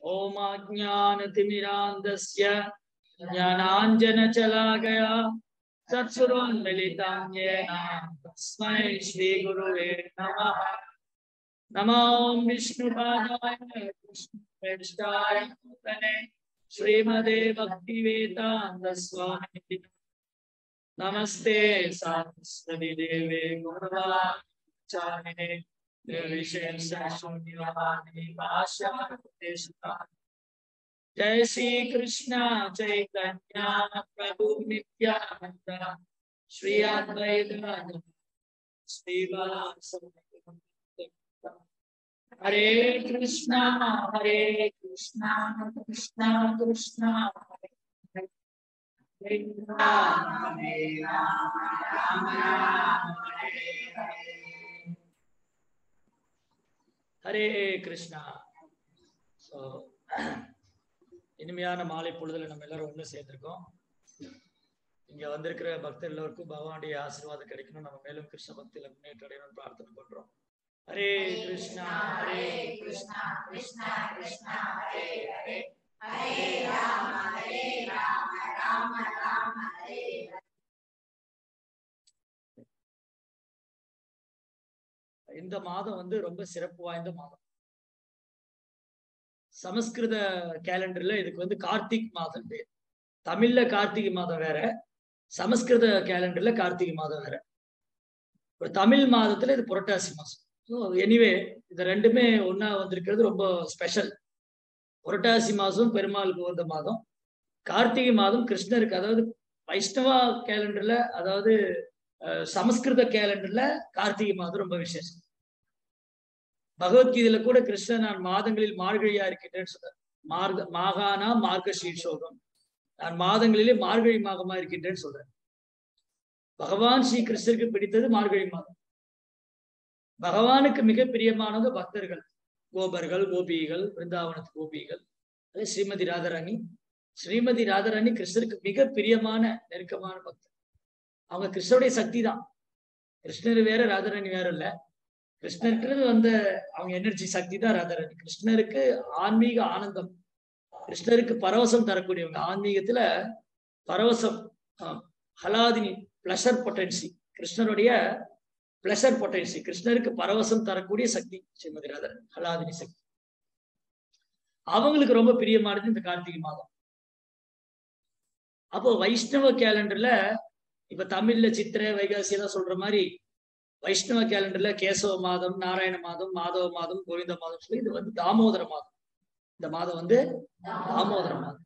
ओमाज्ञानतिमिरान्धस्य ज्ञानाञ्जनचलाकया चक्षुरोन्मिलितां येन तस्मै श्रीगुरुवे नमः नमो विष्णुपादाय कृष्णप्रेष्ठाय नूतने श्रीमदे भक्तिवेदान्तस्वामी नमस्ते सरस्वती देवे गुरुवाचार्ये निर्विशेषशून्यवादी भाष्यदेशता जय श्री कृष्ण चैतन्य प्रभु नित्यानंद श्री अद्वैत श्रीवास हरे कृष्णा हरे कृष्णा कृष्णा कृष्णा हरे हरे हरे राम हरे राम राम राम हरे हरे ஹரே கிருஷ்ணா ஸோ இனிமையான மாலை பொழுதுல நம்ம எல்லாரும் ஒன்று சேர்ந்திருக்கோம் இங்க வந்திருக்கிற பக்தர் எல்லோருக்கும் பகவானுடைய ஆசீர்வாதம் கிடைக்கணும் நம்ம மேலும் கிருஷ்ண பக்தியில முன்னேற்ற அடையணும்னு பிரார்த்தனை பண்றோம் ஹரே கிருஷ்ணா ஹரே கிருஷ்ணா கிருஷ்ணா கிருஷ்ணா ஹரே ஹரே ஹரே ராம ஹரே ராம ராம ராம ஹரே ஹரே இந்த மாதம் வந்து ரொம்ப சிறப்பு வாய்ந்த மாதம் சமஸ்கிருத கேலண்டர்ல இதுக்கு வந்து கார்த்திக் மாதம் பேர் தமிழ்ல கார்த்திகை மாதம் வேற சமஸ்கிருத கேலண்டர்ல கார்த்திகை மாதம் வேற இப்போ தமிழ் மாதத்துல இது புரட்டாசி மாசம் ஸோ எனிவே இது ரெண்டுமே ஒண்ணா வந்திருக்கிறது ரொம்ப ஸ்பெஷல் புரட்டாசி மாதம் பெருமாளுக்கு வந்த மாதம் கார்த்திகை மாதம் கிருஷ்ணருக்கு அதாவது வைஷ்ணவா கேலண்டர்ல அதாவது அஹ், சமஸ்கிருத கேலண்டர்ல கார்த்திகை மாதம் ரொம்ப விசேஷம் பகவத்கீதையில கூட கிருஷ்ணன் நான் மாதங்களில் மார்கழியா இருக்கின்றேன்னு சொல்றார் மார்க மாகானா மார்க்க சீர்ஷோகம் நான் மாதங்களிலே மார்கழி மாதமா இருக்கின்றேன்னு சொல்றேன் பகவான் ஸ்ரீ கிருஷ்ணருக்கு பிடித்தது மார்கழி மாதம் பகவானுக்கு மிக பிரியமானது பக்தர்கள் கோபர்கள் கோபிகள் பிருந்தாவனத்து கோபிகள் அது ஸ்ரீமதி ராதாராணி ஸ்ரீமதி ராதாராணி கிருஷ்ணருக்கு மிக பிரியமான நெருக்கமான பக்தர் அவங்க கிருஷ்ணருடைய சக்தி தான் கிருஷ்ணர் வேற ராதாராணி வேற இல்ல கிருஷ்ணருக்கு வந்த அவங்க எனர்ஜி சக்தி தான் ராதாராணி கிருஷ்ணருக்கு ஆன்மீக ஆனந்தம் கிருஷ்ணருக்கு பரவசம் தரக்கூடியவங்க ஆன்மீகத்துல பரவசம் ஆஹ், ஹலாதினி பிளஷர் பொட்டன்சி கிருஷ்ணருடைய பிளஷர் பொட்டன்சி கிருஷ்ணருக்கு பரவசம் தரக்கூடிய சக்தி ஸ்ரீமதி ராதாராணி ஹலாதினி சக்தி அவங்களுக்கு ரொம்ப பிரியமானது இந்த கார்த்திகை மாதம் அப்போ வைஷ்ணவ கேலண்டர்ல இப்ப தமிழ்ல சித்திரை வைகாசி எல்லாம் சொல்ற மாதிரி வைஷ்ணவ கேலண்டர்ல கேசவ மாதம் நாராயண மாதம் மாதவ மாதம் கோவிந்த மாதம் சொல்லி இது வந்து தாமோதர மாதம் இந்த மாதம் வந்து தாமோதர மாதம்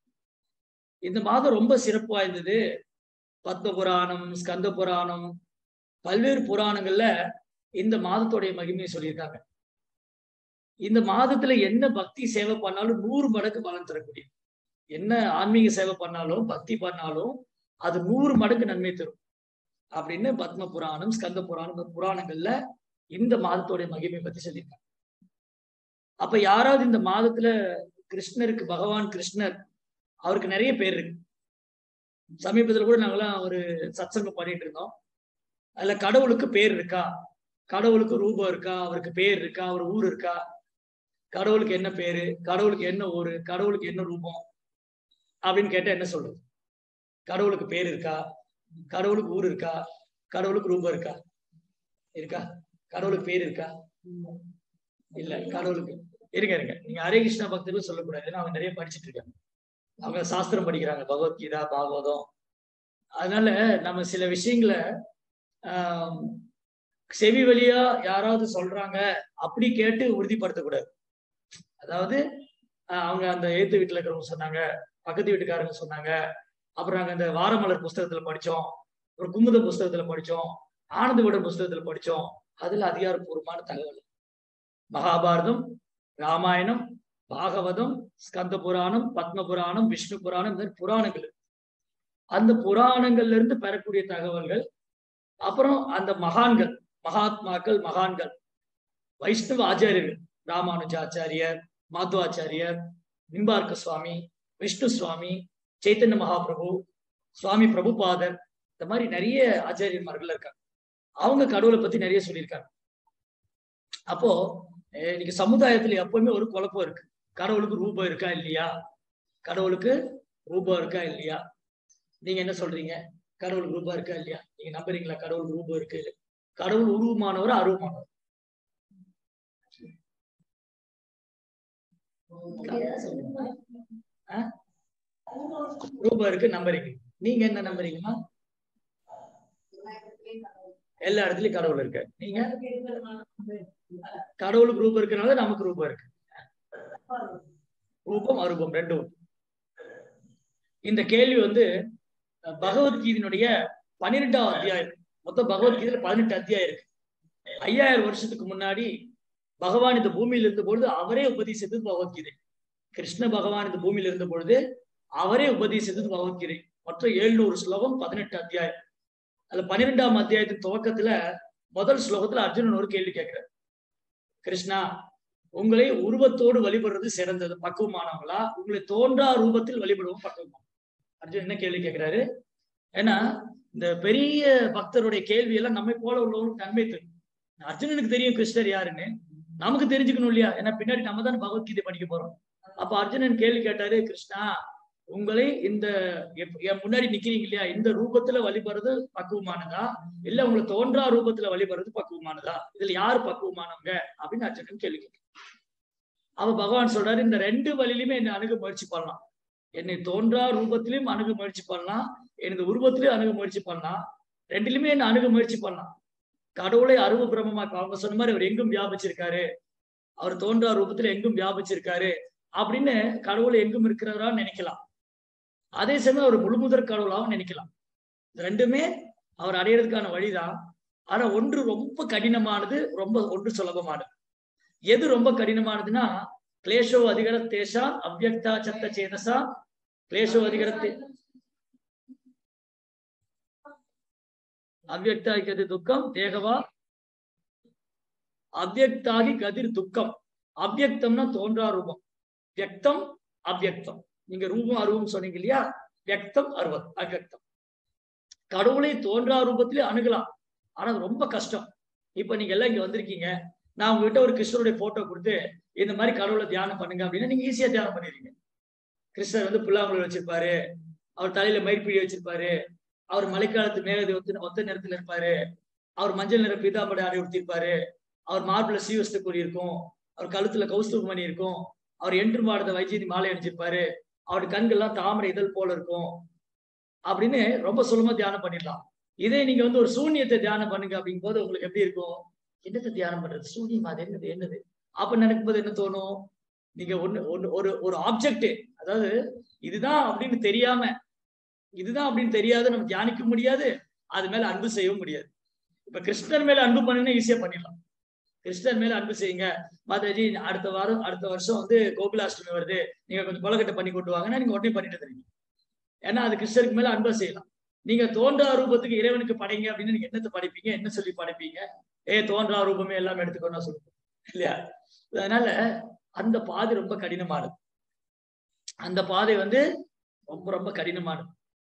இந்த மாதம் ரொம்ப சிறப்பு வாய்ந்தது பத்ம புராணம் ஸ்கந்த புராணம் பல்வேறு புராணங்கள்ல இந்த மாதத்துடைய மகிமையை சொல்லியிருக்காங்க இந்த மாதத்துல என்ன பக்தி சேவை பண்ணாலும் நூறு மடங்கு பலன் தரக்கூடிய என்ன ஆன்மீக சேவை பண்ணாலும் பக்தி பண்ணாலும் அது நூறு மடங்கு நன்மை தரும் அப்படின்னு பத்ம புராணம் ஸ்கந்த புராணம் இந்த புராணங்கள்ல இந்த மாதத்துடைய மகிமை பத்தி சொல்லியிருக்காங்க அப்ப யாராவது இந்த மாதத்துல கிருஷ்ணருக்கு பகவான் கிருஷ்ணர் அவருக்கு நிறைய பேர் இருக்கு சமீபத்துல கூட நாங்கெல்லாம் ஒரு சத்சங்கம் பண்ணிட்டு இருந்தோம் அதுல கடவுளுக்கு பேர் இருக்கா கடவுளுக்கு ரூபம் இருக்கா அவருக்கு பேர் இருக்கா அவர் ஊர் இருக்கா கடவுளுக்கு என்ன பேரு கடவுளுக்கு என்ன ஊரு கடவுளுக்கு என்ன ரூபம் அப்படின்னு கேட்டா என்ன சொல்றது கடவுளுக்கு பேர் இருக்கா கடவுளுக்கு ஊர் இருக்கா கடவுளுக்கு ரூபம் இருக்கா இருக்கா கடவுளுக்கு பேர் இருக்கா இல்ல கடவுளுக்கு இருங்க இருங்க நீங்க ஹரே கிருஷ்ணா பக்தர்கள் சொல்லக்கூடாது ஏன்னா அவங்க நிறைய படிச்சுட்டு இருக்காங்க அவங்க சாஸ்திரம் படிக்கிறாங்க பகவத்கீதா பாகவதம் அதனால நம்ம சில விஷயங்களை ஆஹ் செவி வழியா யாராவது சொல்றாங்க அப்படி கேட்டு உறுதிப்படுத்தக்கூடாது அதாவது ஆஹ் அவங்க அந்த ஏத்து வீட்டுல இருக்கிறவங்க சொன்னாங்க பக்கத்து வீட்டுக்காரங்க சொன்னாங்க அப்புறம் நாங்க இந்த வாரமலர் புஸ்தகத்துல படிச்சோம் அப்புறம் குமுத புஸ்தகத்துல படிச்சோம் ஆனந்த விட புஸ்தகத்துல படிச்சோம் அதுல அதிகாரப்பூர்வமான தகவல் மகாபாரதம் ராமாயணம் பாகவதம் ஸ்கந்த புராணம் பத்ம புராணம் விஷ்ணு புராணம் இந்த மாதிரி புராணங்கள் இருக்கு. அந்த புராணங்கள்ல இருந்து பெறக்கூடிய தகவல்கள் அப்புறம் அந்த மகான்கள் மகாத்மாக்கள் மகான்கள் வைஷ்ணவ ஆச்சாரியர்கள் ராமானுஜாச்சாரியர் மாத்வாச்சாரியர் நிம்பார்க்க சுவாமி விஷ்ணு சுவாமி சைத்தன்ய மகாபிரபு சுவாமி பிரபுபாதர் இந்த மாதிரி நிறைய ஆச்சாரியன்மார்கள் இருக்காங்க அவங்க கடவுளை பத்தி நிறைய சொல்லியிருக்காங்க அப்போ அஹ் இன்னைக்கு சமுதாயத்துல எப்பவுமே ஒரு குழப்பம் இருக்கு கடவுளுக்கு ரூபம் இருக்கா இல்லையா கடவுளுக்கு ரூபம் இருக்கா இல்லையா நீங்க என்ன சொல்றீங்க கடவுளுக்கு ரூபம் இருக்கா இல்லையா நீங்க நம்புறீங்களா கடவுளுக்கு ரூபம் இருக்கு கடவுள் உருவமானவர் அருவமானவர் ஆ? ரூபம் இருக்கு நம்புறீங்க நீங்க என்ன நம்புறீங்கம்மா எல்லா இடத்துலயும் கடவுள் இருக்கு நீங்க கடவுளுக்கு ரூபம் இருக்கனால நமக்கு ரூபம் இருக்கு ரூபம் அரூபம் ரெண்டும் உண்டு. இந்த கேள்வி வந்து அஹ், பகவத்கீதையினுடைய பன்னிரெண்டாம் அத்தியாயம் மொத்தம் பகவத்கீதையில பதினெட்டு அத்தியாயம் இருக்கு ஐயாயிரம் வருஷத்துக்கு முன்னாடி பகவான் இந்த பூமியில இருந்த பொழுது அவரே உபதேசித்தது பகவத்கீதை கிருஷ்ண பகவான் இந்த பூமியில இருந்த பொழுது அவரே உபதேசித்தது பகவத்கீதை மொத்தம் எழுநூறு ஸ்லோகம் பதினெட்டு அத்தியாயம் அதுல பன்னிரெண்டாம் அத்தியாயத்தின் துவக்கத்துல முதல் ஸ்லோகத்துல அர்ஜுனன் ஒரு கேள்வி கேட்கிறார் கிருஷ்ணா உங்களை உருவத்தோடு வழிபடுறது சிறந்தது பக்குவமானவங்களா உங்களை தோன்றா ரூபத்தில் வழிபடுவோம் பக்குவமா அர்ஜுன் என்ன கேள்வி கேட்கிறாரு ஏன்னா இந்த பெரிய பக்தருடைய கேள்வி எல்லாம் நம்மை போல உள்ளவங்களுக்கு நன்மை தெரியும் அர்ஜுனனுக்கு தெரியும் கிருஷ்ணர் யாருன்னு நமக்கு தெரிஞ்சுக்கணும் இல்லையா ஏன்னா பின்னாடி நம்ம தானே பகவத்கீதை படிக்க போறோம் அப்ப அர்ஜுனன் கேள்வி கேட்டாரு கிருஷ்ணா உங்களை இந்த எப்- என் முன்னாடி நிக்கிறீங்க இல்லையா இந்த ரூபத்துல வழிபடுறது பக்குவமானதா இல்ல உங்களை தோன்றா ரூபத்துல வழிபடுறது பக்குவமானதா இதுல யாரு பக்குவமானவங்க அப்படின்னு அர்ஜுனன் கேள்வி கேட்கிறான். அவ பகவான் சொல்றாரு இந்த ரெண்டு வழியிலுமே என்னை அணுக முயற்சி பண்ணலாம் என்னை தோன்றா ரூபத்திலையும் அணுக முயற்சி பண்ணலாம் எனது உருவத்திலையும் அணுக முயற்சி பண்ணலாம் ரெண்டிலுமே என்ன அணுக முயற்சி பண்ணலாம் கடவுளை அருவ பிரம்மமா இப்ப அவங்க சொன்ன மாதிரி அவர் எங்கும் வியாபிச்சிருக்காரு அவர் தோன்றா ரூபத்துல எங்கும் வியாபிச்சிருக்காரு அப்படின்னு கடவுள் எங்கும் இருக்கிறவரா நினைக்கலாம் அதே சமயம் அவர் முழுமுதற் கடவுளாகவும் நினைக்கலாம் இது ரெண்டுமே அவர் அடையிறதுக்கான வழிதான் ஆனா ஒன்று ரொம்ப கடினமானது ரொம்ப ஒன்று சுலபமானது எது ரொம்ப கடினமானதுன்னா கிளேஷோ அதிகர தேசா அவ்யக்தா சத்த சேதசா கிளேஷோ அதிகரத்தே அவ்யக்தாகி கதிர் துக்கம் தேகவா அவ்யக்தாகி கதிர் துக்கம் அவ்யக்தம்னா தோன்றா ரூபம் வியக்தம் அவ்யக்தம் நீங்க ரூபம் அருவம் சொன்னீங்க இல்லையா வியக்தம் அருவம் அவ்யக்தம் கடவுளை தோன்றா ரூபத்திலே அணுகலாம் ஆனா அது ரொம்ப கஷ்டம் இப்ப நீங்க எல்லாம் இங்க வந்திருக்கீங்க நான் உங்ககிட்ட ஒரு கிருஷ்ணருடைய போட்டோ கொடுத்து இந்த மாதிரி கடவுளை தியானம் பண்ணுங்க அப்படின்னா நீங்க ஈஸியா தியானம் பண்ணிடுறீங்க கிருஷ்ணர் வந்து புல்லாங்குழல் வச்சிருப்பாரு அவர் தலையில மயிர்பீடி வச்சிருப்பாரு அவர் மழைக்காலத்து மேகத்தை ஒத்த ஒத்த நிறத்துல இருப்பாரு அவர் மஞ்சள் நிற பீதாம்படை ஆடை உடுத்திருப்பாரு அவர் மார்பிள சீவஸ்த கூறி இருக்கும் அவர் கழுத்துல கௌஸ்துவ மணி இருக்கும் அவர் என்று மாடுத வைஜெயந்தி மாலை அணிஞ்சிருப்பாரு அவருடைய கண்கள்லாம் தாமரை இதழ் போல இருக்கும் அப்படின்னு ரொம்ப சுலமா தியானம் பண்ணிடலாம் இதே நீங்க வந்து ஒரு சூன்யத்தை தியானம் பண்ணுங்க அப்படிங்கும் போது உங்களுக்கு எப்படி இருக்கும் என்னத்தை தியானம் பண்றது சூன்யம் அது என்னது என்னது அப்ப நினைக்கும் போது என்ன தோணும் நீங்க ஒண்ணு ஒண்ணு ஒரு ஒரு ஆப்ஜெக்ட் அதாவது இதுதான் அப்படின்னு தெரியாம இதுதான் அப்படின்னு தெரியாத நம்ம தியானிக்க முடியாது அது மேல அன்பு செய்யவும் முடியாது இப்ப கிருஷ்ணர் மேல அன்பு பண்ணுன்னா ஈஸியா பண்ணிடலாம் கிருஷ்ணர் மேல அன்பு செய்யுங்க மாதாஜி அடுத்த வாரம் அடுத்த வருஷம் வந்து கோகுலாஷ்டமி வருது நீங்க கொஞ்சம் கொலக்கட்டை பண்ணி கொண்டு வாங்கன்னா நீங்க உடனே பண்ணிட்டு தரீங்க ஏன்னா அது கிருஷ்ணருக்கு மேல அன்பை செய்யலாம் நீங்க தோன்றா ரூபத்துக்கு இறைவனுக்கு படைங்க அப்படின்னு நீங்க என்னத்தை படைப்பீங்க என்ன சொல்லி படைப்பீங்க ஏ தோன்றா ரூபமே எல்லாம் எடுத்துக்கணும் சொல்லுங்க இல்லையா அதனால அந்த பாதை ரொம்ப கடினமானது அந்த பாதை வந்து ரொம்ப ரொம்ப கடினமானது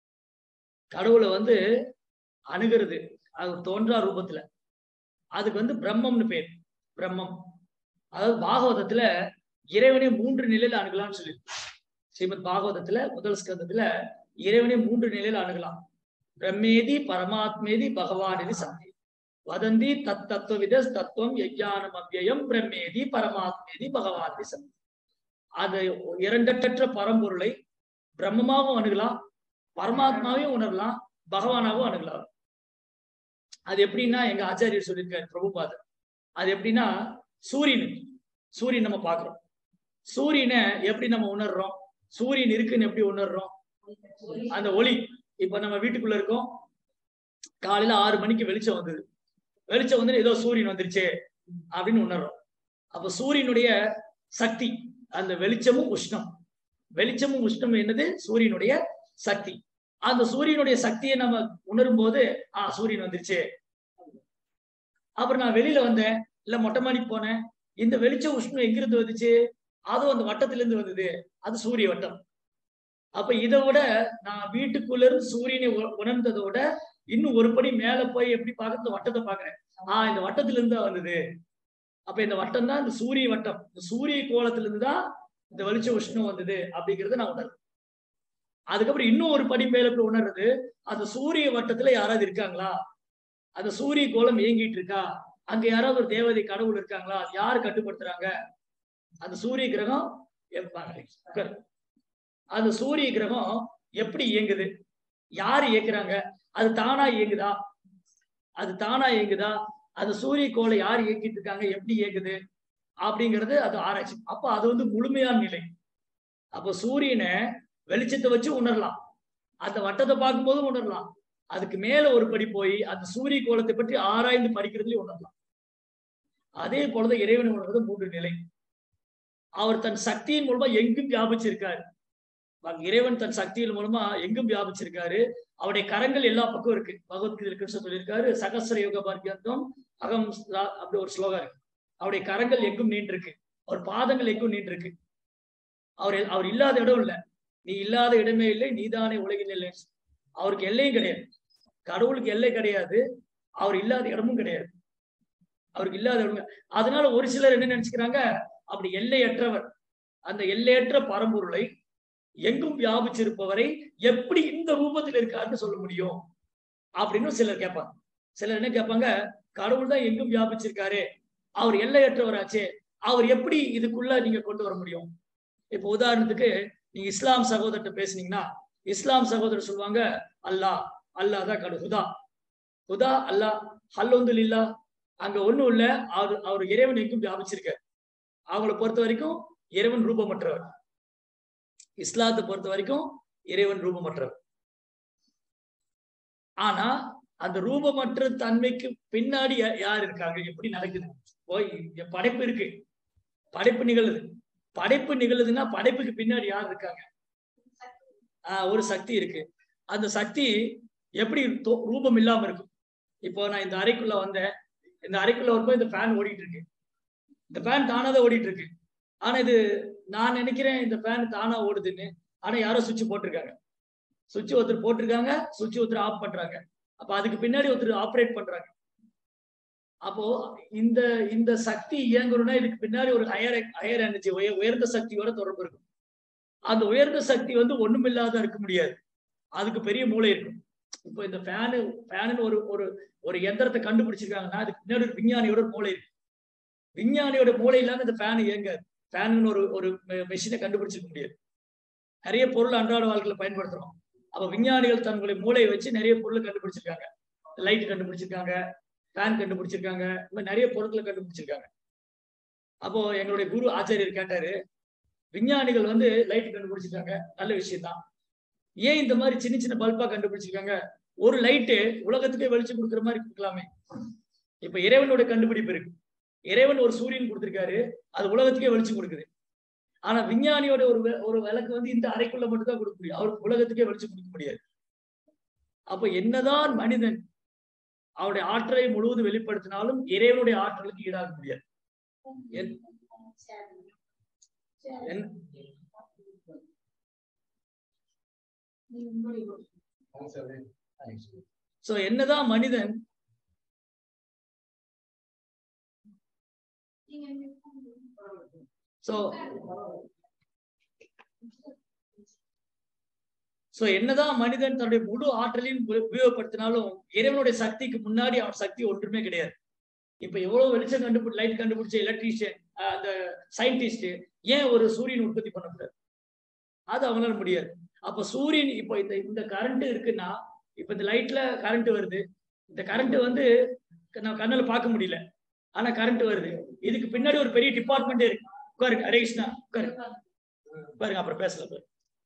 கடவுளை வந்து அணுகிறது அது தோன்றா ரூபத்துல அதுக்கு வந்து பிரம்மம்னு பேர் பிரம்மம் அதாவது பாகவதத்துல இறைவனை மூன்று நிலையில அணுகலாம்னு சொல்லி ஸ்ரீமத் பாகவதத்துல முதல் ஸ்கந்தத்துல இறைவனை மூன்று நிலையில அணுகலாம் பிரம்மேதி பரமாத்மேதி பகவானேதி சந்தி வதந்தி தத் தத்துவவித தத்துவம் யஜானம் அவ்யயம் பிரம்மேதி பரமாத்மேதி பகவானேதி சந்தி அது இரண்டற்ற பரம்பொருளை பிரம்மமாகவும் அணுகலாம் பரமாத்மாவையும் உணரலாம் பகவானாவும் அணுகலாம் அது எப்படின்னா எங்க ஆச்சாரியர் சொல்லியிருக்காரு பிரபுபாதர் அது எப்படின்னா சூரியன் சூரியன் நம்ம பாக்குறோம் சூரியனை எப்படி நம்ம உணர்றோம் சூரியன் இருக்குன்னு எப்படி உணர்றோம் அந்த ஒளி இப்ப நம்ம வீட்டுக்குள்ள இருக்கோம் காலையில ஆறு மணிக்கு வெளிச்சம் வந்தது வெளிச்சம் வந்து ஏதோ சூரியன் வந்துருச்சு அப்படின்னு உணர்றோம் அப்ப சூரியனுடைய சக்தி அந்த வெளிச்சமும் உஷ்ணம் வெளிச்சமும் உஷ்ணம் என்னது சூரியனுடைய சக்தி அந்த சூரியனுடைய சக்தியை நம்ம உணரும் போது ஆஹ் சூரியன் வந்துருச்சு அப்புறம் நான் வெளியில வந்தேன் இல்ல மொட்டை மாடிக்கு போனேன் இந்த வெளிச்ச உஷ்ணம் எங்கிருந்து வந்துச்சு அதுவும் அந்த வட்டத்துல இருந்து வந்தது அது சூரிய வட்டம் அப்ப இதை விட நான் வீட்டுக்குள்ள இருந்து சூரியனை உ- உணர்ந்ததை விட இன்னும் ஒரு படி மேல போய் எப்படி பார்க்க இந்த வட்டத்தை பாக்குறேன் ஆஹ் இந்த வட்டத்துல இருந்து தான் வந்தது அப்ப இந்த வட்டம் தான் இந்த சூரிய வட்டம் இந்த சூரிய கோலத்துல இருந்து தான் இந்த வெளிச்ச உஷ்ணம் வந்தது அப்படிங்கறத நான் உணர்றேன் அதுக்கப்புறம் இன்னும் ஒரு படி மேல போய் உணர்றது அந்த சூரிய வட்டத்துல யாராவது இருக்காங்களா அந்த சூரிய கோலம் இயங்கிட்டு இருக்கா அங்க யாராவது ஒரு தேவதை கடவுள் இருக்காங்களா அது யாரு கட்டுப்படுத்துறாங்க அந்த சூரிய கிரகம் எப்ப- உட்காரு. அந்த சூரிய கிரகம் எப்படி இயங்குது யாரு இயக்குறாங்க அது தானா இயங்குதா அது தானா இயங்குதா அது சூரிய கோளை யார் இயக்கிட்டு இருக்காங்க எப்படி இயங்குது அப்படிங்கிறது அது ஆராய்ச்சி அப்ப அது வந்து முழுமையான நிலை அப்ப சூரியனை வெளிச்சத்தை வச்சு உணரலாம் அந்த வட்டத்தை பார்க்கும்போது உணரலாம் அதுக்கு மேல ஒரு படி போய் அந்த சூரிய கோலத்தை பற்றி ஆராய்ந்து படிக்கிறதுலயும் உணரலாம் அதே போலதான் இறைவனை உணர்வது மூன்று நிலை அவர் தன் சக்தியின் மூலமா எங்கும் வியாபிச்சிருக்காரு பாருங்க, இறைவன் தன் சக்தியின் மூலமா எங்கும் வியாபிச்சிருக்காரு அவருடைய கரங்கள் எல்லா பக்கம் இருக்கு பகவத்கீதை கிருஷ்ணன் சொல்லியிருக்காரு சகஸ்ர யோக பார்க்கியந்தம் அகம் ஸ்லா- அப்படி ஒரு ஸ்லோகம் இருக்கு அவருடைய கரங்கள் எங்கும் நீண்டு இருக்கு அவர் பாதங்கள் எங்கும் நீண்டு இருக்கு அவர் அவர் இல்லாத இடம் இல்ல நீ இல்லாத இடமே இல்லை நீதானே உலகில் இல்லை அவருக்கு எல்லையும் கிடையாது கடவுளுக்கு எல்லை கிடையாது அவர் இல்லாத இடமும் கிடையாது அவருக்கு இல்லாத இடம் அதனால ஒரு சிலர் என்ன நினைச்சுக்கிறாங்க அப்படி எல்லையற்றவர் அந்த எல்லையற்ற பரம்பொருளை எங்கும் வியாபிச்சிருப்பவரை எப்படி இந்த ரூபத்தில் இருக்காருன்னு சொல்ல முடியும் அப்படின்னு சிலர் கேட்பாங்க சிலர் என்ன கேட்பாங்க கடவுள் தான் எங்கும் வியாபிச்சிருக்காரு அவர் எல்லையற்றவராச்சே அவர் எப்படி இதுக்குள்ள நீங்க கொண்டு வர முடியும் இப்ப உதாரணத்துக்கு நீங்க இஸ்லாம் சகோதரர்கிட்ட பேசுனீங்கன்னா இஸ்லாம் சகோதரர் சொல்லுவாங்க அல்லாஹ் அல்லாஹ் தான் கடவுள் ஹுதா ஹுதா அல்லாஹ் ஹல்லொந்துலில்லா அங்க ஒண்ணும் இல்ல அவர் அவர் இறைவன் எங்கும் வியாபிச்சிருக்காரு அவங்கள பொறுத்த வரைக்கும் இறைவன் ரூபமற்றவர் இஸ்லாத்தை பொறுத்த வரைக்கும் இறைவன் ரூபமற்றவர் ஆனா அந்த ரூபமற்ற தன்மைக்கு பின்னாடி யா- யார் இருக்காங்க எப்படி நடக்குது போய் இங்க படைப்பு இருக்கு படைப்பு நிகழுது படைப்பு நிகழுதுன்னா படைப்புக்கு பின்னாடி யார் இருக்காங்க ஆஹ் ஒரு சக்தி இருக்கு அந்த சக்தி எப்படி தோ- ரூபம் இல்லாம இருக்கும் இப்போ நான் இந்த அறைக்குள்ள வந்தேன் இந்த அறைக்குள்ள வரும்போது இந்த ஃபேன் ஓடிட்டு இருக்கு இந்த ஃபேன் தானா தான் ஓடிட்டு இருக்கு ஆனா இது நான் நினைக்கிறேன் இந்த ஃபேன் தானா ஓடுதுன்னு ஆனா யாரோ சுவிட்ச் போட்டிருக்காங்க சுவிட்ச் ஒருத்தர் போட்டிருக்காங்க சுவிட்ச் ஒருத்தர் ஆஃப் பண்றாங்க அப்ப அதுக்கு பின்னாடி ஒருத்தர் ஆப்ரேட் பண்றாங்க அப்போ இந்த இந்த சக்தி இயங்கணும்னா இதுக்கு பின்னாடி ஒரு ஹையர் ஹையர் எனர்ஜி உயர்ந்த சக்தியோட தொடர்பு இருக்கும் அந்த உயர்ந்த சக்தி வந்து ஒண்ணுமில்லாத இருக்க முடியாது அதுக்கு பெரிய மூளை இருக்கும் இப்போ இந்த ஃபேனு ஃபேனுன்னு ஒரு ஒரு ஒரு எந்திரத்தை கண்டுபிடிச்சிருக்காங்கன்னா அதுக்கு பின்னாடி ஒரு விஞ்ஞானியோட ஒரு மூளை இருக்கு விஞ்ஞானியோட மூளை இல்லாம இந்த ஃபேன் இயங்காது ஃபேனுன்னு ஒரு ஒரு மெஷினை கண்டுபிடிச்சிருக்க முடியாது நிறைய பொருள் அன்றாட வாழ்க்கையில பயன்படுத்துறோம் அப்ப விஞ்ஞானிகள் தங்களுடைய மூளையை வச்சு நிறைய பொருள் கண்டுபிடிச்சிருக்காங்க லைட் கண்டுபிடிச்சிருக்காங்க ஃபேன் கண்டுபிடிச்சிருக்காங்க இந்த மாதிரி நிறைய பொருட்களை கண்டுபிடிச்சிருக்காங்க அப்போ எங்களுடைய குரு ஆச்சாரியர் கேட்டாரு விஞ்ஞானிகள் வந்து லைட் கண்டுபிடிச்சிருக்காங்க நல்ல விஷயம் தான் ஏன் இந்த மாதிரி சின்ன சின்ன பல்பா கண்டுபிடிச்சிருக்காங்க ஒரு லைட்டு உலகத்துக்கே வெளிச்சம் கொடுக்குற மாதிரி கொடுக்கலாமே இப்ப இறைவனோட கண்டுபிடிப்பு இருக்கு இறைவன் ஒரு சூரியன் கொடுத்திருக்காரு அது உலகத்துக்கே வெளிச்சம் கொடுக்குது ஆனா விஞ்ஞானியோட ஒரு வெ- ஒரு விளக்கு வந்து இந்த அறைக்குள்ள மட்டும் தான் கொடுக்க முடியும் அவருக்கு உலகத்துக்கே வெளிச்சம் கொடுக்க முடியாது அப்ப என்னதான் மனிதன் அவருடைய ஆற்றலை முழுவதும் வெளிப்படுத்தினாலும் இறைவனுடைய ஆற்றலுக்கு ஈடாக முடியாது என்- என்- சோ என்னதான் மனிதன் சோ சோ என்னதான் மனிதன் தன்னுடைய முழு ஆற்றலையும் உப- உபயோகப்படுத்தினாலும் இறைவனுடைய சக்திக்கு முன்னாடி அவன் சக்தி ஒன்றுமே கிடையாது இப்ப எவ்வளவு வெளிச்சம் கண்டுபிடி லைட் கண்டுபிடிச்ச எலக்ட்ரீஷியன் அந்த சயின்டிஸ்ட் ஏன் ஒரு சூரியன் உற்பத்தி பண்ணக்கூடாது அது அவங்களால முடியாது அப்ப சூரியன் இப்போ இந்த இந்த கரண்ட் இருக்குன்னா இப்ப இந்த லைட்ல கரண்ட் வருது இந்த கரண்ட் வந்து நம்ம கண்ணால பார்க்க முடியல ஆனா கரண்ட் வருது இதுக்கு பின்னாடி ஒரு பெரிய டிபார்ட்மெண்டே இருக்கு உட்காருங்க ஹரே கிருஷ்ணா உட்காருங்க பாருங்க அப்புறம் பேசல பாரு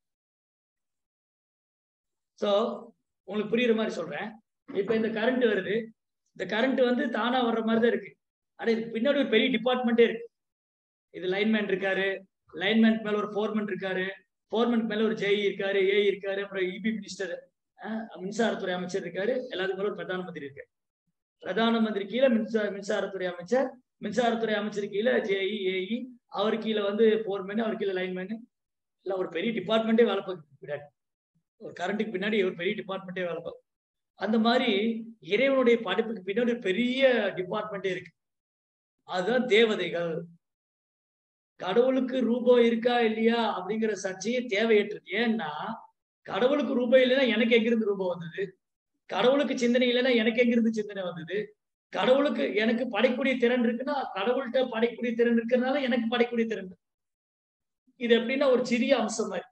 சோ உங்களுக்கு புரியுற மாதிரி சொல்றேன் இப்ப இந்த கரண்ட் வருது இந்த கரண்ட் வந்து தானா வர்ற மாதிரி தான் இருக்கு ஆனா இதுக்கு பின்னாடி ஒரு பெரிய டிபார்ட்மெண்டே இருக்கு இது லைன்மேன் இருக்காரு லைன்மேன் மேல ஒரு ஃபோர்மன் இருக்காரு ஃபோர்மன் மேல ஒரு ஜெய் இருக்காரு ஏ இருக்காரு அப்புறம் இபி மினிஸ்டர் மின்சாரத்துறை அமைச்சர் இருக்காரு எல்லாத்துக்கும் மேல ஒரு பிரதான மந்திரி இருக்காரு பிரதான மந்திரி கீழே மின்சார மின்சாரத்துறை அமைச்சர் மின்சாரத்துறை அமைச்சர் கீழே ஜேஇ ஏஇ அவர் கீழே வந்து ஃபோர்மேன் அவர் கீழே லைன்மேன் எல்லாம் ஒரு பெரிய டிபார்ட்மெண்ட்டே வேலை பார்க்குது பின்னாடி ஒரு கரண்ட்டுக்கு பின்னாடி ஒரு பெரிய டிபார்ட்மெண்ட்டே வேலை பார்க்கும் அந்த மாதிரி இறைவனுடைய படைப்புக்கு பின்னாடி ஒரு பெரிய டிபார்ட்மெண்ட்டே இருக்கு அதுதான் தேவதைகள் கடவுளுக்கு ரூபம் இருக்கா இல்லையா அப்படிங்கிற சர்ச்சையே தேவையற்றது ஏன்னா கடவுளுக்கு ரூபம் இல்லைன்னா எனக்கு எங்கிருந்து ரூபம் வந்தது கடவுளுக்கு சிந்தனை இல்லைன்னா எனக்கு எங்கிருந்து சிந்தனை வந்தது கடவுளுக்கு எனக்கு படைக்கூடிய திறன் இருக்குன்னா கடவுள்கிட்ட படைக்கூடிய திறன் இருக்கிறதுனால எனக்கு படைக்கூடிய திறன் இருக்கு. இது எப்படின்னா ஒரு சிறிய அம்சம் மாதிரி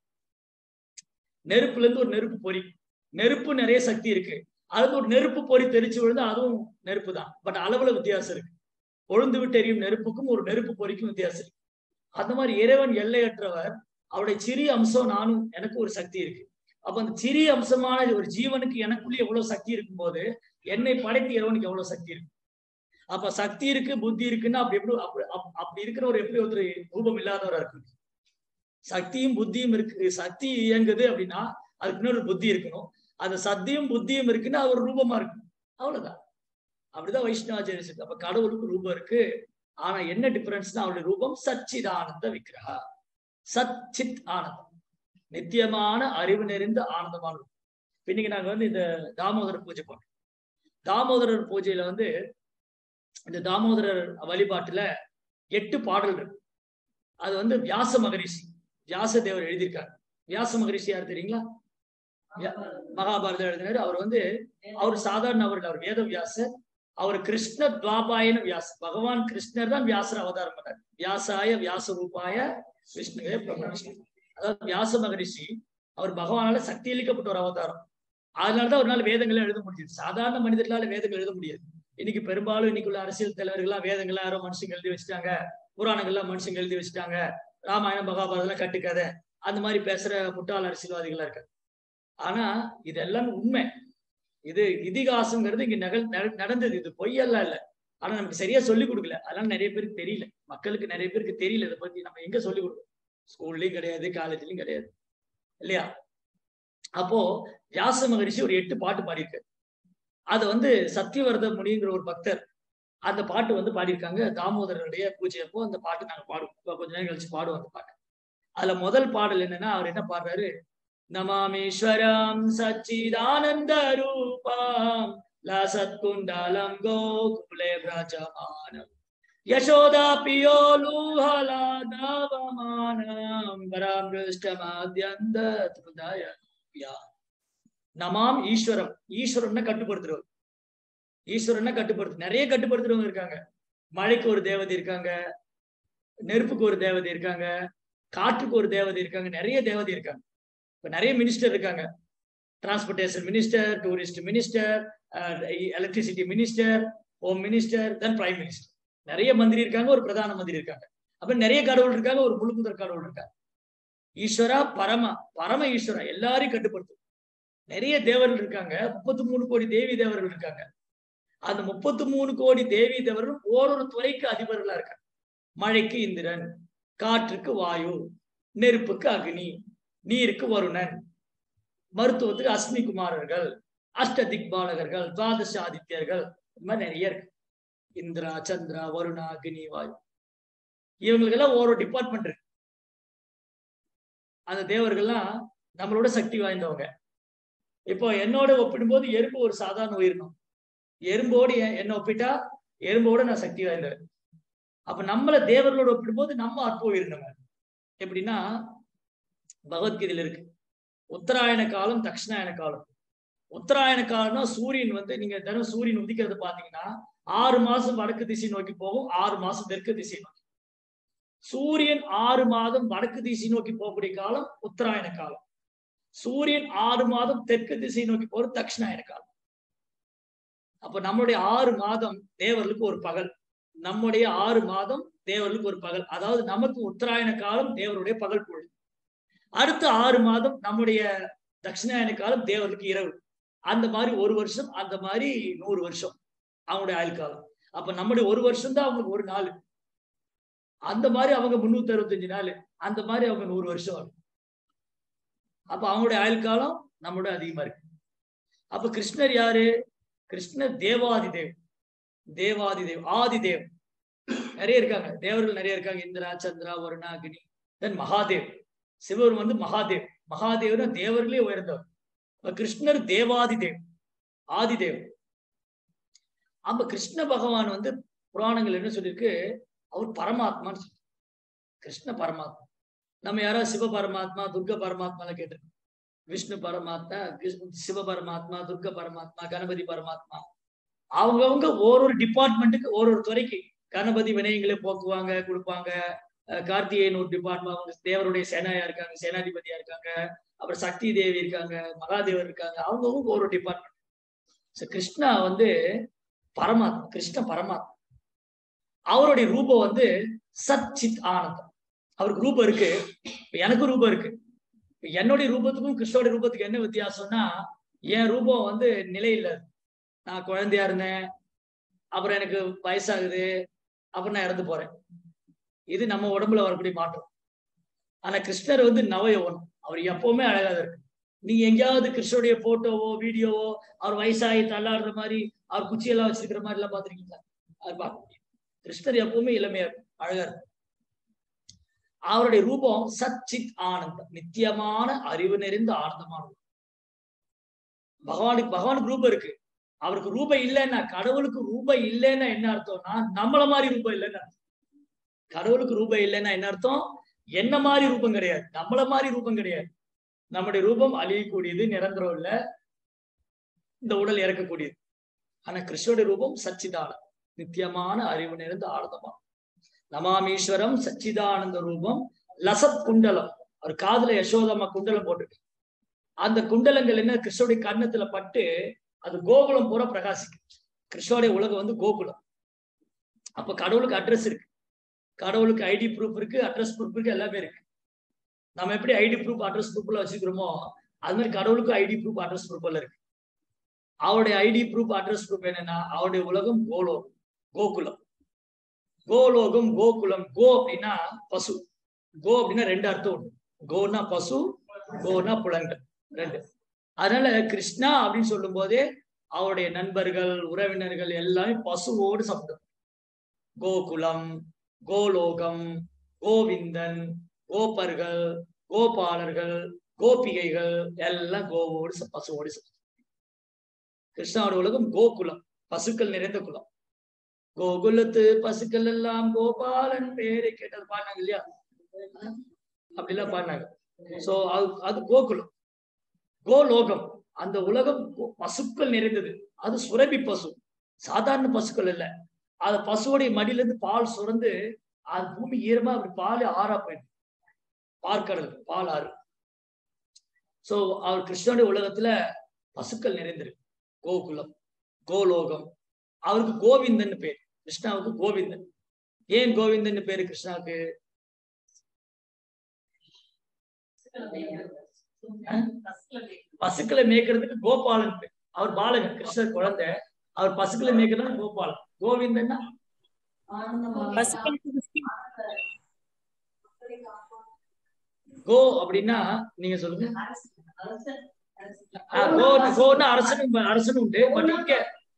நெருப்புல இருந்து ஒரு நெருப்பு பொறி நெருப்பு நிறைய சக்தி இருக்கு அதுக்கு ஒரு நெருப்பு பொறி தெரிச்சு விழுந்தா அதுவும் நெருப்பு தான் பட் அளவுல வித்தியாசம் இருக்கு கொழுந்து விட்டு எரியும் நெருப்புக்கும் ஒரு நெருப்பு பொறிக்கும் வித்தியாசம் இருக்கு அந்த மாதிரி இறைவன் எல்லையற்றவர் அவருடைய சிறிய அம்சம் நானும் எனக்கு ஒரு சக்தி இருக்கு அப்ப அந்த சிறிய அம்சமான ஒரு ஜீவனுக்கு எனக்குள்ள எவ்வளவு சக்தி இருக்கும் போது என்னை படைத்த இறைவனுக்கு எவ்வளவு சக்தி இருக்கு அப்ப சக்தி இருக்கு புத்தி இருக்குன்னா அப்படி எப்படி அப்படி அப்- அப்படி இருக்கிறவர் எப்படி ஒருத்தர் ரூபம் இல்லாதவரா இருக்கு சக்தியும் புத்தியும் இருக்கு சக்தி இயங்குது அப்படின்னா அதுக்கு இன்னொரு புத்தி இருக்கணும் அந்த சத்தியும் புத்தியும் இருக்குன்னா அவர் ரூபமா இருக்கணும் அவ்வளவுதான் அப்படிதான் வைஷ்ணவாச்சாரிய சொல்லு. அப்ப கடவுளுக்கு ரூபம் இருக்கு ஆனா என்ன டிஃபரன்ஸ்னா அவருடைய ரூபம் சச்சிதானந்த விக்கிரகா சச்சித் ஆனந்தம் நித்தியமான அறிவு நிறைந்த ஆனந்தமான ரூபம். இப்ப இன்னைக்கு நாங்க வந்து இந்த தாமோதர பூஜை பண்ணோம் தாமோதரர் பூஜையில வந்து இந்த தாமோதரர் வழிபாட்டுல எட்டு பாடல் இருக்கு அது வந்து வியாச மகரிஷி வியாச தேவர் எழுதியிருக்காரு வியாச மகரிஷி யார் தெரியுங்களா வியா- மகாபாரதம் எழுதினாரு அவர் வந்து அவர் சாதாரண அவர் அவர் வேத வியாசர் அவர் கிருஷ்ண துவாபாயன வியாச பகவான் கிருஷ்ணர் தான் வியாசர் அவதாரம் பண்ணார் வியாசாய வியாச ரூபாய விஷ்ணுவே பிரபவிஷ்ணு அதாவது வியாச மகரிஷி அவர் பகவானால சக்தி அளிக்கப்பட்ட ஒரு அவதாரம் அதனாலதான் ஒரு நாள் வேதங்களை எழுத முடியுது சாதாரண மனிதர்களால வேதங்கள் எழுத முடியாது இன்னைக்கு பெரும்பாலும் இன்னைக்குள்ள அரசியல் தலைவர்கள்லாம் வேதங்கள்லாம் யாரோ மனுஷங்க எழுதி வச்சுட்டாங்க புராணங்கள்லாம் மனுஷங்க எழுதி வச்சுட்டாங்க ராமாயணம் மகாபாரதம் கட்டுக்கதை அந்த மாதிரி பேசுற முட்டாள் அரசியல்வாதிகளா இருக்காங்க ஆனா இதெல்லாம் உண்மை இது இதிகாசங்கிறது இங்க நகல் நட- நடந்தது இது பொய்யெல்லாம் இல்ல ஆனா நமக்கு சரியா சொல்லி கொடுக்கல அதெல்லாம் நிறைய பேருக்கு தெரியல மக்களுக்கு நிறைய பேருக்கு தெரியல இதை பத்தி நம்ம எங்க சொல்லி கொடுக்கணும் ஸ்கூல்லயும் கிடையாது காலேஜ்லயும் கிடையாது இல்லையா அப்போ வியாச மகரிஷி ஒரு எட்டு பாட்டு பாடியிருக்காரு அது வந்து சத்தியவரத முனிங்கிற ஒரு பக்தர் அந்த பாட்டு வந்து பாடியிருக்காங்க தாமோதரருடைய பூஜை அப்போ அந்த பாட்டு நாங்க பாடுவோம் இப்ப கொஞ்ச நேரம் கழிச்சு பாடுவோம் அந்த பாட்டு அதுல முதல் பாடல் என்னன்னா அவர் என்ன பாடுறாரு நமாமீஸ்வரம் சச்சிதானந்த ரூபாம் லசத்குண்டலம் கோகுலே பிரஜமானம் யசோதா பியோலுஹலாதவமானம் பராம் திருஷ்டமாத்யந்த திருதய நமாம் ஈஸ்வரம் ஈஸ்வரனை கட்டுப்படுத்துறவர் ஈஸ்வரனை கட்டுப்படுத்து நிறைய கட்டுப்படுத்துறவங்க இருக்காங்க மழைக்கு ஒரு தேவதை இருக்காங்க நெருப்புக்கு ஒரு தேவதை இருக்காங்க காற்றுக்கு ஒரு தேவதை இருக்காங்க நிறைய தேவதை இருக்காங்க இப்ப நிறைய மினிஸ்டர் இருக்காங்க transportation minister tourist minister electricity minister home minister then prime minister நிறைய மந்திரி இருக்காங்க ஒரு பிரதான மந்திரி இருக்காங்க அப்ப நிறைய கடவுள் இருக்காங்க ஒரு முழுமுதற் கடவுள் இருக்காங்க ஈஸ்வரா பரம பரம ஈஸ்வரா எல்லாரையும் கட்டுப்படுத்தும் நிறைய தேவர்கள் இருக்காங்க முப்பத்தி மூணு கோடி தேவி தேவர்கள் இருக்காங்க அந்த முப்பத்தி மூணு கோடி தேவி தேவர்கள் ஓரொரு துறைக்கு அதிபர்களா இருக்காங்க மழைக்கு இந்திரன் காற்றுக்கு வாயு நெருப்புக்கு அக்னி நீருக்கு வருணன் மருத்துவத்துக்கு அஸ்மி குமாரர்கள் அஷ்ட திக்பாலகர்கள் துவாதச ஆதித்யர்கள் இந்த மாதிரி நிறைய இருக்கு இந்திரா சந்திரா வருணா அக்னி வாயு இவங்களுக்கெல்லாம் ஒரு டிபார்ட்மெண்ட் இருக்கு அந்த தேவர்கள்லாம் நம்மளோட சக்தி வாய்ந்தவங்க இப்போ என்னோட ஒப்பிடும்போது எறும்பு ஒரு சாதாரண உயிரினம் எறும்போடு எ- என்ன ஒப்பிட்டா எறும்போட நான் சக்தி வாய்ந்தவர் அப்ப நம்மள தேவர்களோட ஒப்பிடும்போது நம்ம அற்ப உயிரினம் எப்படின்னா பகவத்கீதையில இருக்கு உத்தராயண காலம் தட்சிணாயன காலம் உத்தராயண காலம்னா சூரியன் வந்து நீங்க தினம் சூரியன் உதிக்கிறது பாத்தீங்கன்னா ஆறு மாசம் வடக்கு திசை நோக்கி போகும் ஆறு மாசம் தெற்கு திசை நோக்கி சூரியன் ஆறு மாதம் வடக்கு திசை நோக்கி போகக்கூடிய காலம் உத்தராயண காலம் சூரியன் ஆறு மாதம் தெற்கு திசை நோக்கி போறது தட்சிணாயன காலம் அப்ப நம்மளுடைய ஆறு மாதம் தேவர்களுக்கு ஒரு பகல் நம்முடைய ஆறு மாதம் தேவர்களுக்கு ஒரு பகல் அதாவது நமக்கு உத்தராயண காலம் தேவருடைய பகல் பொழுது அடுத்த ஆறு மாதம் நம்முடைய தட்சிணாயன காலம் தேவர்களுக்கு இரவு அந்த மாதிரி ஒரு வருஷம் அந்த மாதிரி நூறு வருஷம் அவங்களுடைய ஆயுள் காலம் அப்ப நம்முடைய ஒரு வருஷம் தான் அவங்களுக்கு ஒரு நாள் அந்த மாதிரி அவங்க முன்னூத்தி அறுபத்தஞ்சு நாள் அந்த மாதிரி அவங்க நூறு வருஷம் ஆகும் அப்ப அவங்களுடைய ஆயுள் காலம் நம்மளோட அதிகமா இருக்கு அப்ப கிருஷ்ணர் யாரு கிருஷ்ணர் தேவாதி தேவ் தேவாதி தேவ் ஆதி தேவ் நிறைய இருக்காங்க தேவர்கள் நிறைய இருக்காங்க இந்திரா சந்திரா வருணா அக்னி தென் மகாதேவ் சிவன் வந்து மகாதேவ் மகாதேவ்னா தேவர்களே உயர்ந்தவர் அப்ப கிருஷ்ணர் தேவாதி தேவ் ஆதி தேவ் அப்ப கிருஷ்ண பகவான் வந்து புராணங்கள் என்ன சொல்லியிருக்கு அவர் பரமாத்மான்னு சொல்லி கிருஷ்ண பரமாத்மா நம்ம யாராவது சிவ பரமாத்மா துர்க பரமாத்மால கேட்டிருக்கோம் விஷ்ணு பரமாத்மா கிருஷ்ண- சிவ பரமாத்மா துர்க பரமாத்மா கணபதி பரமாத்மா அவங்கவங்க ஒரு டிபார்ட்மெண்ட்டுக்கு ஒரு ஒரு துறைக்கு கணபதி வினயங்களை போக்குவாங்க கொடுப்பாங்க அஹ் கார்த்திகேயன் ஒரு டிபார்ட்மெண்ட் அவங்க தேவருடைய சேனாயா இருக்காங்க சேனாதிபதியா இருக்காங்க அப்புறம் சக்தி தேவி இருக்காங்க மகாதேவர் இருக்காங்க அவங்கவுங்க ஒரு டிபார்ட்மெண்ட் So கிருஷ்ணா வந்து பரமாத்மா கிருஷ்ண பரமாத்மா அவருடைய ரூபம் வந்து சச்சித் ஆனந்தம் அவருக்கு ரூபம் இருக்கு இப்ப எனக்கு ரூபம் இருக்கு இப்ப என்னுடைய ரூபத்துக்கும் கிருஷ்ணோட ரூபத்துக்கு என்ன வித்தியாசம்னா என் ரூபம் வந்து நிலை இல்ல நான் குழந்தையா இருந்தேன் அப்புறம் எனக்கு வயசாகுது அப்புறம் நான் இறந்து போறேன் இது நம்ம உடம்புல வரக்கூடிய மாற்றம் ஆனா கிருஷ்ணர் வந்து நவயவனம் அவர் எப்பவுமே அழகா தான் இருக்கு நீ எங்கேயாவது கிருஷ்ணருடைய போட்டோவோ வீடியோவோ அவர் வயசாகி தள்ளாடுற மாதிரி அவர் குச்சியெல்லாம் வச்சிருக்கிற மாதிரி எல்லாம் பாத்திருக்கீங்களா அது பார்க்க முடியும் கிருஷ்ணர் எப்பவுமே இளமையா இருக்கும் அழகா இருக்கும் அவருடைய ரூபம் சச்சித் ஆனந்தம் நித்தியமான அறிவு நிறைந்த ஆனந்தமான ரூபம். பகவானுக்கு பகவானுக்கு ரூபம் இருக்கு அவருக்கு ரூபம் இல்லைன்னா கடவுளுக்கு ரூபம் இல்லைன்னா என்ன அர்த்தம்னா நம்மள மாதிரி ரூபம் இல்லைன்னு அர்த்தம். கடவுளுக்கு ரூபம் இல்லைன்னா என்ன அர்த்தம் என்ன மாதிரி ரூபம் கிடையாது நம்மள மாதிரி ரூபம் கிடையாது நம்முடைய ரூபம் அழியக்கூடியது நிரந்தரம் இல்ல இந்த உடல் இறக்கக்கூடியது ஆனா கிருஷ்ணனுடைய ரூபம் சச்சிதானந்தம் நித்தியமான அறிவு நிறைந்த ஆனந்தமா நமாமீஸ்வரம் சச்சிதானந்த ரூபம் லசத் குண்டலம் அவர் காதுல யசோதம்மா குண்டலம் போட்டுருக்கு அந்த குண்டலங்கள் என்ன கிருஷ்ணனுடைய கன்னத்துல பட்டு அது கோகுலம் பூரா பிரகாசிக்கும் கிருஷ்ணனுடைய உலகம் வந்து கோகுலம் அப்ப கடவுளுக்கு அட்ரஸ் இருக்கு கடவுளுக்கு ஐடி ப்ரூஃப் இருக்கு அட்ரஸ் ப்ரூஃப் இருக்கு எல்லாமே இருக்கு நம்ம எப்படி ஐடி ப்ரூஃப் அட்ரஸ் ப்ரூஃப்ல வச்சுக்கிறோமோ அது மாதிரி கடவுளுக்கும் ஐடி ப்ரூஃப் அட்ரஸ் ப்ரூஃப்ல இருக்கு அவருடைய ஐடி ப்ரூஃப் அட்ரஸ் ப்ரூஃப் என்னன்னா அவருடைய உலகம் கோலோகம் கோகுலம் கோலோகம் கோகுலம் கோ அப்படின்னா பசு கோ அப்படின்னா ரெண்டு அர்த்தம் உண்டு கோனா பசு கோனா புலன்கள் ரெண்டு அதனால கிருஷ்ணா அப்படின்னு சொல்லும் போதே அவருடைய நண்பர்கள் உறவினர்கள் எல்லாமே பசுவோடு சப்தம் கோகுலம் கோலோகம் கோவிந்தன் கோபர்கள் கோபாலர்கள் கோபிகைகள் எல்லாம் கோவோடு ச- பசுவோடு சப்தம் கிருஷ்ணாவோட உலகம் கோகுலம் பசுக்கள் நிறைந்த குலம் கோகுலத்து பசுக்கள் எல்லாம் கோபாலன் பேரை கேட்டது பாடினாங்க இல்லையா அப்படிலாம் பாடினாங்க சோ அது அது கோகுலம் கோலோகம் அந்த உலகம் கோ- பசுக்கள் நிறைந்தது அது சுரபி பசு சாதாரண பசுக்கள் இல்ல அது பசுவோடைய மடியில இருந்து பால் சுரந்து அது பூமி ஈரமா அப்படி பால் ஆறா போயிடும் பார்க்கடல் பால் ஆறு சோ அவர் கிருஷ்ணனுடைய உலகத்துல பசுக்கள் நிறைந்திருக்கு கோகுலம் கோலோகம் அவருக்கு கோவிந்தன் பேர் கிருஷ்ணாவுக்கு கோவிந்தன் ஏன் கோவிந்தன் பேரு கிருஷ்ணாவுக்கு பசுக்களை மேய்க்கிறதுக்கு கோபாலன் பேர் அவர் பாலகன் கிருஷ்ணர் குழந்தை அவர் பசுக்களை மேய்க்கிறது கோபாலன் கோவிந்தன்னா பசுக்களுக்கு புஷ்டி கோ அப்படின்னா நீங்க சொல்லுங்க ஆ, கோ கோன்னா அரசன் அரசன் உண்டு பட் இங்க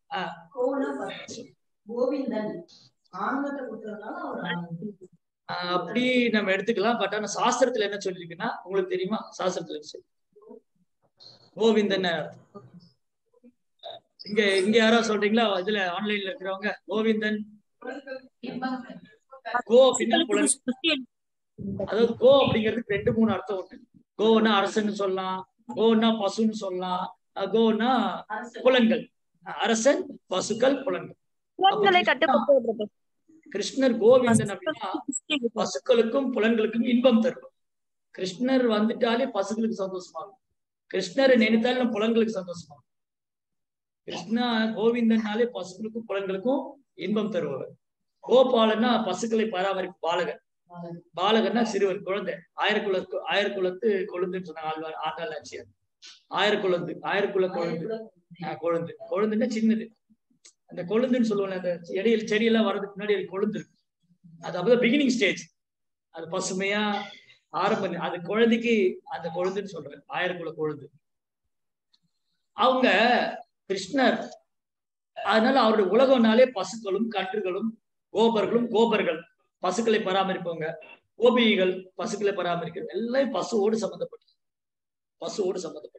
கோவிந்தன் ஆனந்தத்தை கொடுத்ததுனால அவர் ஆ, அப்படி நம்ம எடுத்துக்கலாம் பட் ஆனா சாஸ்திரத்துல என்ன சொல்லிருக்குன்னா உங்களுக்கு தெரியுமா சாஸ்திரத்துல என்ன சொல்லி கோவிந்தன் அர்த்தம். இங்க இங்க யாராவது சொல்றீங்களா இதுல ஆன்லைன்ல இருக்கிறவங்க கோவிந்தன் கோ அப்படின்னா பசுக்களுக்கு புலன் புஷ்- புஷ்டி அதாவது கோ அப்படிங்கிறதுக்கு ரெண்டு மூணு அர்த்தம் உண்டு கோன்னா அரசன் சொல்லலாம் கோன்னா பசுன்னு சொல்லலாம் அஹ் கோன்னா புலன்கள் அஹ் அரசன் பசுக்கள் புலன்கள் புலன்களை கட்டுப்பட்டு விடுறது. கிருஷ்ணர் கோவிந்தன் அப்படின்னா பசுக்களுக்கு புஷ்டி கொடுப்பது. பசுக்களுக்கும் புலன்களுக்கும் இன்பம் தரும் கிருஷ்ணர் வந்துட்டாலே பசுக்களுக்கு சந்தோஷமா இருக்கும் கிருஷ்ணரை நினைத்தாலே நம்ம புலன்களுக்கு சந்தோஷமா இருக்கும் கிருஷ்ணா கோவிந்தன்னாலே பசுக்களுக்கும் புலன்களுக்கும் இன்பம் தருபவர் கோபாலன்னா பசுக்களை பராமரிக்கும் பாலகன் பாலகன்னா சிறுவன் குழந்தை ஆயிரக்குலத்து ஆயிரக்குலத்து கொழுந்துன்னு சொன்னாங்க ஆழ்வார் ஆண்டாள் ஆட்சியார் ஆயிரக்குலத்து ஆயிரக்குல கொழுந்து ஆஹ் கொழுந்து கொழுந்துன்னா சின்னது அந்த கொழுந்துன்னு சொல்லுவாங்க அந்த இடையில செடியெல்லாம் வர்றதுக்கு முன்னாடி அது கொழுந்து இருக்கு அது அப்பதான் பிகினிங் ஸ்டேஜ் அது பசுமையா ஆரம்ப நி- அது குழந்தைக்கு அந்த கொழுந்துன்னு சொல்றேன் ஆயிரக்குல கொழுந்து அவங்க கிருஷ்ணர் அதனால அவருடைய உலகம்னாலே பசுக்களும் கன்றுகளும் கோபர்களும் கோபர்கள் பசுக்களை பராமரிப்பவங்க கோபிகள் பசுக்களை பராமரிக்கிறது எல்லாம் பசுவோடு சம்பந்தப்பட்டது பசுவோடு சம்பந்தப்பட்டது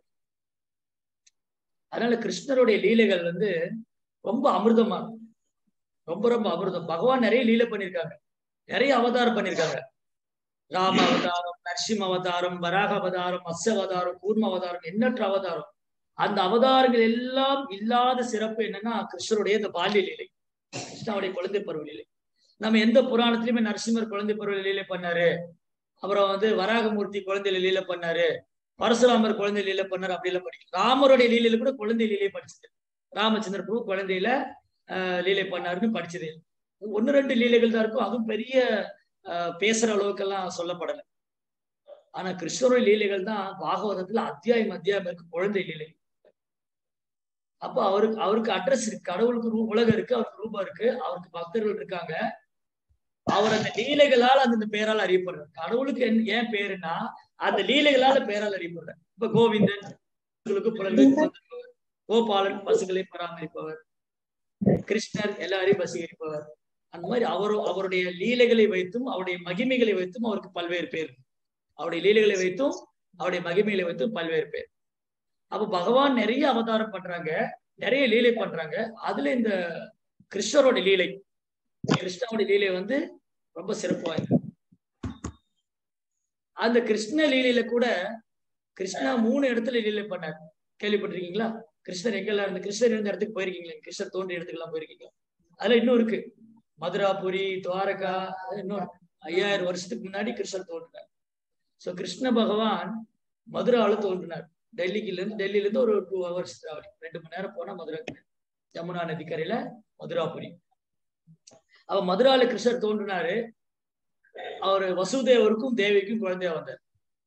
அதனால கிருஷ்ணருடைய லீலைகள் வந்து ரொம்ப அமிர்தமா இருக்கும். ரொம்ப ரொம்ப அமிர்தம் பகவான் நிறைய லீலை பண்ணியிருக்காங்க நிறைய அவதாரம் பண்ணியிருக்காங்க ராம அவதாரம் நரசிம்ம அவதாரம் வராக அவதாரம் மத்ஸ்ய அவதாரம் கூர்ம அவதாரம் எண்ணற்ற அவதாரம் அந்த அவதாரங்கள் எல்லாம் இல்லாத சிறப்பு என்னன்னா கிருஷ்ணருடைய இந்த பால்ய லீலை கிருஷ்ணாவுடைய குழந்தை பருவ லீலை நம்ம எந்த புராணத்திலயுமே நரசிம்மர் குழந்தை பருவ லீலை பண்ணாரு அப்புறம் வந்து வராகமூர்த்தி குழந்தை லீலை பண்ணாரு பரசுராமர் குழந்தை லீலை பண்ணாரு அப்படி எல்லாம் படிக்கல ராமருடைய லீலையில கூட குழந்தை லீலை படிச்சது ராமச்சந்திர பிரபு குழந்தையில ஆஹ் லீலை பண்ணாருன்னு படிச்சது ஒன்னு ரெண்டு லீலைகள் தான் இருக்கும் அதுவும் பெரிய ஆஹ் பேசுற அளவுக்கெல்லாம் சொல்லப்படலை ஆனா கிருஷ்ணருடைய லீலைகள் தான் பாகவதத்துல அத்தியாயம் அத்தியாயம் இருக்கு குழந்தை லீலை அப்போ அவருக்கு அவருக்கு அட்ரஸ் இருக்கு கடவுளுக்கு ரூ உலகம் இருக்கு அவருக்கு ரூபம் இருக்கு அவருக்கு பக்தர்கள் இருக்காங்க அவர் அந்த லீலைகளால் அந்த பேரால் அறியப்படுறார் கடவுளுக்கு என் ஏன் பேருன்னா அந்த லீலைகளால பேரால் அறியப்படுறார் இப்ப கோவிந்தன் பசுகளுக்கு புலன்களை சுமந்தவர். கோபாலன் பசுகளை பராமரிப்பவர் கிருஷ்ணர் எல்லாரையும் வசீகரிப்பவர் அந்த மாதிரி அவரும் அவருடைய லீலைகளை வைத்தும் அவருடைய மகிமைகளை வைத்தும் அவருக்கு பல்வேறு பேர் அவருடைய லீலைகளை வைத்தும் அவருடைய மகிமைகளை வைத்தும் பல்வேறு பேர் அப்ப பகவான் நிறைய அவதாரம் பண்றாங்க நிறைய லீலை பண்றாங்க அதுல இந்த கிருஷ்ணரோட லீலை கிருஷ்ணாவோட லீலை வந்து ரொம்ப சிறப்பு வாய்ந்தது அந்த கிருஷ்ண லீலையில கூட கிருஷ்ணா மூணு இடத்துல லீலை பண்ணார் கேள்விப்பட்டிருக்கீங்களா கிருஷ்ணர் எங்கெல்லாம் இருந்து கிருஷ்ணர் இருந்த இடத்துக்கு போயிருக்கீங்களா கிருஷ்ணர் தோன்றிய இடத்துக்கு எல்லாம் போயிருக்கீங்களா அதுல இன்னும் இருக்கு மதுராபுரி துவாரகா அது இன்னும் இருக்கு. ஐயாயிரம் வருஷத்துக்கு முன்னாடி கிருஷ்ணர் தோன்றினார் சோ கிருஷ்ண பகவான் மதுரால தோன்றினார் டெல்லிக்குல இருந்து டெல்லியில இருந்து ஒரு டூ ஹவர்ஸ் டிராவலிங் ரெண்டு மணி நேரம் போனா மதுரை யமுனா நதிக்கரையில மதுராபுரி அவ மதுரால கிருஷ்ணர் தோன்றினாரு அவர் வசுதேவருக்கும் தேவிக்கும் குழந்தையா வந்தார்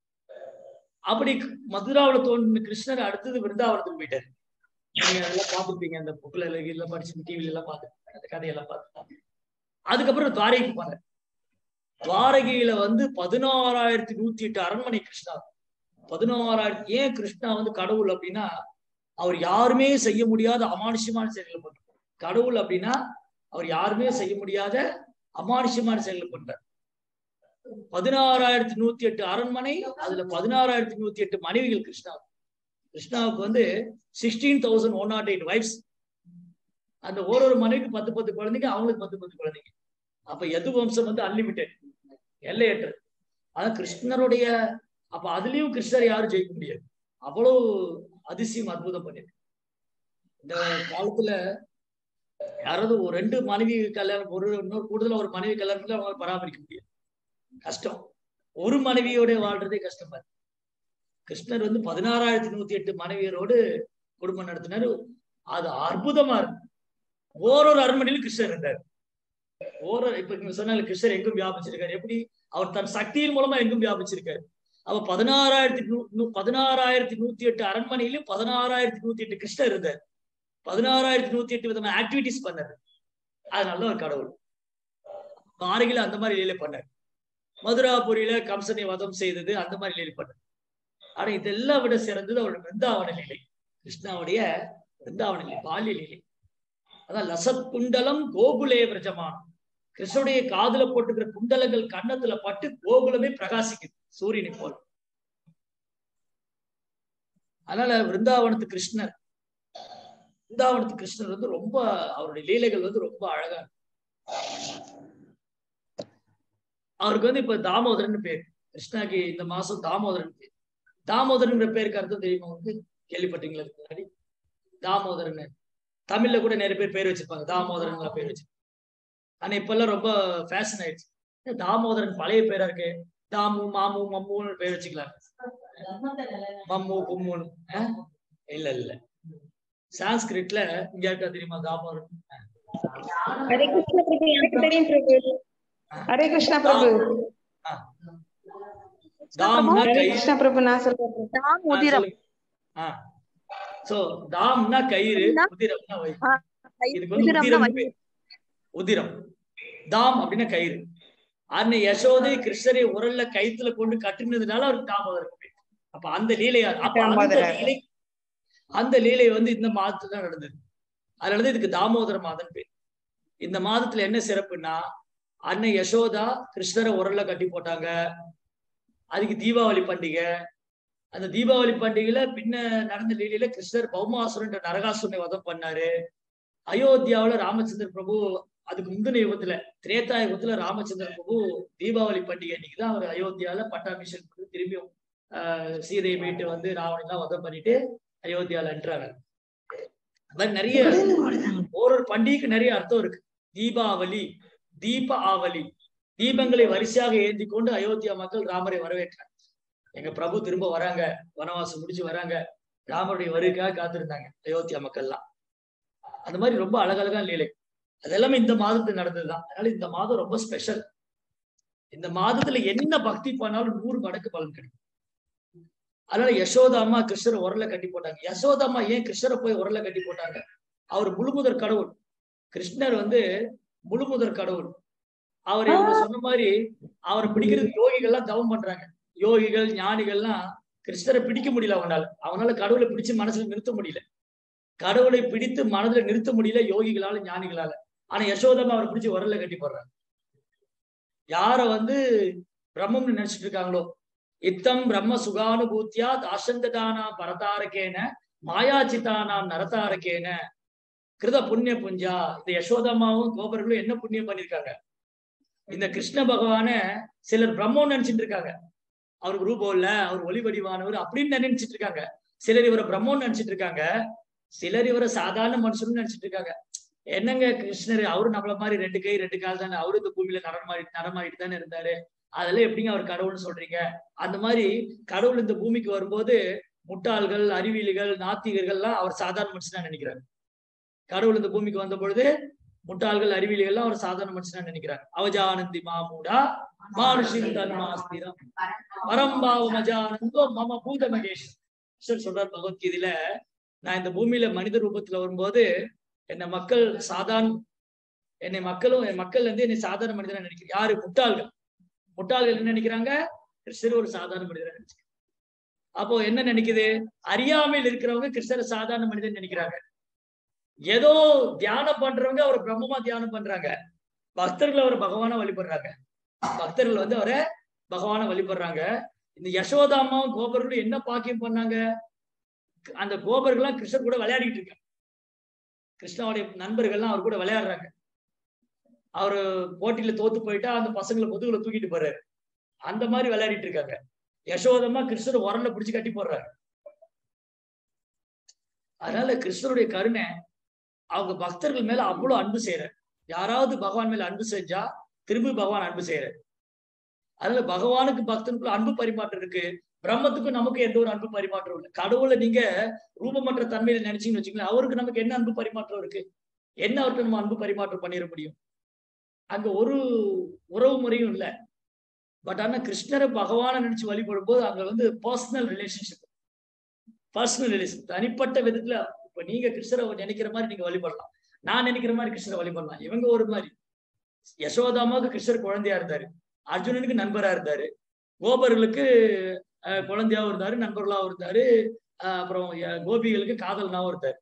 அப்படி மதுராவுல தோன்றின கிருஷ்ணர் அடுத்தது விருந்தாவனத்துக்கு போயிட்டாரு நீங்க அதெல்லாம் பார்த்துருப்பீங்க அந்த புக்ல எல்லாம் படிச்சு டிவில எல்லாம் பார்த்து அந்த கதையெல்லாம் பார்த்து அதுக்கப்புறம் துவாரகைக்கு போனார் துவாரகையில வந்து பதினாறாயிரத்தி நூத்தி எட்டு அரண்மனை கிருஷ்ணா பதினாறாயிரத்தி ஏன் கிருஷ்ணா வந்து கடவுள் அப்படின்னா அவர் யாருமே செய்ய முடியாத அமானுஷ்யமான செயல்களை பண்றார் கடவுள் அப்படின்னா அவர் யாருமே செய்ய முடியாத அமானுஷ்யமான செயல்கள் பண்றார் பதினாறாயிரத்தி நூத்தி எட்டு அரண்மனை அதுல பதினாறாயிரத்தி நூத்தி எட்டு மனைவிகள் கிருஷ்ணா கிருஷ்ணாவுக்கு வந்து sixteen thousand one nought eight wives அந்த ஒரு ஒரு மனைவிக்கு பத்து பத்து குழந்தைங்க அவங்களுக்கு பத்து பத்து குழந்தைங்க அப்ப எது வம்சம் வந்து அன்லிமிட்டெட் எல்லையற்றது ஆனா கிருஷ்ணருடைய அப்ப அதுலயும் கிருஷ்ணர் யாரும் ஜெயிக்க முடியாது அவ்வளவு அதிசயம் அற்புதம் பண்ணிருக்கு இந்த காலத்துல யாராவது ஒரு ரெண்டு மனைவி கல்யாணம் ஒரு இன்னொரு கூடுதலா ஒரு மனைவி கல்யாணம் பண்ணி அவங்க பராமரிக்க முடியாது கஷ்டம் ஒரு மனைவியோட வாழ்றதே கஷ்டமா இருக்கு கிருஷ்ணர் வந்து பதினாறாயிரத்தி நூத்தி எட்டு மனைவியரோடு குடும்பம் நடத்தினாரு அது அற்புதமா இருக்கு ஓரொரு அரண்மனையிலும் கிருஷ்ணர் இருந்தார் ஓரொரு இப்ப நீங்க சொன்னால கிருஷ்ணர் எங்கும் வியாபிச்சிருக்காரு எப்படி அவர் தன் சக்தியின் மூலமா எங்கும் வியாபிச்சிருக்காரு அவ பதினாறாயிரத்தி நூ நூ- பதினாறாயிரத்தி நூத்தி எட்டு அரண்மனையிலும் பதினாறாயிரத்தி நூத்தி எட்டு கிருஷ்ணர் இருந்தார் பதினாறாயிரத்தி நூத்தி எட்டு விதமான ஆக்டிவிட்டிஸ் பண்ணாரு அதனால ஒரு கடவுள் மாரிகில அந்த மாதிரி லீலை பண்ணார் மதுராபுரியில கம்சனை வதம் செய்தது அந்த மாதிரி லீலை பண்ணார் ஆனா இதெல்லாம் விட சிறந்தது அவருடைய பிருந்தாவன லீலை கிருஷ்ணாவுடைய பிருந்தாவன லீலை பால்ய லீலை அதான் லசத் குண்டலம் கோகுலே பிரஜமானம் கிருஷ்ணனுடைய காதுல போட்டுக்கிற குண்டலங்கள் கன்னத்துல பட்டு கோகுலமே பிரகாசிக்குது சூரியனை போல அதனால விருந்தாவனத்து கிருஷ்ணர் விருந்தாவனத்து கிருஷ்ணர் வந்து ரொம்ப அவருடைய லீலைகள் வந்து ரொம்ப அழகா இருக்கு. அவருக்கு வந்து இப்ப தாமோதரன் பேர் கிருஷ்ணாக்கு இந்த மாசம் தாமோதரன் பேர் தாமோதரன்ற பேருக்கு அர்த்தம் தெரியுமா உங்களுக்கு கேள்விப்பட்டீங்களா இதுக்கு முன்னாடி தாமோதரன் தமிழ்ல கூட நிறைய பேர் பேர் வச்சிருப்பாங்க தாமோதரன் பேர் வச்சு ஆனா இப்ப எல்லாம் ரொம்ப ஃபேஷன் ஆயிடுச்சு ஏ, தாமோதரன் பழைய பேரா இருக்கு தாமு மாமு மம்முன்னு பேர் வச்சுக்கலாம் மம்மு கும்முன்னு ஆ? இல்ல இல்ல சான்ஸ்கிரிட்ல இங்க இருக்கா தெரியுமா தாமோதரன் ஹரே கிருஷ்ண பிரபு எனக்கு தெரியும் பிரபு ஹரே கிருஷ்ணா பிரபு ஆ. தாம்னா ஹரே கை கிருஷ்ணா பிரபு நான் சொல்றேன் தாம் ஆ, உதிரம் சொல்லுங்க. ஆ சோ தாம்னா கயிறு தாம்னா- உதிரம்னா வயிறு ஆ, கை- இதுக்கு வந்து உதிரம்னா உதிரம் வயிறு. பேர். உதிரம் தாம் அப்படின்னா கயிறு அன்னை யசோதை கிருஷ்ணரை உரல்ல கயித்துல கொண்டு கட்டினதுனால அவருக்கு தாமோதரம் பேர் அப்ப அந்த லீலையா அப்ப அந்த தாமோதரர். லீலை அந்த லீலை வந்து இந்த மாதத்துல தான் நடந்தது அதனாலதான் இதுக்கு தாமோதர மாதம் பேர் இந்த மாதத்துல என்ன சிறப்புன்னா அன்னை யசோதா கிருஷ்ணரை உரல்ல கட்டி போட்டாங்க அதுக்கு தீபாவளி பண்டிகை அந்த தீபாவளி பண்டிகையில பின்ன நடந்த லீலையில கிருஷ்ணர் பௌமாசுரன் நரகாசுரனை வதம் பண்ணாரு அயோத்தியாவுல ராமச்சந்திர பிரபு அதுக்கு முந்தின யுகத்துல திரேதா யுகத்துல ராமச்சந்திர பிரபு தீபாவளி பண்டிகை அன்னைக்கு தான் அவர் அயோத்தியால பட்டாபிஷேகம் பண்ணி திரும்பியும் ஆஹ் சீதையை மீட்டு வந்து ராவணெல்லாம் வதம் பண்ணிட்டு அயோத்தியால என்றாங்க அது மாதிரி நிறைய ஒரு ஒரு பண்டிகைக்கு நிறைய அர்த்தம் இருக்கு தீபாவளி தீப ஆவலி தீபங்களை வரிசையாக ஏந்தி கொண்டு அயோத்தியா மக்கள் ராமரை வரவேற்றாங்க எங்க பிரபு திரும்ப வராங்க வனவாசம் முடிச்சு வராங்க ராமருடைய வருகைக்காக காத்திருந்தாங்க அயோத்தியா மக்கள்லாம் அந்த மாதிரி ரொம்ப அழகழகான லீலை அது எல்லாமே இந்த மாதத்துல நடந்ததுதான் அதனால இந்த மாதம் ரொம்ப ஸ்பெஷல் இந்த மாதத்துல என்ன பக்தி பண்ணாலும் நூறு மடங்கு பலன் கிடைக்கும் அதனால யசோதா அம்மா கிருஷ்ணரை உரல கட்டி போட்டாங்க யசோதா அம்மா ஏன் கிருஷ்ணரை போய் உரல கட்டி போட்டாங்க அவர் முழுமுதற் கடவுள் கிருஷ்ணர் வந்து முழுமுதற் கடவுள் அவர் இவங்க சொன்ன மாதிரி அவரை பிடிக்கிறதுக்கு யோகிகள்லாம் தவம் பண்றாங்க யோகிகள் ஞானிகள்லாம் கிருஷ்ணரை பிடிக்க முடியல அவனால அவனால கடவுளை பிடிச்சு மனசுல நிறுத்த முடியல கடவுளை பிடித்து மனதுல நிறுத்த முடியல யோகிகளால ஞானிகளால ஆனா யசோதமா அவரை பிடிச்சு உரல்ல கட்டி போடுறாங்க யார வந்து பிரம்மம்னு நினைச்சிட்டு இருக்காங்களோ இத்தம் பிரம்ம சுகானுபூத்தியா தாசந்ததானா பரதாரகேன மாயாச்சிதானாம் நரதாரகேன கிருத புண்ணிய புஞ்சா இந்த யசோதம்மாவும் கோபர்களும் என்ன புண்ணியம் பண்ணிருக்காங்க இந்த கிருஷ்ண பகவான சிலர் பிரம்மம் நினைச்சிட்டு இருக்காங்க அவருக்கு ரூபம் இல்ல அவர் ஒளி வடிவானவர் அப்படின்னு நினைச்சிட்டு இருக்காங்க சிலர் இவரை பிரம்மம் நினைச்சிட்டு இருக்காங்க சிலர் இவரை சாதாரண மனுஷன் நினைச்சிட்டு இருக்காங்க என்னங்க கிருஷ்ணர் அவரு நம்மள மாதிரி ரெண்டு கை ரெண்டு கால் தானே அவரு இந்த பூமியில நடமாடி நடமாடிட்டு தானே இருந்தாரு அதெல்லாம் எப்படிங்க அவர் கடவுள்னு சொல்றீங்க அந்த மாதிரி கடவுள் இந்த பூமிக்கு வரும்போது முட்டாள்கள் அறிவியலிகள் நாத்திகர்கள்லாம் அவர் சாதாரண மனுஷனா நினைக்கிறாங்க கடவுள் இந்த பூமிக்கு வந்த பொழுது முட்டாள்கள் அறிவியலிகள்லாம் அவர் சாதாரண மனுஷனா நினைக்கிறாங்க அவஜானந்தி மாமூடா மானுஷின் தன்மாஸ்திரம் பரம்பாவம் அஜானந்தோ மம பூத மகேஷ் கிருஷ்ணர் சொல்றார் பகவத்கீதையில நான் இந்த பூமியில மனித ரூபத்துல வரும்போது என்னை மக்கள் சாதாரண என்னை மக்களும் என் மக்கள் வந்து என்னை சாதாரண மனிதனா நினைக்கிறேன் யாரு முட்டாள்கள் முட்டாள்கள் என்ன நினைக்கிறாங்க கிருஷ்ணர் ஒரு சாதாரண மனிதனா நினைக்கிறாங்க அப்போ என்ன நினைக்குது அறியாமையில் இருக்கிறவங்க கிருஷ்ணரை சாதாரண மனிதன் நினைக்கிறாங்க ஏதோ தியானம் பண்றவங்க அவரை பிரம்மமா தியானம் பண்றாங்க பக்தர்கள் அவரை பகவானா வழிபடுறாங்க பக்தர்கள் வந்து அவரை பகவான வழிபடுறாங்க இந்த யசோதாமாவும் கோபர்களும் என்ன பாக்கியம் பண்ணாங்க அந்த கோபர்கள்லாம் கிருஷ்ணர் கூட விளையாடிட்டு இருக்காங்க கிருஷ்ணாவுடைய நண்பர்கள்லாம் அவர் கூட விளையாடுறாங்க அவரு போட்டியில தோத்து போயிட்டா அந்த பசங்களை முதுகுல தூக்கிட்டு போறாரு அந்த மாதிரி விளையாடிட்டு இருக்காங்க யசோதமா கிருஷ்ணர் உரல்ல பிடிச்சு கட்டி போடுறாரு அதனால கிருஷ்ணருடைய கருணை அவங்க பக்தர்கள் மேல அவ்வளவு அன்பு செய்யறாரு யாராவது பகவான் மேல அன்பு செஞ்சா திரும்பி பகவான் அன்பு செய்யறாரு அதனால பகவானுக்கு பக்தனுக்குள்ள அன்பு பரிமாற்றம் இருக்கு பிரம்மத்துக்கும் நமக்கு எந்த ஒரு அன்பு பரிமாற்றம் இல்லை கடவுளை நீங்க ரூபமற்ற தன்மையில நினைச்சீங்கன்னு வச்சுக்கோங்களேன் அவருக்கு நமக்கு என்ன அன்பு பரிமாற்றம் இருக்கு என்ன அவருக்கு நம்ம அன்பு பரிமாற்றம் பண்ணிட முடியும் அங்க ஒரு உறவு முறையும் இல்லை பட் ஆனா கிருஷ்ணரை பகவானை நினைச்சு வழிபடும் போது அங்க வந்து பர்சனல் ரிலேஷன்ஷிப் பர்சனல் ரிலேஷன் தனிப்பட்ட விதத்துல இப்ப நீங்க கிருஷ்ணரை நினைக்கிற மாதிரி நீங்க வழிபடலாம் நான் நினைக்கிற மாதிரி கிருஷ்ணரை வழிபடலாம் இவங்க ஒரு மாதிரி யசோதாமாவுக்கு கிருஷ்ணர் குழந்தையா இருந்தாரு அர்ஜுனனுக்கு நண்பரா இருந்தாரு கோபர்களுக்கு அஹ், குழந்தையாவும் இருந்தாரு நண்பர்களாவும் இருந்தாரு அஹ், அப்புறம் அஹ், கோபிகளுக்கு காதலனாவும் இருந்தாரு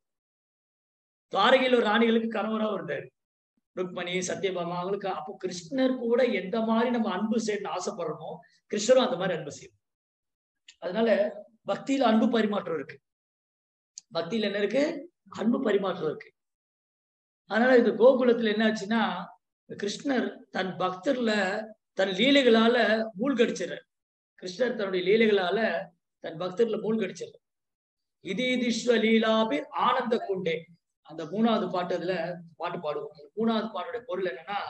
துவாரகையில் ஒரு ராணிகளுக்கு கணவராகவும் இருந்தாரு ருக்மணி சத்யபாமா அவங்களுக்கு அப்போ கிருஷ்ணர் கூட எந்த மாதிரி நம்ம அன்பு செய்யணும்னு ஆசைப்படுறோமோ கிருஷ்ணரும் அந்த மாதிரி அன்பு செய்யும் அதனால பக்தியில அன்பு பரிமாற்றம் இருக்கு பக்தியில என்ன இருக்கு அன்பு பரிமாற்றம் இருக்கு அதனால இந்த கோகுலத்துல என்ன ஆச்சுன்னா கிருஷ்ணர் தன் பக்தர்ல தன் லீலைகளால மூழ்கடிச்சிடுறார் கிருஷ்ணர் தன்னுடைய லீலைகளால தன் பக்தர்ல மூழ்கடிச்சிடுறார் இது இதுஸ்வ லீலாபி ஆனந்த குண்டே அந்த மூணாவது பாட்டு அதுல பாட்டு பாடுவோம் அந்த மூணாவது பாட்டோட பொருள் என்னன்னா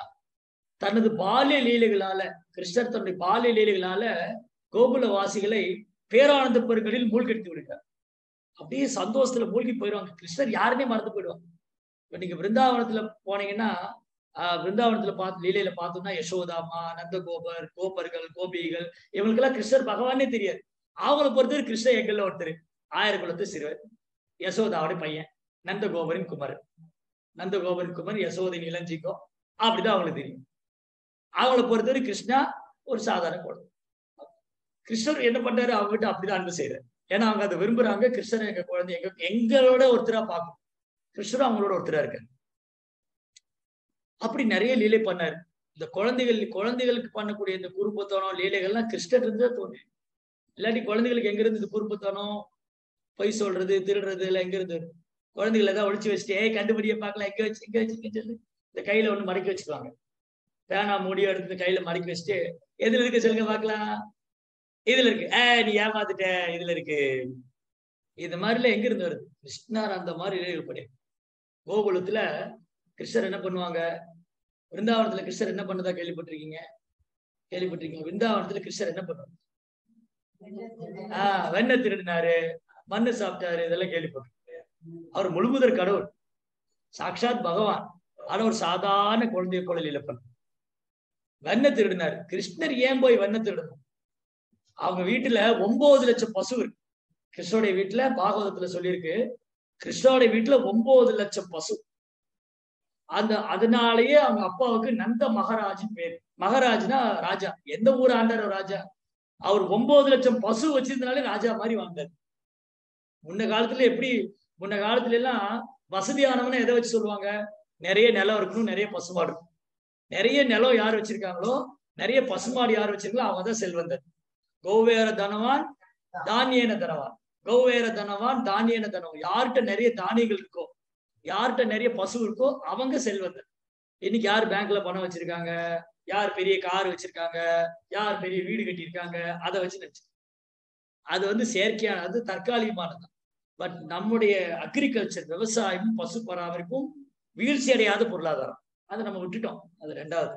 தனது பால்ய லீலைகளால கிருஷ்ணர் தன்னுடைய பால்ய லீலைகளால கோகுல வாசிகளை பேரானந்த பெருக்களில் மூழ்கடித்து விடுகிறார் அப்படியே சந்தோஷத்துல மூழ்கி போயிடுவாங்க கிருஷ்ணர் யாருமே மறந்து போயிடுவாங்க இப்ப நீங்க பிருந்தாவனத்துல போனீங்கன்னா ஆஹ் பிருந்தாவனத்துல பார்த்து லீலையில பார்த்தோம்னா யசோதாமா நந்தகோபர் கோபர்கள் கோபிகள் இவங்களுக்கெல்லாம் கிருஷ்ணர் பகவானே தெரியாது அவங்களை பொறுத்தவரை கிருஷ்ணர் எங்கள்ல ஒருத்தர் ஆயிரக்குளத்து சிறுவர் யசோதாவோட பையன் நந்தகோபரின் குமரன் நந்தகோபரின் குமரன் யசோதின் இளஞ்சிக்கோ அப்படிதான் அவங்களுக்கு தெரியும் அவங்கள பொறுத்தவரை கிருஷ்ணா ஒரு சாதாரண குழந்தை கிருஷ்ணர் என்ன பண்றாரு அவங்க கிட்ட அப்படிதான் அன்பு செய்யறாரு ஏன்னா அவங்க அதை விரும்புறாங்க கிருஷ்ணர் எங்க குழந்தை எங்க எங்களோட ஒருத்தரா பார்க்கும் கிருஷ்ணரும் அவங்களோட ஒருத்தரா இருக்காரு அப்படி நிறைய லீலை பண்ணாரு இந்த குழந்தைகள் குழந்தைகளுக்கு பண்ணக்கூடிய இந்த குறும்புத்தனம் லீலைகள்லாம் கிருஷ்ணர் இருந்து தான் தோன்றி இல்லாட்டி குழந்தைகளுக்கு எங்க இருந்து இந்த குறும்புத்தனம் பொய் சொல்றது திருடுறது எல்லாம் எங்க இருந்து குழந்தைகள் ஏதாவது ஒழிச்சு வச்சுட்டு ஏய் கண்டுபிடிய பார்க்கலாம் எங்க வச்சு எங்க வச்சு சொல்லு இந்த கையில ஒண்ணு மடக்கி வச்சுக்குவாங்க பேனா முடிய எடுத்து இந்த கையில மடக்கி வச்சுட்டு எதுல இருக்கு சொல்லுங்க பார்க்கலாம் இதுல இருக்கு ஏ நீ ஏமாத்துட்ட இதுல இருக்கு இந்த மாதிரில எங்க இருந்து வருது கிருஷ்ணர் அந்த மாதிரி இழைப்படி கோகுலத்துல கிருஷ்ணர் என்ன பண்ணுவாங்க விருந்தாவனத்துல கிருஷ்ணர் என்ன பண்ணதா கேள்விப்பட்டிருக்கீங்க கேள்விப்பட்டிருக்கீங்க விருந்தாவனத்துல கிருஷ்ணர் என்ன பண்ணுவாங்க ஆஹ் வெண்ணை திருடினாரு மண்ணு சாப்பிட்டாரு இதெல்லாம் கேள்விப்பட்டிருக்கீங்க அவர் முழுமுதற் கடவுள் சாக்ஷாத் பகவான் ஆனா ஒரு சாதாரண குழந்தைய போல இழப்பன் வெண்ணை திருடினாரு கிருஷ்ணர் ஏன் போய் வெண்ணை திருடணும் அவங்க வீட்டுல ஒன்பது லட்சம் பசு இருக்கு கிருஷ்ணனுடைய வீட்டுல பாகவதத்துல சொல்லியிருக்கு கிருஷ்ணனுடைய வீட்டுல ஒன்பது லட்சம் பசு அந்த அதனாலேயே அவங்க அப்பாவுக்கு நந்த மகாராஜ் பேர் மகாராஜ்னா ராஜா எந்த ஊர் ஆண்டார் ராஜா அவர் ஒன்பது லட்சம் பசு வச்சிருந்தனாலே ராஜா மாதிரி வாழ்ந்தார் முன்ன காலத்துல எப்படி முன்ன காலத்துல எல்லாம் வசதியானவன எதை வச்சு சொல்லுவாங்க நிறைய நிலம் இருக்கணும் நிறைய பசுமாடு இருக்கும் நிறைய நிலம் யார் வச்சிருக்காங்களோ நிறைய பசுமாடு யார் வச்சிருக்காங்களோ அவங்க தான் செல்வந்தர் கௌவேர தனவான் தானியன தனவான் கௌவேர தனவான் தானியன தனவான் யார்கிட்ட நிறைய தானியங்கள் இருக்கோ யார்கிட்ட நிறைய பசு இருக்கோ அவங்க செல்வந்தர் இன்னைக்கு யார் பேங்க்ல பணம் வச்சிருக்காங்க யார் பெரிய கார் வச்சிருக்காங்க யார் பெரிய வீடு கட்டியிருக்காங்க அதை வச்சு நினைச்சு அது வந்து செயற்கையான அது தற்காலிகமானது பட் நம்முடைய அக்ரிகல்ச்சர் விவசாயமும் பசு பராமரிப்பும் வீழ்ச்சி அடையாத பொருளாதாரம் அதை நம்ம விட்டுட்டோம் அது ரெண்டாவது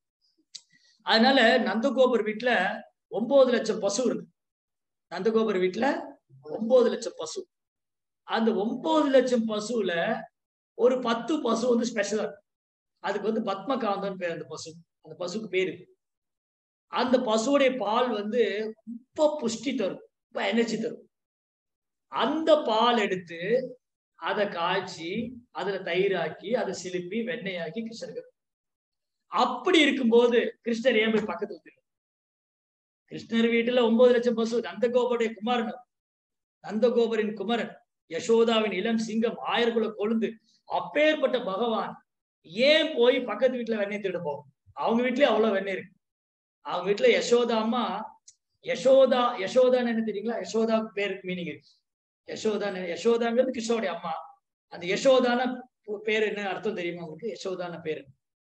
அதனால நந்தகோபர் வீட்டுல ஒன்பது லட்சம் பசு இருக்கு நந்தகோபர் வீட்டுல ஒன்பது லட்சம் பசு அந்த ஒன்பது லட்சம் பசுல ஒரு பத்து பசு வந்து ஸ்பெஷலா இருக்கு அதுக்கு வந்து பத்மகாந்தன் பேர் அந்த பசு அந்த பசுக்கு பேரு அந்த பசுவுடைய பால் வந்து ரொம்ப புஷ்டி தரும் ரொம்ப எனர்ஜி தரும் அந்த பால் எடுத்து அதை காய்ச்சி அதுல தயிராக்கி அதை சிலுப்பி வெண்ணெயாக்கி கிருஷ்ணருக்கு அப்படி இருக்கும்போது கிருஷ்ணர் ஏன் போய் பக்கத்துல திரும்ப கிருஷ்ணர் வீட்டுல ஒன்பது லட்சம் பசு நந்தகோபருடைய குமாரன் நந்தகோபரின் குமரன் யசோதாவின் இளம் சிங்கம் ஆயிரக்குள்ள கொழுந்து அப்பேற்பட்ட பகவான் ஏன் போய் பக்கத்து வீட்டுல வெண்ணெய் திருட போகும் அவங்க வீட்லயே அவ்வளவு வெண்ணெய் இருக்கு அவங்க வீட்டுல யசோதா அம்மா யசோதா யசோதான்னு என்ன தெரியுங்களா யசோதா பேருக்கு மீனிங் இருக்கு யசோதா யசோதாங்கிறது கிருஷ்ணோடைய அம்மா அந்த யசோதான பேர் என்ன அர்த்தம் தெரியுமா உங்களுக்கு யசோதான பேரு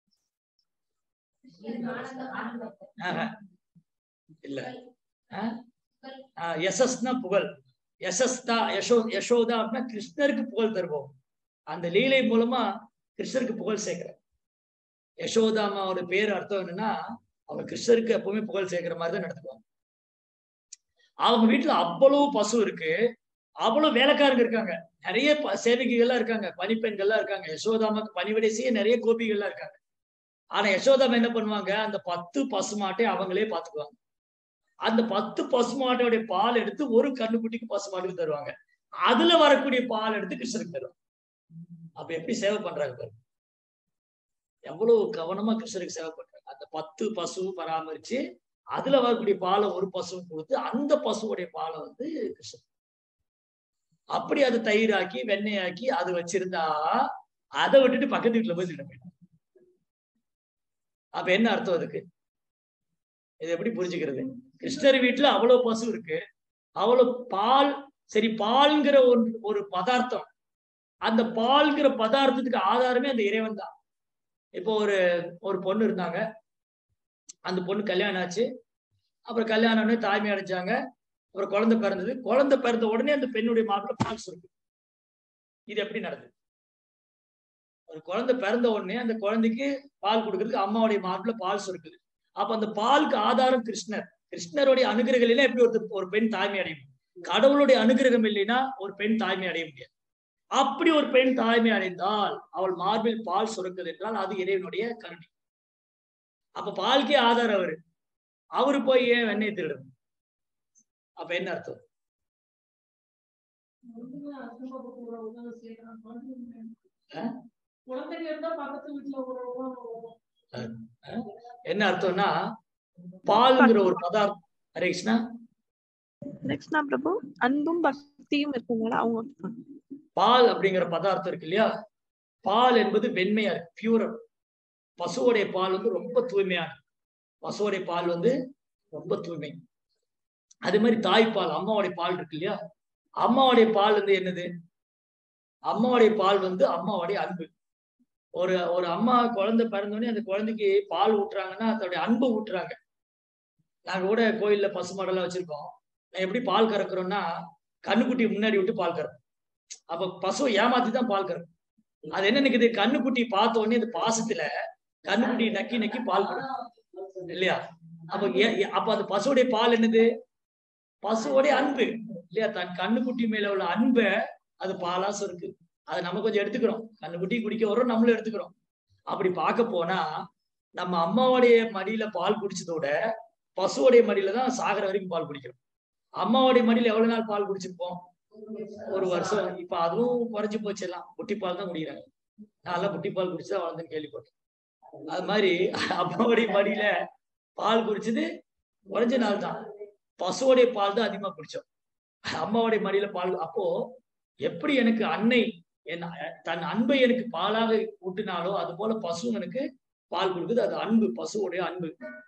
ஆஹா. இல்ல யசஸ்னா புகழ் யசஸ்தா யசோ யசோதா அப்படின்னா கிருஷ்ணருக்கு புகழ் தருவோம் அந்த லீலை மூலமா கிருஷ்ணருக்கு புகழ் சேர்க்கிறார் யசோதாமாவோட பேர் அர்த்தம் என்னன்னா அவங்க கிருஷ்ணருக்கு எப்பவுமே புகழ் சேர்க்கிற மாதிரி தான் நடத்துவாங்க அவங்க வீட்டுல அவ்வளவு பசு இருக்கு அவ்வளவு வேலைக்காரங்க இருக்காங்க நிறைய ப- சேவகிகள்லாம் இருக்காங்க பனிப்பெண்கள்லாம் இருக்காங்க யசோதாமாக்கு பணிவிடை செய்ய நிறைய கோபிகள்லாம் இருக்காங்க ஆனா யசோதாமா என்ன பண்ணுவாங்க அந்த பத்து பசுமாட்டை அவங்களே பாத்துக்குவாங்க அந்த பத்து பசுமாட்டோடைய பால் எடுத்து ஒரு கண்ணுக்குட்டிக்கு பசுமாட்டுக்கு தருவாங்க அதுல வரக்கூடிய பால் எடுத்து கிருஷ்ணருக்கு தருவாங்க அப்ப எப்படி சேவை பண்றாங்க பாருங்க எவ்வளவு கவனமா கிருஷ்ணருக்கு சேவை பண்றாங்க அந்த பத்து பசு பராமரிச்சு அதுல வரக்கூடிய பாலை ஒரு பசு கொடுத்து அந்த பசுவுடைய பாலை வந்து கிருஷ்ணன் அப்படி அதை தயிராக்கி வெண்ணெயாக்கி அது வச்சிருந்தா அதை விட்டுட்டு பக்கத்து வீட்டுல போய் திட போயிடும் அப்ப என்ன அர்த்தம் அதுக்கு இது எப்படி புரிஞ்சுக்கிறது கிருஷ்ணர் வீட்டுல அவ்வளவு பசு இருக்கு அவ்வளவு பால் சரி பால்ங்கிற ஒரு ஒரு பதார்த்தம் அந்த பால்ங்கிற பதார்த்தத்துக்கு ஆதாரமே அந்த இறைவன் தான் இப்போ ஒரு ஒரு பொண்ணு இருந்தாங்க அந்த பொண்ணு கல்யாணம் ஆச்சு அப்புறம் கல்யாணம் ஆனே தாய்மை அடைஞ்சாங்க அப்புறம் குழந்தை பிறந்தது குழந்தை பிறந்த உடனே அந்த பெண்ணுடைய மாப்பிள்ள பால் சுருக்கு இது எப்படி நடக்குது ஒரு குழந்தை பிறந்த உடனே அந்த குழந்தைக்கு பால் கொடுக்கறதுக்கு அம்மாவுடைய மாப்பிள்ள பால் சுருக்குது அப்ப அந்த பாலுக்கு ஆதாரம் கிருஷ்ணர் கிருஷ்ணருடைய அனுகிரகம் இல்லைன்னா எப்படி ஒருத்தர் ஒரு பெண் தாய்மை அடைய முடியும் கடவுளுடைய அனுகிரகம் இல்லைன்னா ஒரு பெண் தாய்மை அடைய முடியாது அப்படி ஒரு பெண் தாய்மை அடைந்தால் அவள் மார்பில் பால் சுரக்குது என்றால் அது இறைவனுடைய கருணை அப்ப பாலுக்கே ஆதாரம் அவரு அவரு போய் ஏன் வெண்ணெய் திருடணும் அப்ப என்ன அர்த்தம் ஆ? குழந்தைங்க இருந்தா பக்கத்து வீட்டுல ஒரு என்ன அர்த்தம்னா பால்ங்கிற ஒரு பதார்த்தம் ஹரே கிருஷ்ணா கிருஷ்ணா பிரபு அன்பும் பக்தியும் இருக்கனால அவங்க பால் அப்படிங்கிற பதார்த்தம் இருக்கு இல்லையா பால் என்பது வெண்மையா இருக்கு பியூர் பசுவோடைய பால் வந்து ரொம்ப தூய்மையான பசுவோடைய பால் வந்து ரொம்ப தூய்மை அதே மாதிரி தாய்ப்பால் அம்மாவுடைய பால் இருக்கு இல்லையா அம்மாவுடைய பால் வந்து என்னது அம்மாவுடைய பால் வந்து அம்மாவுடைய அன்பு ஒரு ஒரு அம்மா குழந்தை பிறந்தோடனே அந்த குழந்தைக்கு பால் ஊட்டுறாங்கன்னா அதோடைய அன்பு ஊட்டுறாங்க நாங்க கூட கோயில்ல பசுமாடெல்லாம் வச்சிருக்கோம் நான் எப்படி பால் கறக்குறோம்னா கண்ணுக்குட்டி முன்னாடி விட்டு பால் கறக்கும் அப்ப பசுவை ஏமாத்தி தான் பால் கறக்கும் அது என்ன நிக்குது கண்ணுக்குட்டி பார்த்த உடனே அந்த பாசத்துல கண்ணுக்குட்டி நக்கி நக்கி பால் கறக்கும் இல்லையா அப்ப ஏ- ஏ- அப்ப அந்த பசுவுடைய பால் என்னது பசுவோடைய அன்பு இல்லையா தன் கண்ணுக்குட்டி மேல உள்ள அன்பை அது பாலா இருக்கு அதை நம்ம கொஞ்சம் எடுத்துக்கிறோம் கண்ணுக்குட்டி குடிக்க வரோம் நம்மளும் எடுத்துக்கிறோம் அப்படி பார்க்க போனா நம்ம அம்மாவுடைய மடியில பால் குடிச்சதோட பசுவோடைய மடியில தான் சாகர வரைக்கும் பால் குடிக்கிறோம் அம்மாவுடைய மடியில எவ்வளவு நாள் பால் குடிச்சிருப்போம் ஒரு வருஷம் இப்ப அதுவும் குறைஞ்சு போச்சு எல்லாம் குட்டி பால் தான் குடிக்கிறாங்க நான் குட்டி பால் குடிச்சா வளர்ந்துன்னு கேள்விப்பட்டேன் அது மாதிரி அம்மாவுடைய மடியில பால் குடிச்சது குறைஞ்ச நாள் தான் பசுவோடைய பால் தான் அதிகமா குடிச்சோம் அம்மாவுடைய மடியில பால் அப்போ எப்படி எனக்கு அன்னை என் தன் அன்பை எனக்கு பாலாக ஊட்டினாலோ அது போல பசு எனக்கு பால் கொடுக்குது அது அன்பு பசுவோடைய அன்பு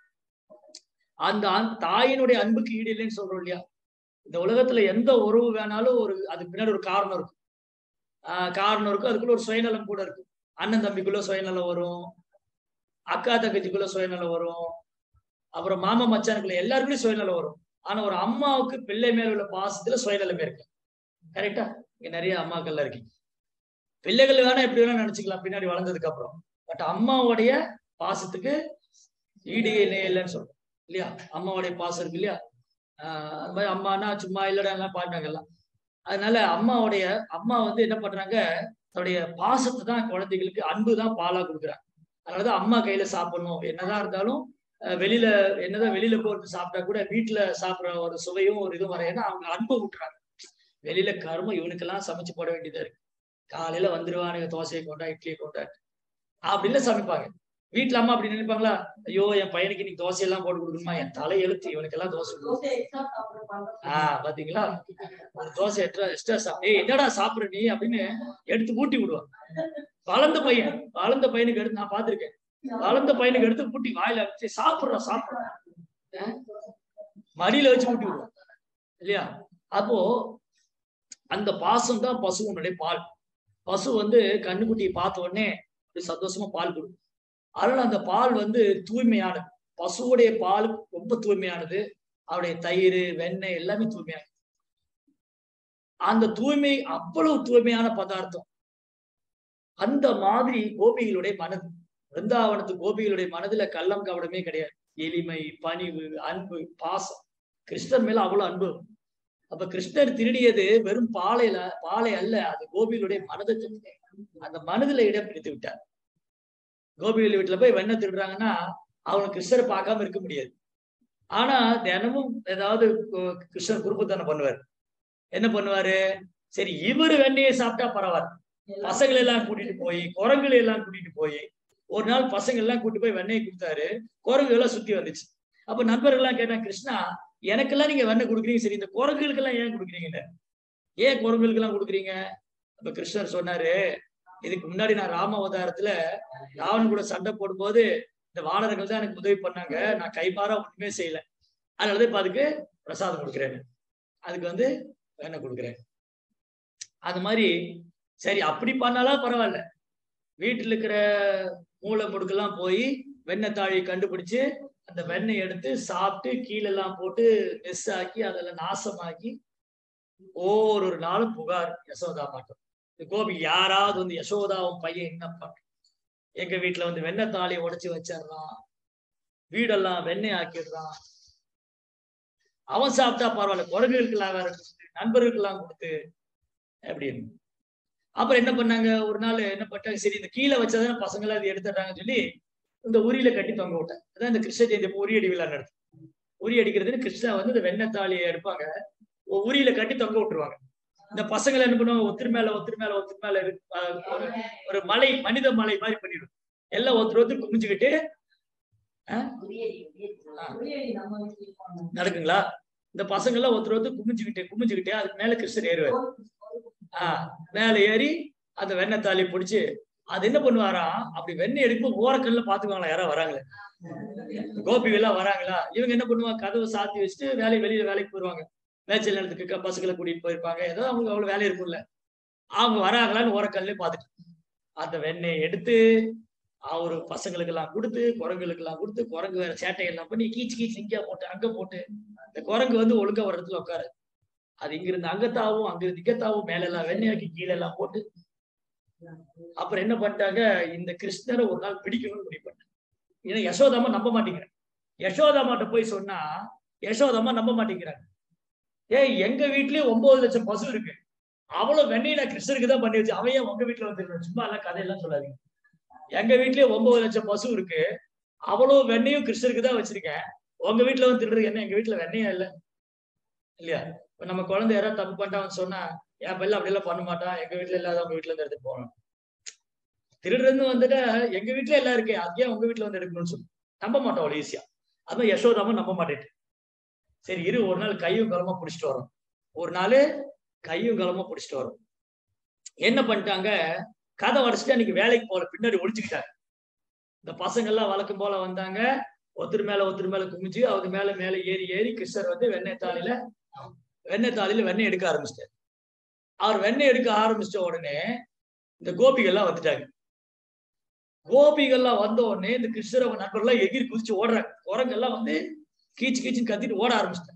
அந்த அன்- தாயினுடைய அன்புக்கு ஈடு இல்லைன்னு சொல்றோம் இல்லையா இந்த உலகத்துல எந்த உறவு வேணாலும் ஒரு அதுக்கு பின்னாடி ஒரு காரணம் இருக்கும் ஆஹ் காரணம் இருக்கும் அதுக்குள்ள ஒரு சுயநலம் கூட இருக்கும் அண்ணன் தம்பிக்குள்ள சுயநலம் வரும் அக்கா தங்கச்சிக்குள்ள சுயநலம் வரும் அப்புறம் மாமா மச்சானுக்குள்ள எல்லாருக்குள்ளயும் சுயநலம் வரும் ஆனா ஒரு அம்மாவுக்கு பிள்ளை மேல உள்ள பாசத்துல சுயநலமே இருக்கு கரெக்டா இங்க நிறைய அம்மாக்கள்லாம் இருக்கீங்க பிள்ளைகள் வேணா எப்படி வேணா நினைச்சுக்கலாம் பின்னாடி வளர்ந்ததுக்கு அப்புறம் பட் அம்மாவுடைய பாசத்துக்கு ஈடு இணை இல்லைன்னு சொல்றோம் இல்லையா அம்மாவுடைய பாசம் இருக்கு இல்லையா ஆஹ் அது மாதிரி அம்மானா சும்மா இல்லடா எல்லாம் பாடினாங்க எல்லாம் அதனால அம்மாவுடைய அம்மா வந்து என்ன பண்றாங்க தன்னுடைய பாசத்தை தான் குழந்தைகளுக்கு அன்பு தான் பாலா கொடுக்குறாங்க அதனாலதான் அம்மா கையில சாப்பிடணும் என்னதான் இருந்தாலும் அஹ் வெளியில என்னதான் வெளியில போறது சாப்பிட்டா கூட வீட்டுல சாப்பிடுற ஒரு சுவையும் ஒரு இதுவும் வர ஏன்னா அவங்க அன்பை விட்டுறாங்க வெளியில கருமம் இவனுக்கெல்லாம் சமைச்சு போட வேண்டியதா இருக்கு காலையில வந்துருவானுங்க தோசையை கொண்டா இட்லியை கொண்டா அப்படின்னு சமைப்பாங்க வீட்டுல அம்மா அப்படி நினைப்பாங்களா ஐயோ என் பையனுக்கு இன்னைக்கு தோசை எல்லாம் போட்டு கொடுக்கணுமா என் தலை எழுத்து இவனுக்கெல்லாம் தோசை கொடு. தோசை extra சாப்பிடுறாங்க. ஆஹ் பாத்தீங்களா ஒரு தோசை எக்ஸ்ட்ரா எக்ஸ்ட்ரா சாப்பிடு ஏய் என்னடா சாப்பிடுற நீ அப்படின்னு எடுத்து ஊட்டி விடுவான் வளர்ந்த பையன் வளர்ந்த பையனுக்கு எடுத்து நான் பார்த்திருக்கேன் வளர்ந்த பையனுக்கு எடுத்து ஊட்டி வாயில வச்சு சாப்பிடுறா சாப்பிடுறா ஆஹ் மடியில வச்சு ஊட்டி விடுவான் இல்லையா அப்போ அந்த பாசம் தான் பசுவனுடைய பால் பசு வந்து கண்ணுக்குட்டியை பார்த்த உடனே அப்படி சந்தோஷமா பால் கொடுக்கும் அதனால அந்த பால் வந்து தூய்மையானது பசுவுடைய பால் ரொம்ப தூய்மையானது அவருடைய தயிர் வெண்ணெய் எல்லாமே தூய்மையானது அந்த தூய்மை அவ்வளவு தூய்மையான பதார்த்தம் அந்த மாதிரி கோபிகளுடைய மனது பிருந்தாவனத்து கோபிகளுடைய மனதுல கள்ளம் கவடமே கிடையாது எளிமை பணிவு அன்பு பாசம் கிருஷ்ணர் மேல அவ்வளவு அன்பு அப்ப கிருஷ்ணர் திருடியது வெறும் பாலையில பாலை அல்ல அது கோபிகளுடைய மனதை திருடி அந்த மனதுல இடம் பிடித்து விட்டார் கோபிகள் வீட்டுல போய் வெண்ணெய் திருடுறாங்கன்னா அவங்க கிருஷ்ணரை பார்க்காம இருக்க முடியாது ஆனா தினமும் ஏதாவது கு- கிருஷ்ணர் குறும்புத்தனம் பண்ணுவார் என்ன பண்ணுவாரு சரி இவரு வெண்ணெயை சாப்பிட்டா பரவாயில்ல பசங்களை எல்லாம் கூட்டிட்டு போய் குரங்குகளை எல்லாம் கூட்டிட்டு போய் ஒரு நாள் பசங்க எல்லாம் கூட்டிட்டு போய் வெண்ணெய் கொடுத்தாரு குரங்கு எல்லாம் சுத்தி வந்துச்சு அப்ப நண்பர்கள் எல்லாம் கேட்டாங்க கிருஷ்ணா எனக்கெல்லாம் நீங்க வெண்ணெய் கொடுக்குறீங்க சரி இந்த குரங்குகளுக்கு எல்லாம் ஏன் கொடுக்குறீங்க ஏன் குரங்குகளுக்கு எல்லாம் கொடுக்குறீங்க அப்ப கிருஷ்ணர் சொன்னாரு இதுக்கு முன்னாடி நான் ராம அவதாரத்துல ராவணன் கூட சண்டை போடும்போது இந்த வானரங்கள் தான் எனக்கு உதவி பண்ணாங்க நான் கைமாறா ஒண்ணுமே செய்யல அதனாலதான் இப்ப அதுக்கு பிரசாதம் கொடுக்குறேன் அதுக்கு வந்து வெண்ணெய் கொடுக்குறேன் அது மாதிரி சரி அப்படி பண்ணாலும் பரவாயில்ல வீட்டுல இருக்கிற மூளை முடுக்கெல்லாம் போய் வெண்ணெய் தாழி கண்டுபிடிச்சு அந்த வெண்ணெய் எடுத்து சாப்பிட்டு கீழெல்லாம் போட்டு நெஸ் ஆக்கி அதெல்லாம் நாசமாக்கி ஒவ்வொரு நாளும் புகார் யசோதா மாட்டோம் இந்த கோபி யாராவது வந்து யசோதாவும் பையன் என்ன பண்ண எங்க வீட்டுல வந்து வெண்ணெய் தாலியை உடைச்சு வச்சிடுறான் வீடெல்லாம் வெண்ணெய் ஆக்கிடுறான் அவன் சாப்பிட்டா பரவாயில்ல குரங்குகளுக்கெல்லாம் வேற கொடுத்து நண்பர்களுக்கெல்லாம் கொடுத்து அப்படின்னு அப்புறம் என்ன பண்ணாங்க ஒரு நாள் என்ன பண்ணாங்க சரி இந்த கீழே வச்சதானே பசங்க எல்லாம் இது எடுத்துடுறாங்கன்னு சொல்லி இந்த உரியில கட்டி தொங்க விட்டேன் அதான் இந்த கிருஷ்ண ஜெயந்தி அப்போ உரி அடி விழா நடத்து உரி அடிக்கிறதுன்னு கிருஷ்ணா வந்து இந்த வெண்ணெய் தாலியை எடுப்பாங்க ஒ- உரியில கட்டி தொங்க விட்டுருவாங்க இந்த பசங்களை என்ன பண்ணுவாங்க ஒருத்தர் மேல ஒருத்தர் மேல ஒருத்தர் மேல இரு- அஹ் ஒரு ஒரு மலை மனித மலை மாதிரி பண்ணிடும் எல்லாம் ஒருத்தர் ஒருத்தர் குமிஞ்சுக்கிட்டு புரியலை நம்ம வீட்டுல இருப்பாங்க. நடக்குங்களா இந்த பசங்க எல்லாம் ஒருத்தர் ஒருத்தர் குமிஞ்சுக்கிட்டே குமிஞ்சுக்கிட்டே அதுக்கு மேல கிருஷ்ணர் ஏறுவார் ஆஹ் மேல ஏறி அந்த வெண்ணெய் தாலி பிடிச்சு அது என்ன பண்ணுவாராம் அப்படி வெண்ணெய் எடுக்கும் ஓரக்கல்ல பாத்துக்குவாங்களா யாரா வராங்களே கோபி எல்லாம் வராங்களா இவங்க என்ன பண்ணுவாங்க கதவை சாத்தி வச்சுட்டு வேலை வெளியில வேலைக்கு போயிருவாங்க மேய்ச்சல் நிலத்துக்கு க- பசுக்களை கூட்டிட்டு போயிருப்பாங்க ஏதோ அவங்க அவ்வளவு வேலை இருக்கும்ல அவங்க வராங்களான்னு ஓரக்கல்லே பாத்துட்டு அந்த வெண்ணெயை எடுத்து அவரு பசங்களுக்கு எல்லாம் கொடுத்து குரங்குகளுக்கு எல்லாம் கொடுத்து குரங்கு வேற சேட்டை எல்லாம் பண்ணி கீச்சு கீச்சு இங்க போட்டு அங்க போட்டு இந்த குரங்கு வந்து ஒழுங்கா ஒரு இடத்துல உட்காரு அது இங்கிருந்து அங்கத்தாவும் அங்கிருந்து இங்கத்தாவும் மேல எல்லாம் வெண்ணையாக்கி கீழே எல்லாம் போட்டு அப்புறம் என்ன பண்ணிட்டாங்க இந்த கிருஷ்ணரை ஒரு நாள் பிடிக்கணும்னு முடிவு பண்ணாங்க ஏன்னா யசோதாமா நம்ப மாட்டேங்கிறாங்க யசோதாமாட்ட போய் சொன்னா யசோதாமா நம்ப மாட்டேங்கிறாங்க ஏய் எங்க வீட்லயே ஒன்பது லட்சம் பசு இருக்கு அவ்வளவு வெண்ணெய் நான் கிருஷ்ணருக்கு தான் பண்ணி வச்சு அவன் ஏன் உங்க வீட்டுல வந்துருக்கணும் சும்மா எல்லாம் கதையெல்லாம் சொல்லாதீங்க எங்க வீட்லயே ஒன்பது லட்சம் பசு இருக்கு அவ்வளவு வெண்ணையும் கிருஷ்ணருக்கு தான் வச்சிருக்கேன் உங்க வீட்டுல வந்து திருடுறது என்ன எங்க வீட்டுல வெண்ணையா இல்ல இல்லையா இப்ப நம்ம குழந்தை யாராவது தப்பு பண்ணிட்டான்னு சொன்னா என் பிள்ளை அப்படி எல்லாம் பண்ண மாட்டான் எங்க வீட்டுல இல்லாத உங்க வீட்டுல இருந்து எடுத்துட்டு போகணும் திருடுறது வந்துட்டு எங்க வீட்டுல எல்லாம் இருக்கு அது ஏன் உங்க வீட்டுல வந்து எடுக்கணும்னு சொல்லி நம்ப மாட்டோம் அவ்வளவு ஈஸியா அதுவும் யசோதாம நம்ப மாட்டேன் சரி இரு ஒரு நாள் கையும் களமா பிடிச்சிட்டு வரோம் ஒரு நாள் கையும் களமா பிடிச்சிட்டு வரோம் என்ன பண்ணிட்டாங்க கதை உடச்சிட்டு அன்னைக்கு வேலைக்கு போல பின்னாடி ஒழிச்சுக்கிட்டாங்க இந்த பசங்க எல்லாம் வழக்கம் போல வந்தாங்க ஒருத்தர் மேல ஒருத்தர் மேல குமிச்சு அவங்க மேல மேல ஏறி ஏறி கிருஷ்ணர் வந்து வெண்ணெய் தாளில வெண்ணெய் தாளில வெண்ணெய் எடுக்க ஆரம்பிச்சிட்டாரு அவர் வெண்ணெய் எடுக்க ஆரம்பிச்ச உடனே இந்த கோபிகள்லாம் வந்துட்டாங்க கோபிகள்லாம் வந்த உடனே இந்த கிருஷ்ணர் அவங்க நண்பர்கள்லாம் எகிரி குதிச்சு ஓடுறாங்க குரங்கெல்லாம் வந்து கீச்சு கீச்சுன்னு கத்திட்டு ஓட ஆரம்பிச்சிட்டாங்க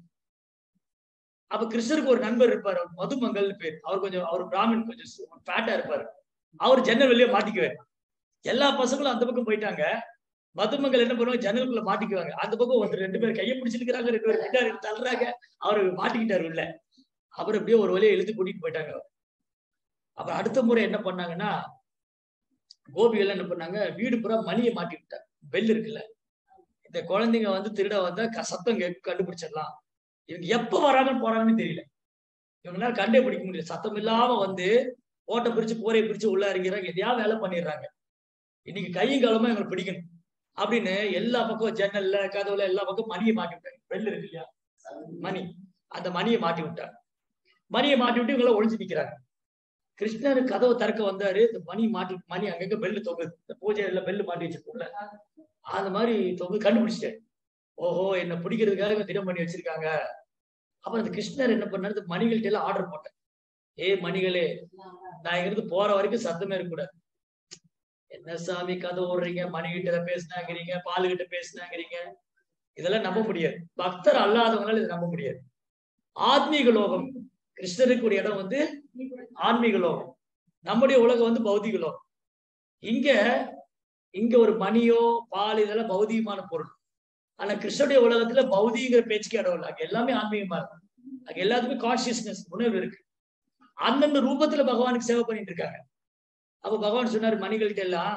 அப்ப கிருஷ்ணருக்கு ஒரு நண்பர் இருப்பாரு அவர் மதுமங்கல் பேர் அவர் கொஞ்சம் அவர் பிராமின் கொஞ்சம் ஃபேட்டா இருப்பாரு அவர் ஜன்னல் வெளியே மாட்டிக்குவார் எல்லா பசங்களும் அந்த பக்கம் போயிட்டாங்க மதுமங்கல் என்ன பண்ணுவாங்க ஜன்னலுக்குள்ள மாட்டிக்குவாங்க அந்த பக்கம் ஒருத்தர் ரெண்டு பேர் கையை பிடிச்சிருக்கிறாங்க ரெண்டு பேர் பின்னாடி தள்ளுறாங்க அவர் மாட்டிக்கிட்டாரு உள்ள அவர் அப்படியே ஒரு வழியை இழுத்து கூட்டிட்டு போயிட்டாங்க அப்புறம் அடுத்த முறை என்ன பண்ணாங்கன்னா கோபிகள் என்ன பண்ணாங்க வீடு பூரா மணியை மாட்டி விட்டாங்க பெல் இருக்குல்ல இந்த குழந்தைங்க வந்து திருட வந்தா க- சத்தம் கேட்க கண்டுபிடிச்சிடலாம் இவங்க எப்ப வராங்கன்னு போறாங்கன்னு தெரியல இவங்களால கண்டே பிடிக்க முடியல சத்தம் இல்லாம வந்து ஓட்டை பிரிச்சு போரையை பிரிச்சு உள்ள இறங்கிறாங்க எதையா வேலை பண்ணிடுறாங்க இன்னைக்கு கையும் காலமா இவங்களை பிடிக்கணும் அப்படின்னு எல்லா பக்கம் ஜன்னல்ல கதவுல எல்லா பக்கம் மணியை மாட்டி விட்டாங்க பெல் இருக்கு இல்லையா மணி அந்த மணியை மாட்டி விட்டாங்க மணியை மாட்டி விட்டு இவங்கள ஒளிஞ்சு நிக்கிறாங்க கிருஷ்ணர் கதவை திறக்க வந்தாரு இந்த மணி மாட்டி மணி அங்கங்க பெல்லு தொங்குது இந்த பூஜையில பெல்லு மாட்டி வச்சிருக்கோம்ல அந்த மாதிரி தொங்கு கண்டுபிடிச்சிட்டேன் ஓஹோ என்ன பிடிக்கிறதுக்காக இவங்க திட்டம் பண்ணி வச்சிருக்காங்க அப்புறம் இந்த கிருஷ்ணர் என்ன பண்ணாரு இந்த மணிகள்ட்ட எல்லாம் ஆர்டர் போட்டேன் ஏய் மணிகளே நான் இங்கிருந்து போற வரைக்கும் சத்தமே இருக்கக்கூடாது என்ன சாமி கதை ஓடுறீங்க மணிகிட்ட பேசினாங்கிறீங்க பாலுகிட்ட பேசினாங்கிறீங்க இதெல்லாம் நம்ப முடியாது பக்தர் அல்லாதவங்களால இதை நம்ப முடியாது ஆத்மீக லோகம் கிருஷ்ணருக்கு ஒரு இடம் வந்து ஆன்மீக லோகம் நம்முடைய உலகம் வந்து பௌதிக லோகம் இங்க இங்க ஒரு மணியோ பால் இதெல்லாம் பௌதிகமான பொருள் ஆனா கிருஷ்ணனுடைய உலகத்துல பௌதிகிற பேச்சுக்கு இடம் இல்லை அங்க எல்லாமே ஆன்மீகமா இருக்கு அங்க எல்லாத்துக்குமே கான்சியஸ்னஸ் உணர்வு இருக்கு அந்தந்த ரூபத்துல பகவானுக்கு சேவை பண்ணிட்டு இருக்காங்க அப்ப பகவான் சொன்னாரு மணிகள்கிட்ட எல்லாம்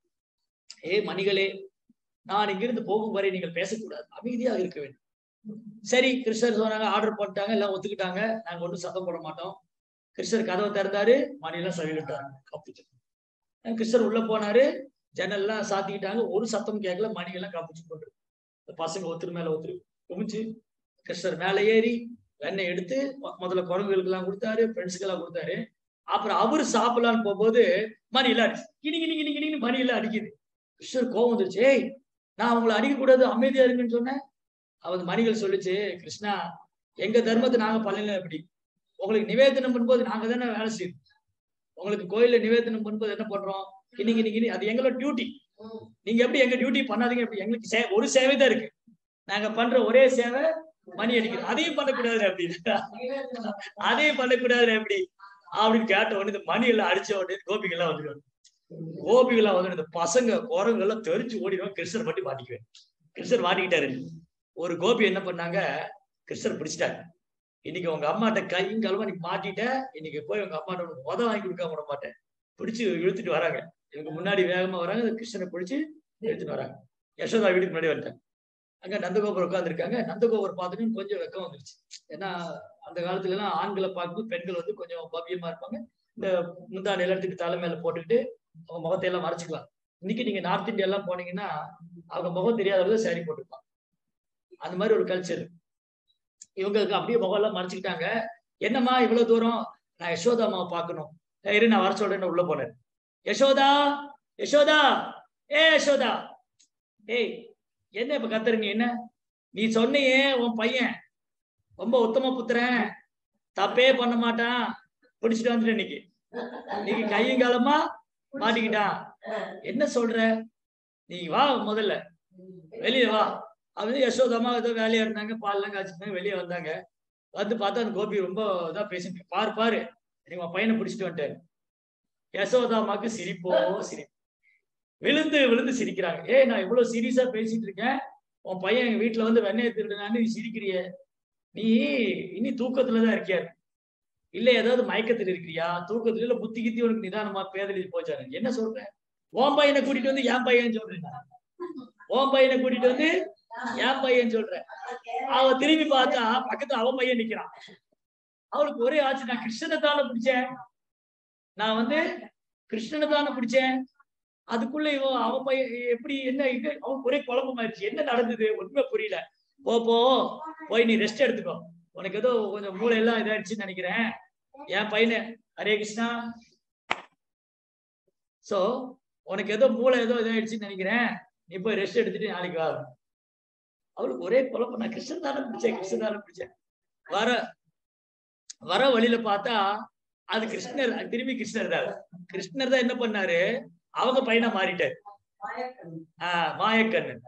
ஏ மணிகளே நான் இங்கிருந்து போகும் வரை நீங்கள் பேசக்கூடாது அமைதியாக இருக்க வேண்டும் சரி கிருஷ்ணர் சொன்னாங்க ஆர்டர் பண்ணிட்டாங்க எல்லாம் ஒத்துக்கிட்டாங்க நாங்க ஒன்றும் சத்தம் போட மாட்டோம் கிருஷ்ணர் கதவை திறந்தாரு மணியெல்லாம் சவிட்டாங்க கப்பிச்சு கிருஷ்ணர் உள்ள போனாரு ஜன்னல்லாம் சாத்திக்கிட்டாங்க ஒரு சத்தம் கேட்கல மணியெல்லாம் கப்பிச்சு போட்டு இந்த பசங்க ஒருத்தர் மேல ஒருத்தர் குமிச்சு கிருஷ்ணர் மேல ஏறி வெண்ணெய் எடுத்து மொ- முதல்ல குரங்குகளுக்கு எல்லாம் கொடுத்தாரு ஃப்ரெண்ட்ஸுக்கு எல்லாம் கொடுத்தாரு அப்புறம் அவரு சாப்பிடலான்னு போகும்போது மணி எல்லாம் அடிச்சு கிணி கிணி கிணி கிணின்னு மணி எல்லாம் அடிக்குது கிருஷ்ணர் கோவம் வந்துருச்சு ஏய் நான் உங்களை அடிக்க கூடாது அமைதியா இருங்கன்னு சொன்னேன் அவங்க மணிகள் சொல்லுச்சு கிருஷ்ணா எங்க தர்மத்தை நாங்க பண்ணல எப்படி உங்களுக்கு நிவேதனம் பண்ணும்போது நாங்க தானே வேலை செய்யணும் உங்களுக்கு கோயில்ல நிவேதனம் பண்ணும்போது என்ன பண்றோம் கிணி கிணி கிணி அது எங்களோட டியூட்டி நீங்க எப்படி எங்க டியூட்டி பண்ணாதீங்க எப்படி எங்களுக்கு சே- ஒரு சேவை தான் இருக்கு நாங்க பண்ற ஒரே சேவை மணி அடிக்கிறது அதையும் பண்ணக்கூடாது அப்படின்னு அதையும் பண்ணக்கூடாது எப்படி அப்படின்னு கேட்ட உடனே இந்த மணி எல்லாம் அடிச்ச உடனே கோபிகள் எல்லாம் வந்துடுவாங்க கோபிகள் எல்லாம் வந்து இந்த பசங்க குரங்கு எல்லாம் தெரிஞ்சு ஓடிடுவாங்க கிருஷ்ணர் மட்டும் மாட்டிக்குவேன் கிருஷ்ணர் மாட்டிக்கிட்டாரு ஒரு கோபி என்ன பண்ணாங்க கிருஷ்ணர் பிடிச்சிட்டாங்க இன்னைக்கு உங்க அம்மாட்ட கையும் கலமா இன்னைக்கு மாட்டிட்ட இன்னைக்கு போய் உங்க அம்மாட்ட உனக்கு உதவ வாங்கி கொடுக்காம விட மாட்டேன் பிடிச்சு இழுத்துட்டு வராங்க இவங்க முன்னாடி வேகமா வராங்க இந்த கிருஷ்ணனை பிடிச்சு இழுத்துட்டு வராங்க யசோதா வீட்டுக்கு முன்னாடி வந்துட்டாங்க அங்க நந்தகோபுரம் உட்காந்துருக்காங்க நந்தகோபுரம் பார்த்துட்டு கொஞ்சம் வெக்கம் வந்துருச்சு ஏன்னா அந்த காலத்துல எல்லாம் ஆண்களை பார்க்கும்போது பெண்கள் வந்து கொஞ்சம் பவ்யமா இருப்பாங்க இந்த முந்தானை எல்லாத்துக்கு தலை மேல போட்டுக்கிட்டு அவங்க முகத்தை எல்லாம் மறைச்சுக்கலாம் இன்னைக்கு நீங்க நார்த் இந்தியா எல்லாம் போனீங்கன்னா அவங்க முகம் தெரியாதவங்க சேரீ போட்டுப்பாங்க அந்த மாதிரி ஒரு கல்ச்சர் இவங்களுக்கு அப்படியே முகம் எல்லாம் மறைச்சுக்கிட்டாங்க என்னம்மா இவ்வளவு தூரம் நான் யசோதா அம்மாவை பார்க்கணும் "ஏய், இரு நான் வர சொல்றேன்னு உள்ள போனேன் யசோதா யசோதா ஏ யசோதா ஏய் என்ன இப்ப கத்துற நீ என்ன நீ சொன்னியே உன் பையன் ரொம்ப உத்தம புத்திரன் தப்பே பண்ண மாட்டான் பிடிச்சிட்டு வந்துட்டு இன்னைக்கு இன்னைக்கு கையும் காலமா மாட்டிக்கிட்டான் என்ன சொல்ற நீ வா முதல்ல வெளியே வா அப்படி யசோதாமா ஏதோ வேலையா இருந்தாங்க பால்லாம் காய்ச்சிருந்தாங்க வெளியே வந்தாங்க வந்து பார்த்தா அந்த கோபி ரொம்ப இதா பேசிட்டு பாரு பாரு நீ உன் பையனை பிடிச்சிட்டு வந்துட்டாரு யசோதாமாக்கு சிரிப்போ சிரிப்பு விழுந்து விழுந்து சிரிக்கிறாங்க ஏய் நான் இவ்வளவு சீரியஸா பேசிட்டு இருக்கேன் உன் பையன் எங்க வீட்டுல வந்து வெண்ணெய் திருடுனான்னு நீ சிரிக்கிறிய நீ இனி தூக்கத்துலதான் இருக்கியா இல்ல ஏதாவது மயக்கத்துல இருக்கிறியா தூக்கத்துல இல்ல புத்தி கித்தி உனக்கு நிதானமா பேதலி போச்சாரு என்ன சொல்ற உன் பையனை கூட்டிட்டு வந்து என் பையன் சொல்றேன் உன் பையனை கூட்டிட்டு வந்து என் பையன் சொல்றேன் அவ திரும்பி பார்த்தா பக்கத்துல அவன் பையன் நிக்கிறான் அவளுக்கு ஒரே ஆச்சு நான் கிருஷ்ணனை தானே பிடிச்சேன் நான் வந்து கிருஷ்ணனை தானே பிடிச்சேன் அதுக்குள்ள இவன் அவன் பையன் எப்படி என்ன இது அவன் ஒரே குழப்பமாயிருச்சு என்ன நடந்தது ஒண்ணுமே புரியல போ போ போய் நீ ரெஸ்ட் எடுத்துக்கோ உனக்கு ஏதோ கொஞ்சம் மூளை எல்லாம் இதாயிடுச்சுன்னு நினைக்கிறேன் என் பையனு ஹரே கிருஷ்ணா சோ உனக்கு ஏதோ மூளை ஏதோ இதாயிடுச்சுன்னு நினைக்கிறேன் நீ போய் ரெஸ்ட் எடுத்துட்டு நாளைக்கு வா அவளுக்கு ஒரே குழப்பம் நான் கிருஷ்ணன் தானே பிடிச்சேன் கிருஷ்ணன் தானே பிடிச்சேன் வர வர வழியில பார்த்தா அது கிருஷ்ணர் அது திரும்பி கிருஷ்ணர் தான் கிருஷ்ணர் தான் என்ன பண்ணாரு அவங்க பையனா மாறிட்டாரு ஆஹ் மாயக்கண்ணன்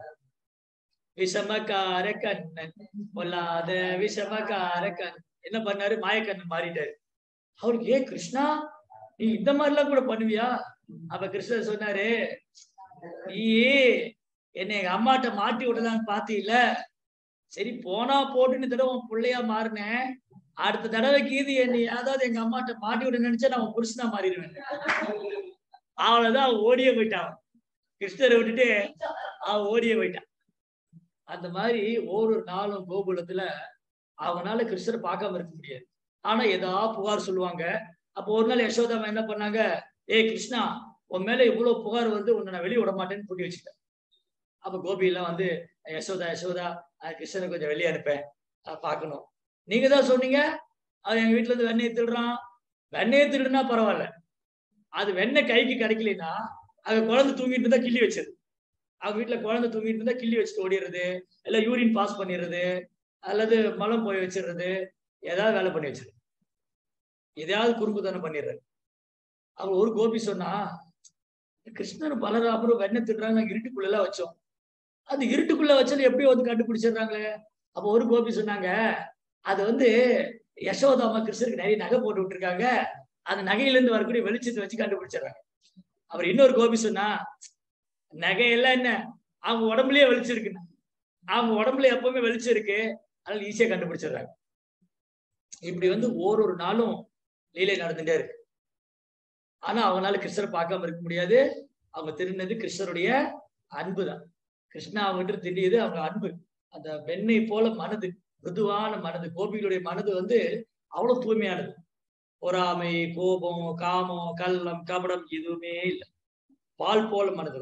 விஷமக்கார கண்ணன் பொல்லாத விஷமக்கார கண்ணன் என்ன பண்ணாரு மாயக்கண்ணன் மாறிட்டாரு அவருக்கு ஏ கிருஷ்ணா நீ இந்த மாதிரி எல்லாம் கூட பண்ணுவியா அப்ப கிருஷ்ணர் சொன்னாரு நீ என்னை எங்க அம்மாட்ட மாட்டி விடலான்னு பாத்தீல சரி போனா போட்டுன்னு தடவை உன் பிள்ளையா மாறினேன் அடுத்த தடவைக்கு இது என்னை ஏதாவது எங்க அம்மாட்ட மாட்டி விட நினைச்சா நான் உன் புருஷனா மாறிடுவேன் அவ்வளவுதான் அவன் ஓடியே போயிட்டான் கிருஷ்ணரை விட்டுட்டு அவன் ஓடியே போயிட்டான் அந்த மாதிரி ஒரு நாளும் கோகுலத்துல அவனால கிருஷ்ணரை பார்க்காம இருக்க முடியாது ஆனா ஏதா புகார் சொல்லுவாங்க அப்போ ஒரு நாள் யசோதாமா என்ன பண்ணாங்க ஏய் கிருஷ்ணா உன் மேல இவ்வளவு புகார் வந்து உன்னை நான் வெளியே விட மாட்டேன்னு பூட்டி வச்சுட்டேன் அப்ப கோபி எல்லாம் வந்து யசோதா யசோதா அஹ் கிருஷ்ணனை கொஞ்சம் வெளியே அனுப்பேன் அஹ் பார்க்கணும் நீங்க தான் சொன்னீங்க அவன் எங்க வீட்டுல இருந்து வெண்ணெய் திருடுறான் வெண்ணெய் திருடுனா பரவாயில்ல அது வெண்ணெய் கைக்கு கிடைக்கலனா அங்க குழந்தை தூங்கிட்டு இருந்தா கிள்ளி வச்சது அவங்க வீட்டுல குழந்தை தூங்கிட்டு இருந்தா கிள்ளி வச்சுட்டு ஓடிடுறது இல்ல யூரின் பாஸ் பண்ணிடுறது அல்லது மலம் போய் வச்சிடுறது ஏதாவது வேலை பண்ணி வச்சிரு எதையாவது குறுக்குத்தனம் பண்ணிடுறது அவ ஒரு கோபி சொன்னா கிருஷ்ணர் பலராமரும் வெண்ணெய் திடுறாங்க நாங்க இருட்டுக்குள்ள எல்லாம் வச்சோம் அது இருட்டுக்குள்ள வச்சது எப்படி வந்து கண்டுபிடிச்சிடுறாங்களே அப்ப ஒரு கோபி சொன்னாங்க அது வந்து யசோதாமா கிருஷ்ணருக்கு நிறைய நகை போட்டு விட்டுருக்காங்க அந்த நகையில இருந்து வரக்கூடிய வெளிச்சத்தை வச்சு கண்டுபிடிச்சிடுறாங்க அவர் இன்னொரு கோபி சொன்னா நகையெல்லாம் என்ன அவங்க உடம்புலயே வெளிச்சம் இருக்குன்னு அவங்க உடம்புல எப்பவுமே வெளிச்சம் இருக்கு அதனால ஈஸியா கண்டுபிடிச்சிடுறாங்க இப்படி வந்து ஒரு நாளும் லீலை நடந்துட்டே இருக்கு ஆனா அவங்களால கிருஷ்ணரை பார்க்காம இருக்க முடியாது அவங்க திருநது கிருஷ்ணருடைய அன்பு தான் கிருஷ்ணா அவங்ககிட்ட தெரியுது அவங்க அன்பு அந்த பெண்ணை போல மனது மிருதுவான மனது கோபிகளுடைய மனது வந்து அவ்வளவு தூய்மையானது பொறாமை கோபம் காமம் கள்ளம் கபடம் எதுவுமே இல்லை பால் போல மனது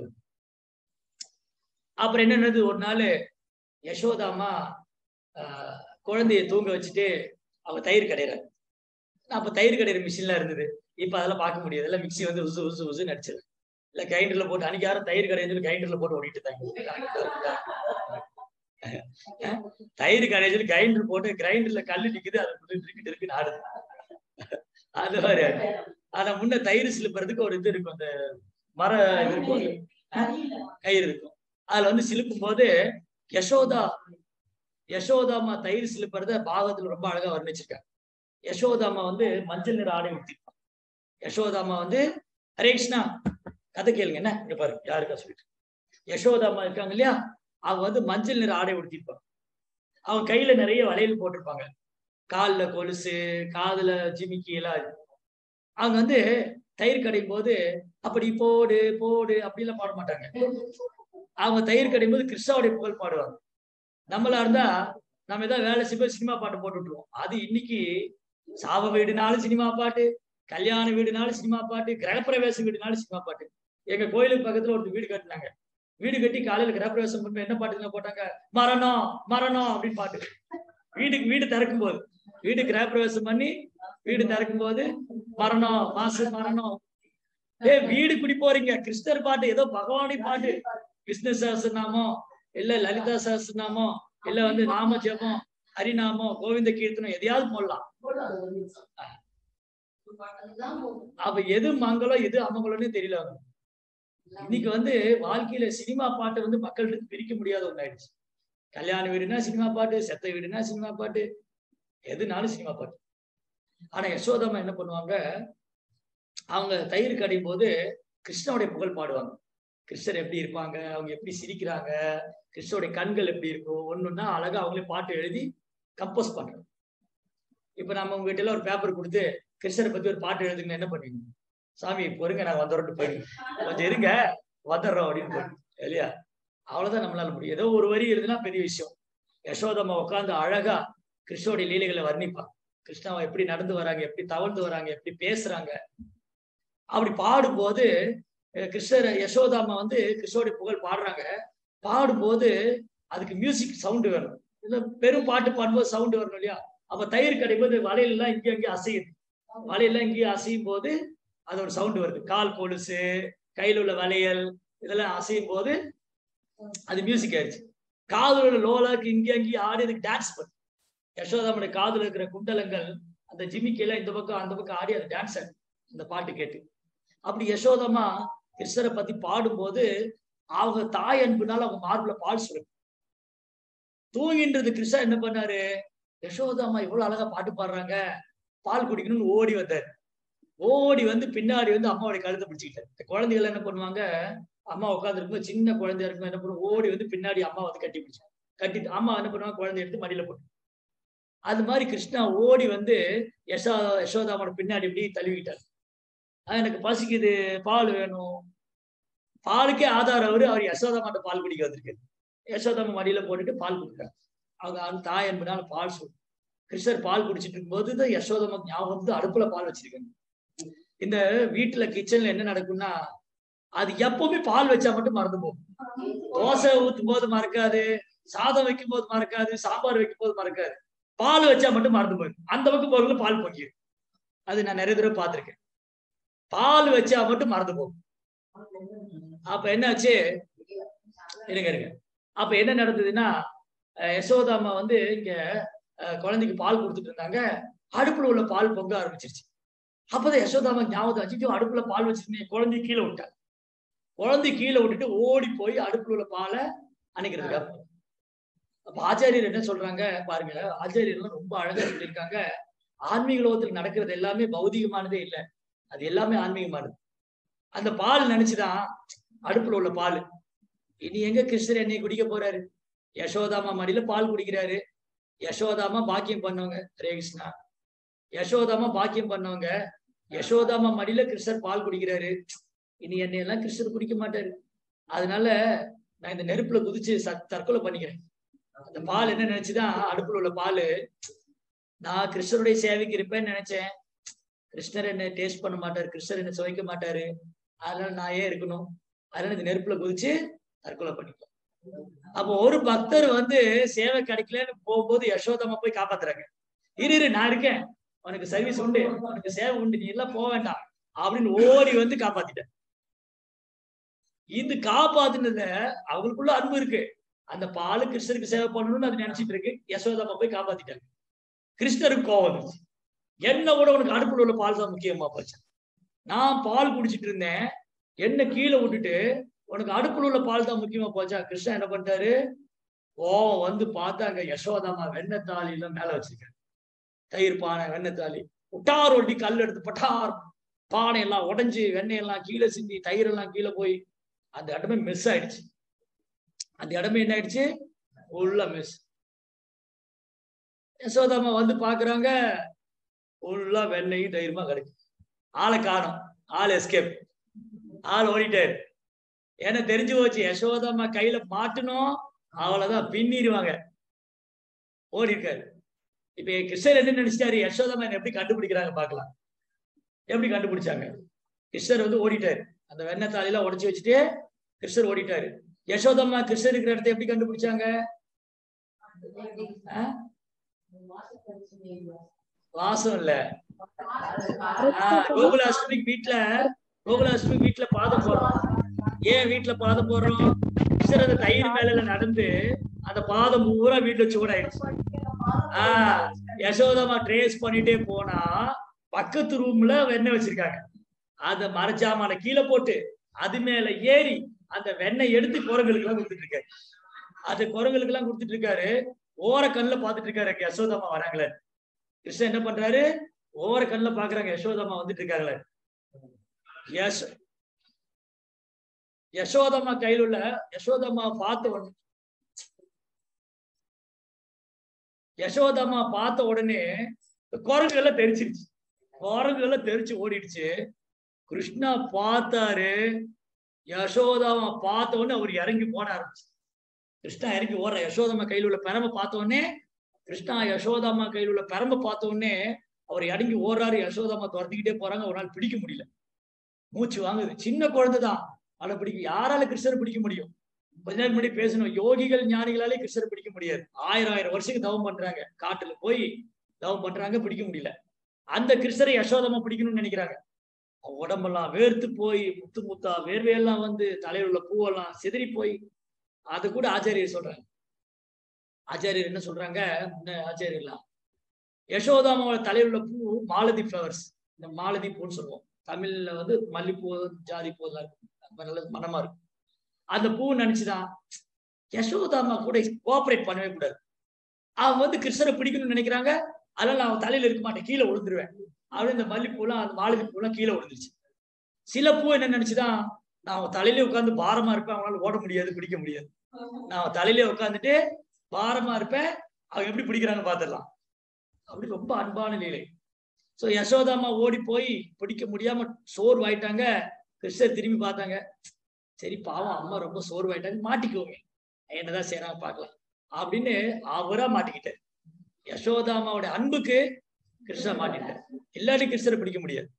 அப்புறம் என்ன நடந்தது ஒரு நாள் யசோதாமா ஆஹ் குழந்தைய தூங்க வச்சுட்டு அவங்க தயிர் கடையிறாங்க அப்ப தயிர் கடையிற மிஷின்லாம் இருந்தது இப்ப அதெல்லாம் பார்க்க முடியாது எல்லாம் மிக்சி வந்து உசு உசு உசு நடிச்சது இல்ல கிரைண்டர்ல போட்டு அன்னைக்கு யாரும் தயிர் கடையை சொல்லி கிரைண்டர்ல போட்டு ஓடிட்டு இருந்தாங்க தயிர் கடையை சொல்லி கிரைண்டர் போட்டு கிரைண்டர்ல கல்லு நிக்குது அது இருக்கு இருக்கு ஆடுது அது மாதிரி ஆனா முன்ன தயிர் சிலுப்புறதுக்கு ஒரு இது இருக்கும் அந்த மர இது இருக்கும் கயிறு இருக்கும் அதுல வந்து சிலுக்கும் போது யசோதா யசோதாமா தயிர் சிலுப்புறத பாகத்துல ரொம்ப அழகா வர்ணிச்சிருக்காங்க யசோதாமா வந்து மஞ்சள் நிற ஆடை உடுத்திருப்பாங்க யசோதாமா வந்து ஹரே கிருஷ்ணா கதை கேளுங்க என்ன இங்க பாரு யாருக்கா சொல்லிட்டு யசோதாமா இருக்காங்க இல்லையா அவங்க வந்து மஞ்சள் நிற ஆடை உடுத்திருப்பாங்க அவங்க கையில நிறைய வளையல் போட்டிருப்பாங்க கால்ல கொலுசு காதுல ஜிமிக்கி எல்லாம் இருக்கும். அவங்க வந்து தயிர் கடையும் போது அப்படி போடு போடு அப்படிலாம் பாட மாட்டாங்க அவங்க தயிர் கடையும் போது கிருஷ்ணாவுடைய புகழ் பாடுவாங்க நம்மளா இருந்தா நம்ம ஏதாவது வேலை செய்ய சினிமா பாட்டு போட்டு விட்டுருவோம் அது இன்னைக்கு சாவ வீடுனாலும் சினிமா பாட்டு கல்யாண வீடுனாலும் சினிமா பாட்டு கிரகப்பிரவேச வீடுனாலும் சினிமா பாட்டு எங்க கோயிலுக்கு பக்கத்துல ஒரு வீடு கட்டினாங்க வீடு கட்டி காலையில கிரகப்பிரவேசம் பண்ணி என்ன பாட்டுங்க போட்டாங்க மரணம் மரணம் அப்படின்னு பாட்டு வீட்டுக்கு வீடு திறக்கும் போது வீடு கிரகப்பிரவேசம் பண்ணி வீடு திறக்கும் போது மரணம் மாசு மரணம் ஏ வீடு குடி போறீங்க கிருஷ்ணர் பாட்டு ஏதோ பகவானுடைய பாட்டு விஷ்ணு சஹஸ்ரநாமம் இல்ல லலிதா சஹஸ்ரநாமம் இல்ல வந்து நாம ஜெபம் ஹரிநாமம் கோவிந்த கீர்த்தனம் எதையாவது போடலாம் அதுதான் போகும். அப்ப எது மங்களம் எது அமங்கலம்னு தெரியல அவனுக்கு. இன்னைக்கு வந்து வாழ்க்கையில சினிமா பாட்டை வந்து மக்கள்கிட்ட பிரிக்க முடியாத ஒண்ணு ஆயிடுச்சு கல்யாண வீடுனா சினிமா பாட்டு செத்த வீடுனா சினிமா பாட்டு எதுனாலும் சினிமா பாட்டு ஆனா யசோதம்மா என்ன பண்ணுவாங்க அவங்க தயிர் கடையும் போது கிருஷ்ணனுடைய புகழ் பாடுவாங்க கிருஷ்ணர் எப்படி இருப்பாங்க அவங்க எப்படி சிரிக்கிறாங்க கிருஷ்ணனுடைய கண்கள் எப்படி இருக்கும் ஒண்ணுன்னா அழகா அவங்களே பாட்டு எழுதி கம்போஸ் பண்றாங்க இப்ப நம்ம உங்க வீட்டுல ஒரு பேப்பர் கொடுத்து கிருஷ்ணரை பத்தி ஒரு பாட்டு எழுதுங்க என்ன பண்ணுவீங்க சாமி பொறுங்க நான் வந்துடுறேன் போயிடுங்க கொஞ்சம் இருங்க வந்துடுறோம் அப்படின்னு போயிடுங்க இல்லையா அவ்வளவுதான் நம்மளால முடியும் ஏதோ ஒரு வரி எழுதுனா பெரிய விஷயம் யசோதம்மா உட்கார்ந்து அழகா கிருஷ்ணோடைய லீலைகளை வர்ணிப்பாங்க கிருஷ்ணாவை எப்படி நடந்து வராங்க எப்படி தவழ்ந்து வராங்க எப்படி பேசுறாங்க அப்படி பாடும்போது அஹ் கிருஷ்ணர் யசோதாமா வந்து கிருஷ்ணோடைய புகழ் பாடுறாங்க பாடும்போது அதுக்கு மியூசிக் சவுண்டு வேணும் இல்ல பெரும் பாட்டு பாடும்போது சவுண்டு வரணும் இல்லையா அப்ப தயிர் கிடைக்கும்போது வலையில எல்லாம் இங்கே அங்கேயும் அசையுது வலையெல்லாம் இங்கேயும் அசையும் போது அது ஒரு சவுண்டு வருது கால் கொலுசு கையில உள்ள வளையல் இதெல்லாம் அசையும் போது அது மியூசிக் ஆயிடுச்சு காதுல உள்ள லோலாக்கு இங்கே அங்கேயும் ஆடி அதுக்கு டான்ஸ் பண்ணு யசோதாமுடைய காதுல இருக்கிற குண்டலங்கள் அந்த ஜிமிக்கெல்லாம் இந்த பக்கம் அந்த பக்கம் ஆடி அது டான்ஸ் ஆடு அந்த பாட்டு கேட்டு அப்படி யசோதமா கிருஷ்ணரை பத்தி பாடும்போது அவங்க தாய் அன்புனால அவங்க மார்புல பால் சுரக்கும் தூங்கின்றது கிருஷ்ணா என்ன பண்ணாரு யசோதாமா இவ்வளவு அழகா பாட்டு பாடுறாங்க பால் குடிக்கணும்னு ஓடி வந்தாரு ஓடி வந்து பின்னாடி வந்து அம்மாவுடைய கழுத்தை பிடிச்சிக்கிட்டாரு இந்த குழந்தைகள் என்ன பண்ணுவாங்க அம்மா உட்காந்துருக்கும் சின்ன குழந்தையா இருக்கும் என்ன பண்ணுவோம் ஓடி வந்து பின்னாடி அம்மா வந்து கட்டி பிடிச்சாங்க கட்டிட்டு அம்மா என்ன பண்ணுவாங்க குழந்தை எடுத்து மடியில போட்டு அது மாதிரி கிருஷ்ணா ஓடி வந்து யசோ யசோதாமோட பின்னாடி இப்படி தழுவிக்கிட்டார் "ஆஹ் எனக்கு பசிக்குது பால் வேணும் பாலுக்கே ஆதாரம் அவரு அவர் யசோதாமாட்ட பால் குடிக்க வந்திருக்காரு யசோதாமா மடியில போட்டுட்டு பால் குடிக்கிறார் அவங்க அந்த தாய் என்பதால பால் சொல் கிருஷ்ணர் பால் குடிச்சிட்டு இருக்கும்போது தான் யசோதமா ஞாபகம் வந்து அடுப்புல பால் வச்சிருக்காங்க இந்த வீட்டுல கிச்சன்ல என்ன நடக்கும்னா அது எப்பவுமே பால் வச்சா மட்டும் மறந்து போகும் தோசை ஊத்தும் போது மறக்காது சாதம் வைக்கும் போது மறக்காது சாம்பார் வைக்கும் போது மறக்காது பால் வச்சா மட்டும் மறந்து போயிடும் அந்த பக்கம் போகல பால் பொங்கிடும் அது நான் நிறைய தடவை பார்த்திருக்கேன் பால் வச்சா மட்டும் மறந்து போகும் அப்ப என்னாச்சு இருங்க இருங்க அப்ப என்ன நடந்ததுன்னா அஹ் யசோதாமா வந்து இங்க அஹ், குழந்தைக்கு பால் கொடுத்துட்டு இருந்தாங்க அடுப்புல உள்ள பால் பொங்க ஆரம்பிச்சிருச்சு அப்பதான் யசோதாமா ஞாபகம் வச்சுட்டு அடுப்புல பால் வச்சிருந்தேன் குழந்தை கீழே விட்டாங்க குழந்தை கீழே விட்டுட்டு ஓடி போய் அடுப்புல உள்ள பாலை அணைக்கிறதுக்காக போனாங்க. அப்ப ஆச்சாரியர் என்ன சொல்றாங்க பாருங்க ஆச்சாரியர் ரொம்ப அழகா சொல்லியிருக்காங்க ஆன்மீக லோகத்தில் நடக்கிறது எல்லாமே பௌதிகமானதே இல்லை அது எல்லாமே ஆன்மீகமானது அந்த பால் நினைச்சுதான் அடுப்புல உள்ள பால் இனி எங்க கிருஷ்ணர் என்னை குடிக்க போறாரு யசோதாமா மடியில பால் குடிக்கிறாரு யசோதாமா பாக்கியம் பண்ணவங்க ஹரே கிருஷ்ணா யசோதாமா பாக்கியம் பண்ணவங்க யசோதாமா மடியில கிருஷ்ணர் பால் குடிக்கிறாரு இனி என்னை எல்லாம் கிருஷ்ணர் குடிக்க மாட்டாரு அதனால நான் இந்த நெருப்புல குதிச்சு ச- தற்கொலை பண்ணிக்கிறேன் அந்த பால் என்ன நினைச்சுதான் அடுப்புல உள்ள பால் நான் கிருஷ்ணருடைய சேவைக்கு இருப்பேன்னு நினைச்சேன் கிருஷ்ணர் என்ன டேஸ்ட் பண்ண மாட்டாரு கிருஷ்ணர் என்ன சுவைக்க மாட்டாரு அதனால நான் ஏன் இருக்கணும் அதனால இந்த நெருப்புல குதிச்சு தற்கொலை பண்ணிக்கலாம் அப்போ ஒரு பக்தர் வந்து சேவை கிடைக்கலன்னு போகும்போது யசோதமா போய் காப்பாத்துறாங்க இரு இரு நான் இருக்கேன் உனக்கு சர்வீஸ் உண்டு உனக்கு சேவை உண்டு நீ எல்லாம் போக வேண்டாம் அப்படின்னு ஓடி வந்து காப்பாத்திட்டேன் இந்த காப்பாத்துனத அவங்களுக்குள்ள அன்பு இருக்கு அந்த பாலு கிருஷ்ணருக்கு சேவை பண்ணணும்னு அது நினைச்சிட்டு இருக்கு யசோதாமா போய் காப்பாத்திட்டாங்க கிருஷ்ணருக்கு கோவம் வந்துச்சு என்ன விட உனக்கு அடுப்புல உள்ள பால் தான் முக்கியமா போச்சு நான் பால் குடிச்சிட்டு இருந்தேன் என்ன கீழே விட்டுட்டு உனக்கு அடுப்புல உள்ள பால் தான் முக்கியமா போச்சா கிருஷ்ணன் என்ன பண்ணிட்டாரு ஓ வந்து பார்த்தாங்க யசோதாமா வெண்ணத்தாளி எல்லாம் மேல வச்சிருக்காரு தயிர் பானை வெண்ணத்தாளி உட்டார் ஒட்டி கல் எடுத்து பட்டார் பானை எல்லாம் உடைஞ்சு வெண்ணெய் எல்லாம் கீழே சிந்தி தயிர் எல்லாம் கீழே போய் அந்த இடமே மிஸ் ஆயிடுச்சு அந்த இடமே என்ன ஆயிடுச்சு ஃபுல்லா மிஸ் யசோதாமா வந்து பாக்குறாங்க ஃபுல்லா வெண்ணெயும் தயிருமா கிடைக்கும் ஆளை காணும் ஆள் எஸ்கேப் ஆள் ஓடிட்டாரு ஏன்னா தெரிஞ்சு போச்சு யசோதாமா கையில மாட்டணும் அவ்வளவுதான் பின்னிடுவாங்க ஓடி இருக்காரு இப்ப கிருஷ்ணர் என்ன நினைச்சிட்டாரு யசோதாமா என்ன எப்படி கண்டுபிடிக்கிறாங்க பார்க்கலாம் எப்படி கண்டுபிடிச்சாங்க கிருஷ்ணர் வந்து ஓடிட்டாரு அந்த வெண்ணெய் தாலியெல்லாம் உடைச்சு வச்சுட்டு கிருஷ்ணர் ஓடிட்டாரு யசோதம்மா கிருஷ்ணர் இருக்கிற இடத்த எப்படி கண்டுபிடிச்சாங்க ஆ? வாசம் இல்ல ஆஹ் கோகுலாஷ்டமிக்கு வீட்டுல கோகுலாஷ்டமி வீட்டுல பாதம் போடுறோம் ஏன் வீட்டுல பாதம் போடுறோம் கிருஷ்ணர் அந்த தயிர் மேல நடந்து அந்த பாதம் பூரா வீட்டுல சூடாயிடுச்சு ஆஹ் யசோதமா ட்ரேஸ் பண்ணிட்டே போனா பக்கத்து ரூம்ல வெண்ணெய் வச்சிருக்காங்க அந்த மரஜாமான கீழே போட்டு அது மேல ஏறி அந்த வெண்ணெய் எடுத்து குரங்களுக்கு எல்லாம் கொடுத்துட்டு இருக்காரு அது குரங்களுக்கு எல்லாம் கொடுத்துட்டு இருக்காரு ஓர கண்ணுல பாத்துட்டு இருக்காரு அங்க யசோதாமா வராங்களே கிருஷ்ணன் என்ன பண்றாரு ஓர கண்ணுல பாக்குறாங்க யசோதாமா வந்துட்டு இருக்காங்களே யஸ் யசோதம்மா கையில் உள்ள யசோதம்மா பார்த்த உடனே யசோதம்மா பார்த்த உடனே குரங்கு எல்லாம் தெரிச்சிருச்சு குரங்கு எல்லாம் தெரிச்சு ஓடிடுச்சு கிருஷ்ணா பார்த்தாரு யசோதாமா பார்த்த உடனே அவர் இறங்கி போட ஆரம்பிச்சு கிருஷ்ணா இறங்கி ஓடுற யசோதம்மா கையில் உள்ள பெரம்ப பார்த்த உடனே கிருஷ்ணா யசோதாமா கையில் உள்ள பெரம்ப பார்த்த உடனே அவர் இறங்கி ஓடுறாரு யசோதாமா துரத்திக்கிட்டே போறாங்க ஒரு நாள் பிடிக்க முடியல மூச்சு வாங்குது சின்ன குழந்தைதான் அதை பிடிக்க யாரால கிருஷ்ணரை பிடிக்க முடியும் கொஞ்ச நேரம் முன்னாடி பேசணும் யோகிகள் ஞானிகளாலே கிருஷ்ணரை பிடிக்க முடியாது ஆயிரம் ஆயிரம் வருஷத்துக்கு தவம் பண்றாங்க காட்டுல போய் தவம் பண்றாங்க பிடிக்க முடியல அந்த கிருஷ்ணரை யசோதமா பிடிக்கணும்னு நினைக்கிறாங்க அவங்க உடம்பெல்லாம் வேர்த்து போய் முத்து முத்தா வேர்வையெல்லாம் வந்து தலையில் உள்ள பூவெல்லாம் சிதறி போய் அது கூட ஆச்சாரியர் சொல்றாங்க ஆச்சாரியர் என்ன சொல்றாங்க முன்ன ஆச்சாரியர்லாம் யசோதாமாவோட தலையில் உள்ள பூ மாலதி ஃப்ளவர்ஸ் இந்த மாலதி பூன்னு சொல்லுவோம் தமிழ்ல வந்து மல்லிப்பூ ஜாதி பூ எல்லாம் இருக்கும் ரொம்ப நல்ல மனமா இருக்கும் அந்த பூ நினைச்சுதான் யசோதாமா கூட கோஆபரேட் பண்ணவே கூடாது அவங்க வந்து கிருஷ்ணரை பிடிக்கணும்னு நினைக்கிறாங்க அதனால நான் அவன் தலையில இருக்க மாட்டேன் கீழே விழுந்துருவேன் அப்படின்னு இந்த மல்லிப்பூலாம் அந்த மாலதி பூலாம் கீழே விழுந்துருச்சு சில பூ என்ன நினைச்சுதான் நான் அவன் தலையிலே உட்காந்து பாரமா இருப்பேன் அவனால ஓட முடியாது பிடிக்க முடியாது நான் அவன் தலையிலே உட்காந்துட்டு பாரமா இருப்பேன் அவங்க எப்படி பிடிக்கிறாங்க பாத்துடலாம் அப்படி ரொம்ப அன்பான லீலை சோ யசோதாமா ஓடி போய் பிடிக்க முடியாம சோர்வாயிட்டாங்க கிருஷ்ணர் திரும்பி பார்த்தாங்க சரி பாவம் அம்மா ரொம்ப சோர்வாயிட்டாங்க மாட்டிக்குவோமே என்னதான் செய்யறாங்க பார்க்கலாம் அப்படின்னு அவரா மாட்டிக்கிட்டார் யசோதாமாவோட அன்புக்கு கிருஷ்ணர் மாட்டிட்டார் இல்லாட்டி கிருஷ்ணரை பிடிக்க முடியாது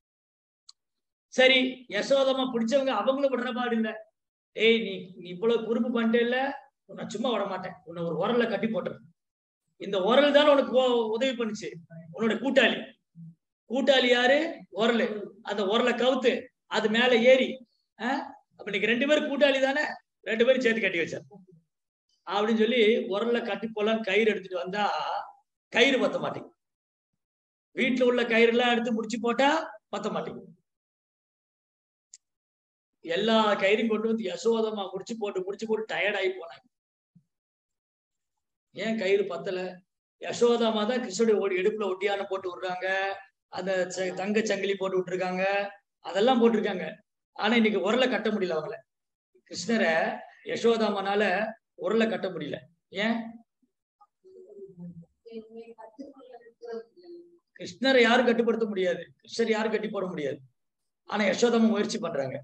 சரி யசோதாமா பிடிச்சவங்க அவங்களும் விடுற பாடு இல்ல ஏய் நீ நீ இவ்வளவு குறும்பு பண்ணிட்டே இல்ல நான் சும்மா விட மாட்டேன் உன்னை ஒரு உரல்ல கட்டி போட்டுறேன் இந்த உரல் தானே உனக்கு உ- உதவி பண்ணுச்சு உன்னோட கூட்டாளி கூட்டாளி யாரு உரல் அந்த உரலை கவுத்து அது மேல ஏறி ஆஹ் அப்ப இன்னைக்கு ரெண்டு பேரும் கூட்டாளி தானே ரெண்டு பேரும் சேர்த்து கட்டி வச்சார் அப்படின்னு சொல்லி உரல்ல கட்டி போலாம் கயிறு எடுத்துட்டு வந்தா கயிறு பத்த மாட்டேங்குது வீட்டுல உள்ள கயிறு எல்லாம் எடுத்து முடிச்சு போட்டா பத்த மாட்டேங்குது எல்லா கயிறையும் கொண்டு வந்து யசோதமா முடிச்சு போட்டு முடிச்சு போட்டு டயர்ட் ஆகி போனாங்க ஏன் கயிறு பத்தல யசோதாமா தான் கிருஷ்ணனுடைய ஓடி எடுப்புல ஒட்டியான போட்டு விடுறாங்க அந்த ச- தங்க சங்கிலி போட்டு விட்டுருக்காங்க அதெல்லாம் போட்டிருக்காங்க ஆனா இன்னைக்கு உரலை கட்ட முடியல அவங்கள கிருஷ்ணரை யசோதாமனால உரலை கட்ட முடியல ஏன் கிருஷ்ணரை யாரும் கட்டுப்படுத்த முடியாது கிருஷ்ணர் யாரும் கட்டி போட முடியாது ஆனா யசோதாமா முயற்சி பண்றாங்க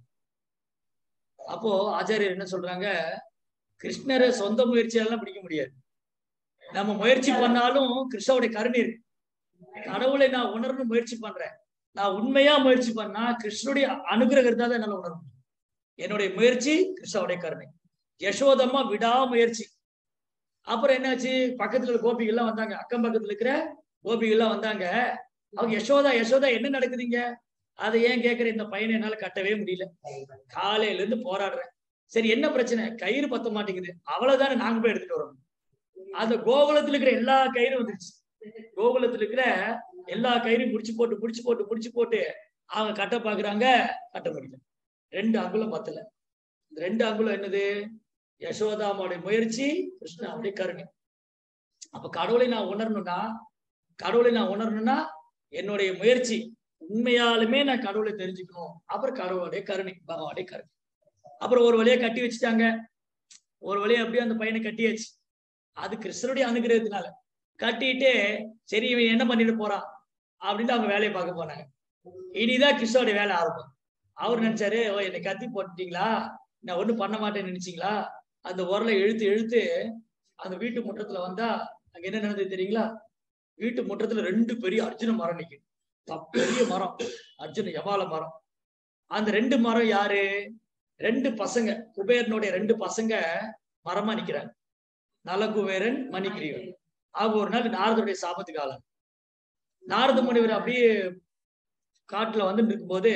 அப்போ ஆச்சாரியர் என்ன சொல்றாங்க கிருஷ்ணரை சொந்த முயற்சியாலாம் பிடிக்க முடியாது நம்ம முயற்சி பண்ணாலும் கிருஷ்ணனுடைய கருணை இருக்கு கடவுளை நான் உணரணும் முயற்சி பண்றேன் நான் உண்மையா முயற்சி பண்ணா கிருஷ்ணனுடைய அனுகிரகம் இருந்தா தான் என்னால உணர முடியும் என்னுடைய முயற்சி கிருஷ்ணனுடைய கருணை யசோதம்மா விடா முயற்சி அப்புறம் என்னாச்சு பக்கத்துல உள்ள கோபிகள்லாம் வந்தாங்க அக்கம் பக்கத்துல இருக்கிற கோபிகள்லாம் வந்தாங்க அவங்க யசோதா யசோதா என்ன நடக்குதுங்க அதை ஏன் கேக்குற இந்த பையனை என்னால கட்டவே முடியல காலையில இருந்து போராடுறேன் சரி என்ன பிரச்சனை கயிறு பத்த மாட்டேங்குது அவ்வளவுதானே நாங்க போய் எடுத்துட்டு வரோம் அந்த கோகுலத்துல இருக்கிற எல்லா கயிறும் வந்துருச்சு கோகுலத்துல இருக்கிற எல்லா கயிறையும் முடிச்சு போட்டு முடிச்சு போட்டு முடிச்சு போட்டு அவங்க கட்ட பாக்குறாங்க கட்ட முடியல ரெண்டு அங்குலம் பத்தல இந்த ரெண்டு அங்குலம் என்னது யசோதாமாவுடைய முயற்சி கிருஷ்ணாவுடைய கருணை அப்ப கடவுளை நான் உணரணும்னா கடவுளை நான் உணரணும்னா என்னுடைய முயற்சி உண்மையாலுமே நான் கடவுளை தெரிஞ்சுக்கணும் அப்புறம் கடவுளுடைய கருணை பகவானுடைய கருணை அப்புறம் ஒரு வழியா கட்டி வச்சுட்டாங்க ஒரு வழியா அப்படியே அந்த பையனை கட்டியாச்சு அது கிருஷ்ணருடைய அனுகிரகத்தினால கட்டிட்டு சரி இவன் என்ன பண்ணிட்டு போறான் அப்படின்னு அவங்க வேலையை பார்க்க போனாங்க இனிதான் கிருஷ்ணருடைய வேலை ஆரம்பம் அவர் நினைச்சாரு ஓ என்னை கத்தி போட்டுட்டீங்களா நான் ஒண்ணும் பண்ண மாட்டேன்னு நினைச்சீங்களா அந்த உரலை இழுத்து இழுத்து அந்த வீட்டு முற்றத்துல வந்தா அங்க என்ன நடந்தது தெரியுங்களா வீட்டு முற்றத்துல ரெண்டு பெரிய அர்ஜுன மரம் நிக்குது த- பெரிய மரம் அர்ஜுன யவால மரம் அந்த ரெண்டு மரம் யாரு ரெண்டு பசங்க குபேரனுடைய ரெண்டு பசங்க மரமா நிக்கிறாங்க நலகுபேரன் மணிகிரீவன் அவங்க ஒரு நாள் நாரதருடைய சாபத்து காலம் நாரத முனிவர் அப்படியே காட்டுல வந்துட்டு இருக்கும்போது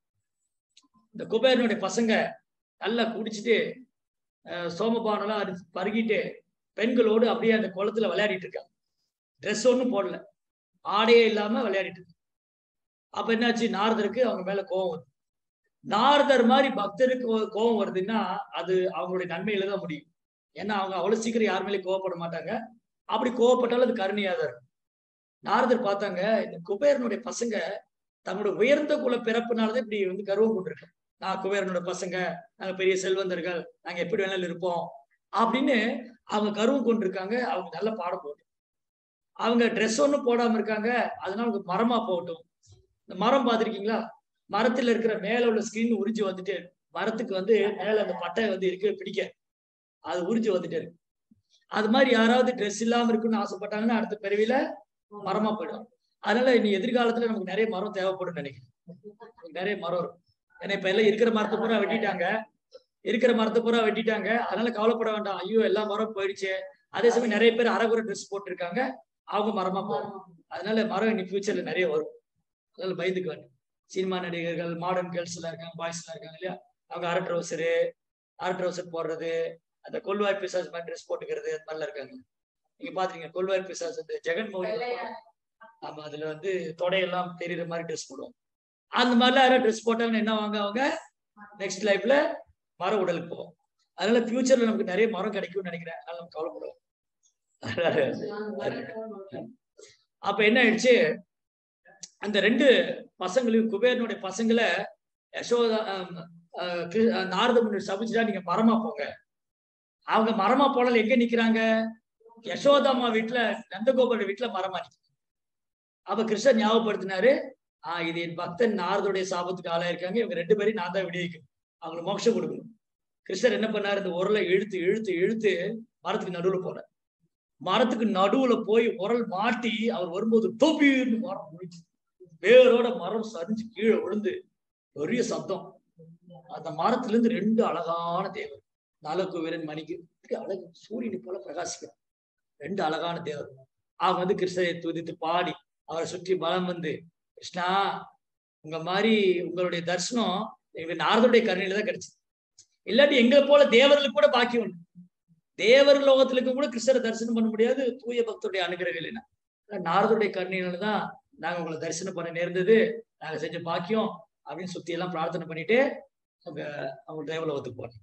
இந்த குபேரனுடைய பசங்க நல்லா குடிச்சிட்டு அஹ், சோமபானெல்லாம் அடிச்சு பருகிட்டு பெண்களோடு அப்படியே அந்த குளத்துல விளையாடிட்டு இருக்காங்க ட்ரெஸ் ஒன்றும் போடல ஆடையே இல்லாம விளையாடிட்டு இருக்காங்க அப்ப என்னாச்சு நாரதருக்கு அவங்க மேல கோவம் வருது நாரதர் மாதிரி பக்தருக்கு கோ- கோவம் வருதுன்னா அது அவங்களுடைய நன்மையில தான் முடியும் ஏன்னா அவங்க அவ்வளவு சீக்கிரம் யார் மேலேயும் கோவப்பட மாட்டாங்க அப்படி கோவப்பட்டாலும் அது கருணையா தான் இருக்கும் நாரதர் பார்த்தாங்க இந்த குபேரனுடைய பசங்க தங்களுடைய உயர்ந்த குல பிறப்புனாலதான் இப்படி வந்து கர்வம் கொண்டிருக்கேன் நான் குபேரனோட பசங்க நாங்க பெரிய செல்வந்தர்கள் நாங்க எப்படி வேணாலும் இருப்போம் அப்படின்னு அவங்க கர்வம் கொண்டிருக்காங்க அவங்க நல்ல பாடம் போட்டு அவங்க ட்ரெஸ் ஒன்றும் போடாம இருக்காங்க அதனால அவங்க மரமா போகட்டும் இந்த மரம் பார்த்திருக்கீங்களா மரத்துல இருக்கிற மேல உள்ள ஸ்கிரீன் உறிஞ்சு வந்துட்டு மரத்துக்கு வந்து மேல அந்த பட்டை வந்து இருக்கு பிடிக்க அது உறிஞ்சு வந்துட்டே இருக்கு அது மாதிரி யாராவது ட்ரெஸ் இல்லாம இருக்குன்னு ஆசைப்பட்டாங்கன்னா அடுத்த பிறவியில மரமா போயிடும் அதனால இனி எதிர்காலத்துல நமக்கு நிறைய மரம் தேவைப்படும் நினைக்கிறேன் நமக்கு நிறைய மரம் இருக்கும் ஏன்னா இப்ப எல்லாம் இருக்கிற மரத்தை பூரா வெட்டிட்டாங்க இருக்கிற மரத்தை பூரா வெட்டிட்டாங்க அதனால கவலைப்பட வேண்டாம் ஐயோ எல்லா மரம் போயிடுச்சு அதே சமயம் நிறைய பேர் அரைகுறை ட்ரெஸ் போட்டிருக்காங்க அவங்க மரமா போகும் அதனால மரம் இனி ஃபியூச்சர்ல நிறைய வரும் அதனால பயந்துக்க வேண்டாம் சினிமா நடிகர்கள் மாடர்ன் கேர்ள்ஸ் எல்லாம் இருக்காங்க பாய்ஸ் எல்லாம் இருக்காங்க இல்லையா அவங்க அரை ட்ரௌசரு அரை ட்ரௌசர் போடுறது அந்த கொல்வாய் பிசாஸ் மாதிரி ட்ரெஸ் போட்டுக்கிறது அது மாதிரிலாம் இருக்காங்க நீங்க பாத்தீங்க கொல்வாய் பிசாஸ் இந்த ஜெகன் மோகன் ஆமா அதுல வந்து தொடையெல்லாம் தெரியுற மாதிரி ட்ரெஸ் போடுவோம் அந்த மாதிரிலாம் யாராவது ட்ரெஸ் போட்டாங்கன்னா என்ன வாங்க அவங்க நெக்ஸ்ட் லைஃப்ல மர உடலுக்கு போவோம் அதனால ஃபியூச்சர்ல நமக்கு நிறைய மரம் கிடைக்கும்னு நினைக்கிறேன் அதனால நம்ம கவலைப்படுவோம் அப்ப என்ன ஆயிடுச்சு அந்த ரெண்டு பசங்களையும் குபேரனுடைய பசங்களை யசோதா ஆம், ஆஹ் கிரு- ஆஹ் நாரத முன்னி சபிச்சுட்டா நீங்க மரமா போங்க அவங்க மரமா போனால எங்க நிக்கிறாங்க யசோதாமா வீட்டுல நந்தகோபால வீட்டுல மரமா நிக்கிறாங்க அப்ப கிருஷ்ணன் ஞாபகப்படுத்தினாரு ஆஹ் இது என் பக்தன் நாரதுடைய சாபத்துக்கு ஆளாயிருக்காங்க இவங்க ரெண்டு பேரையும் நான் தான் விடுவிக்கணும் அவங்களுக்கு மோட்சம் கொடுக்கணும் கிருஷ்ணர் என்ன பண்ணாரு இந்த உரலை இழுத்து இழுத்து இழுத்து மரத்துக்கு நடுவுல போனார் மரத்துக்கு நடுவுல போய் உரல் மாட்டி அவர் வரும்போது டோபின்னு மரம் முடிச்சு வேரோட மரம் சரிஞ்சு கீழே விழுந்து பெரிய சத்தம் அந்த மரத்துல இருந்து ரெண்டு அழகான தேவர் நலக்குவீரன் மணிக்கு இப்படி அழகு சூரியனை போல பிரகாசிக்கிறார் ரெண்டு அழகான தேவர் அவங்க வந்து கிருஷ்ணரை துதித்து பாடி அவரை சுற்றி பலம் வந்து கிருஷ்ணா உங்க மாதிரி உங்களுடைய தரிசனம் எங்க நாரதுடைய கருணையில தான் கிடைச்சது இல்லாட்டி எங்களை போல தேவர்களுக்கு கூட பாக்கி உண்டு தேவர் லோகத்துல இருக்க கூட கிருஷ்ணரை தரிசனம் பண்ண முடியாது தூய பக்தருடைய அனுகிரகம் இல்லைன்னா ஆனா நாரதுடைய கருணையினால தான் நாங்க உங்களை தரிசனம் பண்ண நேர்ந்தது நாங்க செஞ்ச பாக்கியம் அப்படின்னு சுத்தி எல்லாம் பிரார்த்தனை பண்ணிட்டு அவங்க அவங்க தேவலோகத்துக்கு போனோம்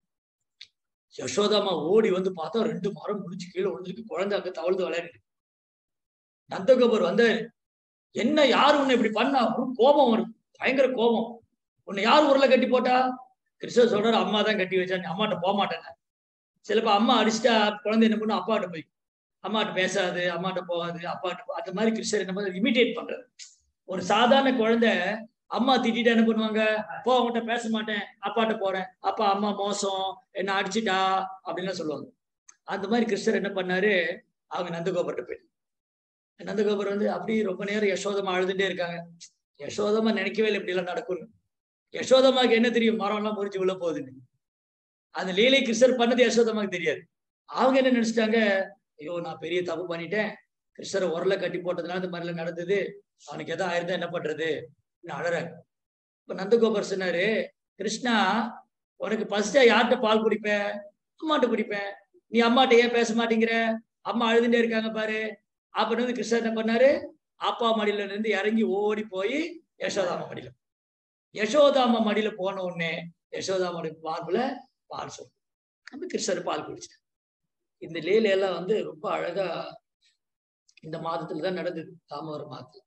யசோதாமா ஓடி வந்து பார்த்தா ரெண்டு மரம் முடிச்சு கீழே விழுந்துருக்கு குழந்தை அங்க தவழ்ந்து விளையாடிட்டு நந்தகோபர் வந்தாரு என்ன யாரு உன்னை இப்படி பண்ணா ஒரு கோபம் வரும் பயங்கர கோபம் உன்னை யார் ஊர்ல கட்டி போட்டா கிருஷ்ணர் சொல்றாரு அம்மா தான் கட்டி வச்சா நீ அம்மாட்ட போக மாட்டேங்க சிலப்ப அம்மா அடிச்சுட்டா குழந்தை என்ன பண்ணும் அப்பாட்ட போய் அம்மாட்ட பேசாது அம்மாட்ட போகாது அப்பாட்ட போ- அந்த மாதிரி கிருஷ்ணர் என்ன பண்ணுறது இமிட்டேட் பண்றது ஒரு சாதாரண குழந்தை அம்மா திட்டிட்டா என்ன பண்ணுவாங்க போ அவங்ககிட்ட பேச மாட்டேன் அப்பாட்ட போறேன் அப்பா அம்மா மோசம் என்ன அடிச்சிட்டா அப்படின்லாம் சொல்லுவாங்க அந்த மாதிரி கிருஷ்ணர் என்ன பண்ணாரு அவங்க நந்தகோபர்கிட்ட போய் நந்தகோபர் வந்து அப்படி ரொம்ப நேரம் யசோதமா அழுதுட்டே இருக்காங்க யசோதமா நினைக்கவே இல்லை இப்படி எல்லாம் நடக்கும்னு யசோதமாக்கு என்ன தெரியும் மரம் எல்லாம் முறிஞ்சு உள்ள போகுதுன்னு அந்த லீலை கிருஷ்ணர் பண்ணது யசோதமாக்கு தெரியாது அவங்க என்ன நினைச்சிட்டாங்க ஐயோ நான் பெரிய தப்பு பண்ணிட்டேன் கிருஷ்ணரை உரல கட்டி போட்டதுனால இந்த மாதிரிலாம் நடந்தது அவனுக்கு எதாவது ஆயிருந்தா என்ன பண்றது நான் அழறாங்க இப்ப நந்தகோபர் சொன்னாரு கிருஷ்ணா உனக்கு ஃபர்ஸ்டா யார்கிட்ட பால் குடிப்பேன் அம்மாட்ட குடிப்பேன் நீ அம்மாட்ட ஏன் பேச மாட்டேங்கிற அம்மா அழுதுட்டே இருக்காங்க பாரு அப்புறம் வந்து கிருஷ்ணர் என்ன பண்ணாரு அப்பா மடியில இருந்து இறங்கி ஓடி போய் யசோதாமா மடியில யசோதாமா மடியில போன உடனே யசோதாமாவுடைய மார்புல பால் சொல்லு அப்ப கிருஷ்ணர் பால் குடிச்சிட்டார் இந்த லீலையெல்லாம் வந்து ரொம்ப அழகா இந்த மாதத்துல தான் நடந்தது தாமோதர மாதத்துல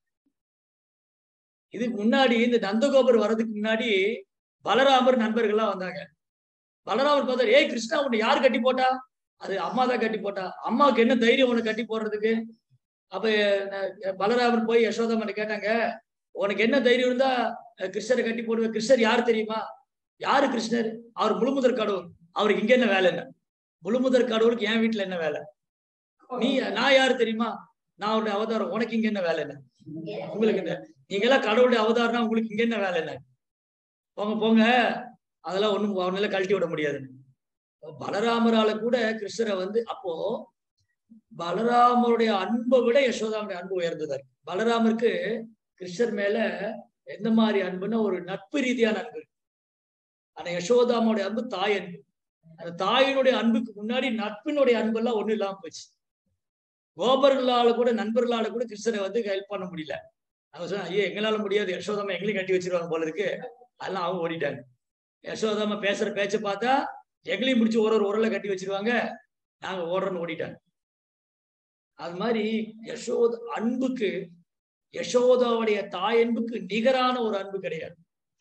இதுக்கு முன்னாடி இந்த நந்தகோபர் வர்றதுக்கு முன்னாடி பலராமர் நண்பர்கள்லாம் வந்தாங்க பலராமர் பார்த்தாரு ஏய் கிருஷ்ணா உன்னை யார் கட்டி போட்டா அது அம்மா தான் கட்டி போட்டா அம்மாவுக்கு என்ன தைரியம் உன்னை கட்டி போடுறதுக்கு அப்ப அஹ், பலராமர் போய் யசோதாமன் கேட்டாங்க உனக்கு என்ன தைரியம் இருந்தா அஹ், கிருஷ்ணரை கட்டி போடுவேன் கிருஷ்ணர் யார் தெரியுமா யாரு கிருஷ்ணர் அவர் முழுமுதற் கடவுள் அவருக்கு இங்க என்ன வேலை என்ன முழுமுதற் கடவுளுக்கு என் வீட்டுல என்ன வேலை நீ நான் யாரு தெரியுமா நான் அவருடைய அவதாரம் உனக்கு இங்க என்ன வேலை என்ன உங்களுக்கு என்ன நீங்க எல்லாம் கடவுளுடைய அவதாரம்னா உங்களுக்கு இங்க என்ன வேலை என்ன போங்க போங்க அதெல்லாம் ஒண்ணும் அவனால கழட்டி விட முடியாதுன்னு பலராமரால கூட கிருஷ்ணரை வந்து அப்போ பலராமருடைய அன்பை விட யசோதாவுடைய அன்பு உயர்ந்ததா இருக்கு பலராமருக்கு கிருஷ்ணர் மேல எந்த மாதிரி அன்புன்னா ஒரு நட்பு ரீதியான அன்பு ஆனா யசோதாமோடைய அன்பு தாய் அன்பு அந்த தாயினுடைய அன்புக்கு முன்னாடி நட்பினுடைய அன்பெல்லாம் ஒண்ணும் இல்லாம போச்சு கோபர்களால கூட நண்பர்களால கூட கிருஷ்ணரை வந்து ஹெல்ப் பண்ண முடியல அவங்க சொன்னா ஐயோ எங்களால முடியாது யசோதாமா எங்களையும் கட்டி வச்சிருவாங்க போல இருக்கு அதெல்லாம் அவங்க ஓடிட்டாங்க யசோதாமா பேசுற பேச்சை பார்த்தா எங்களையும் பிடிச்சி ஒரு ஒரு உரல கட்டி வச்சிருவாங்க நாங்க ஓடுறோன்னு ஓடிட்டாங்க அது மாதிரி யசோத அன்புக்கு யசோதாவுடைய தாய் அன்புக்கு நிகரான ஒரு அன்பு கிடையாது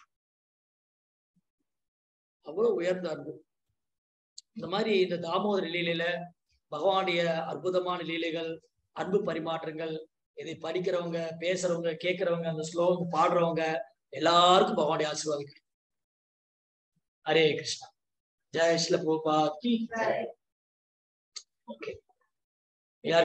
அவ்வளவு உயர்ந்த அன்பு இந்த மாதிரி இந்த தாமோதர லீலையில பகவானுடைய அற்புதமான லீலைகள் அன்பு பரிமாற்றங்கள் இதை படிக்கிறவங்க பேசுறவங்க கேட்கிறவங்க அந்த ஸ்லோகம் பாடுறவங்க எல்லாருக்கும் பகவானுடைய ஆசீர்வாதம் கிடைக்கும். ஹரே கிருஷ்ணா ஜெய் ஸ்ல கோபா கி ஓகே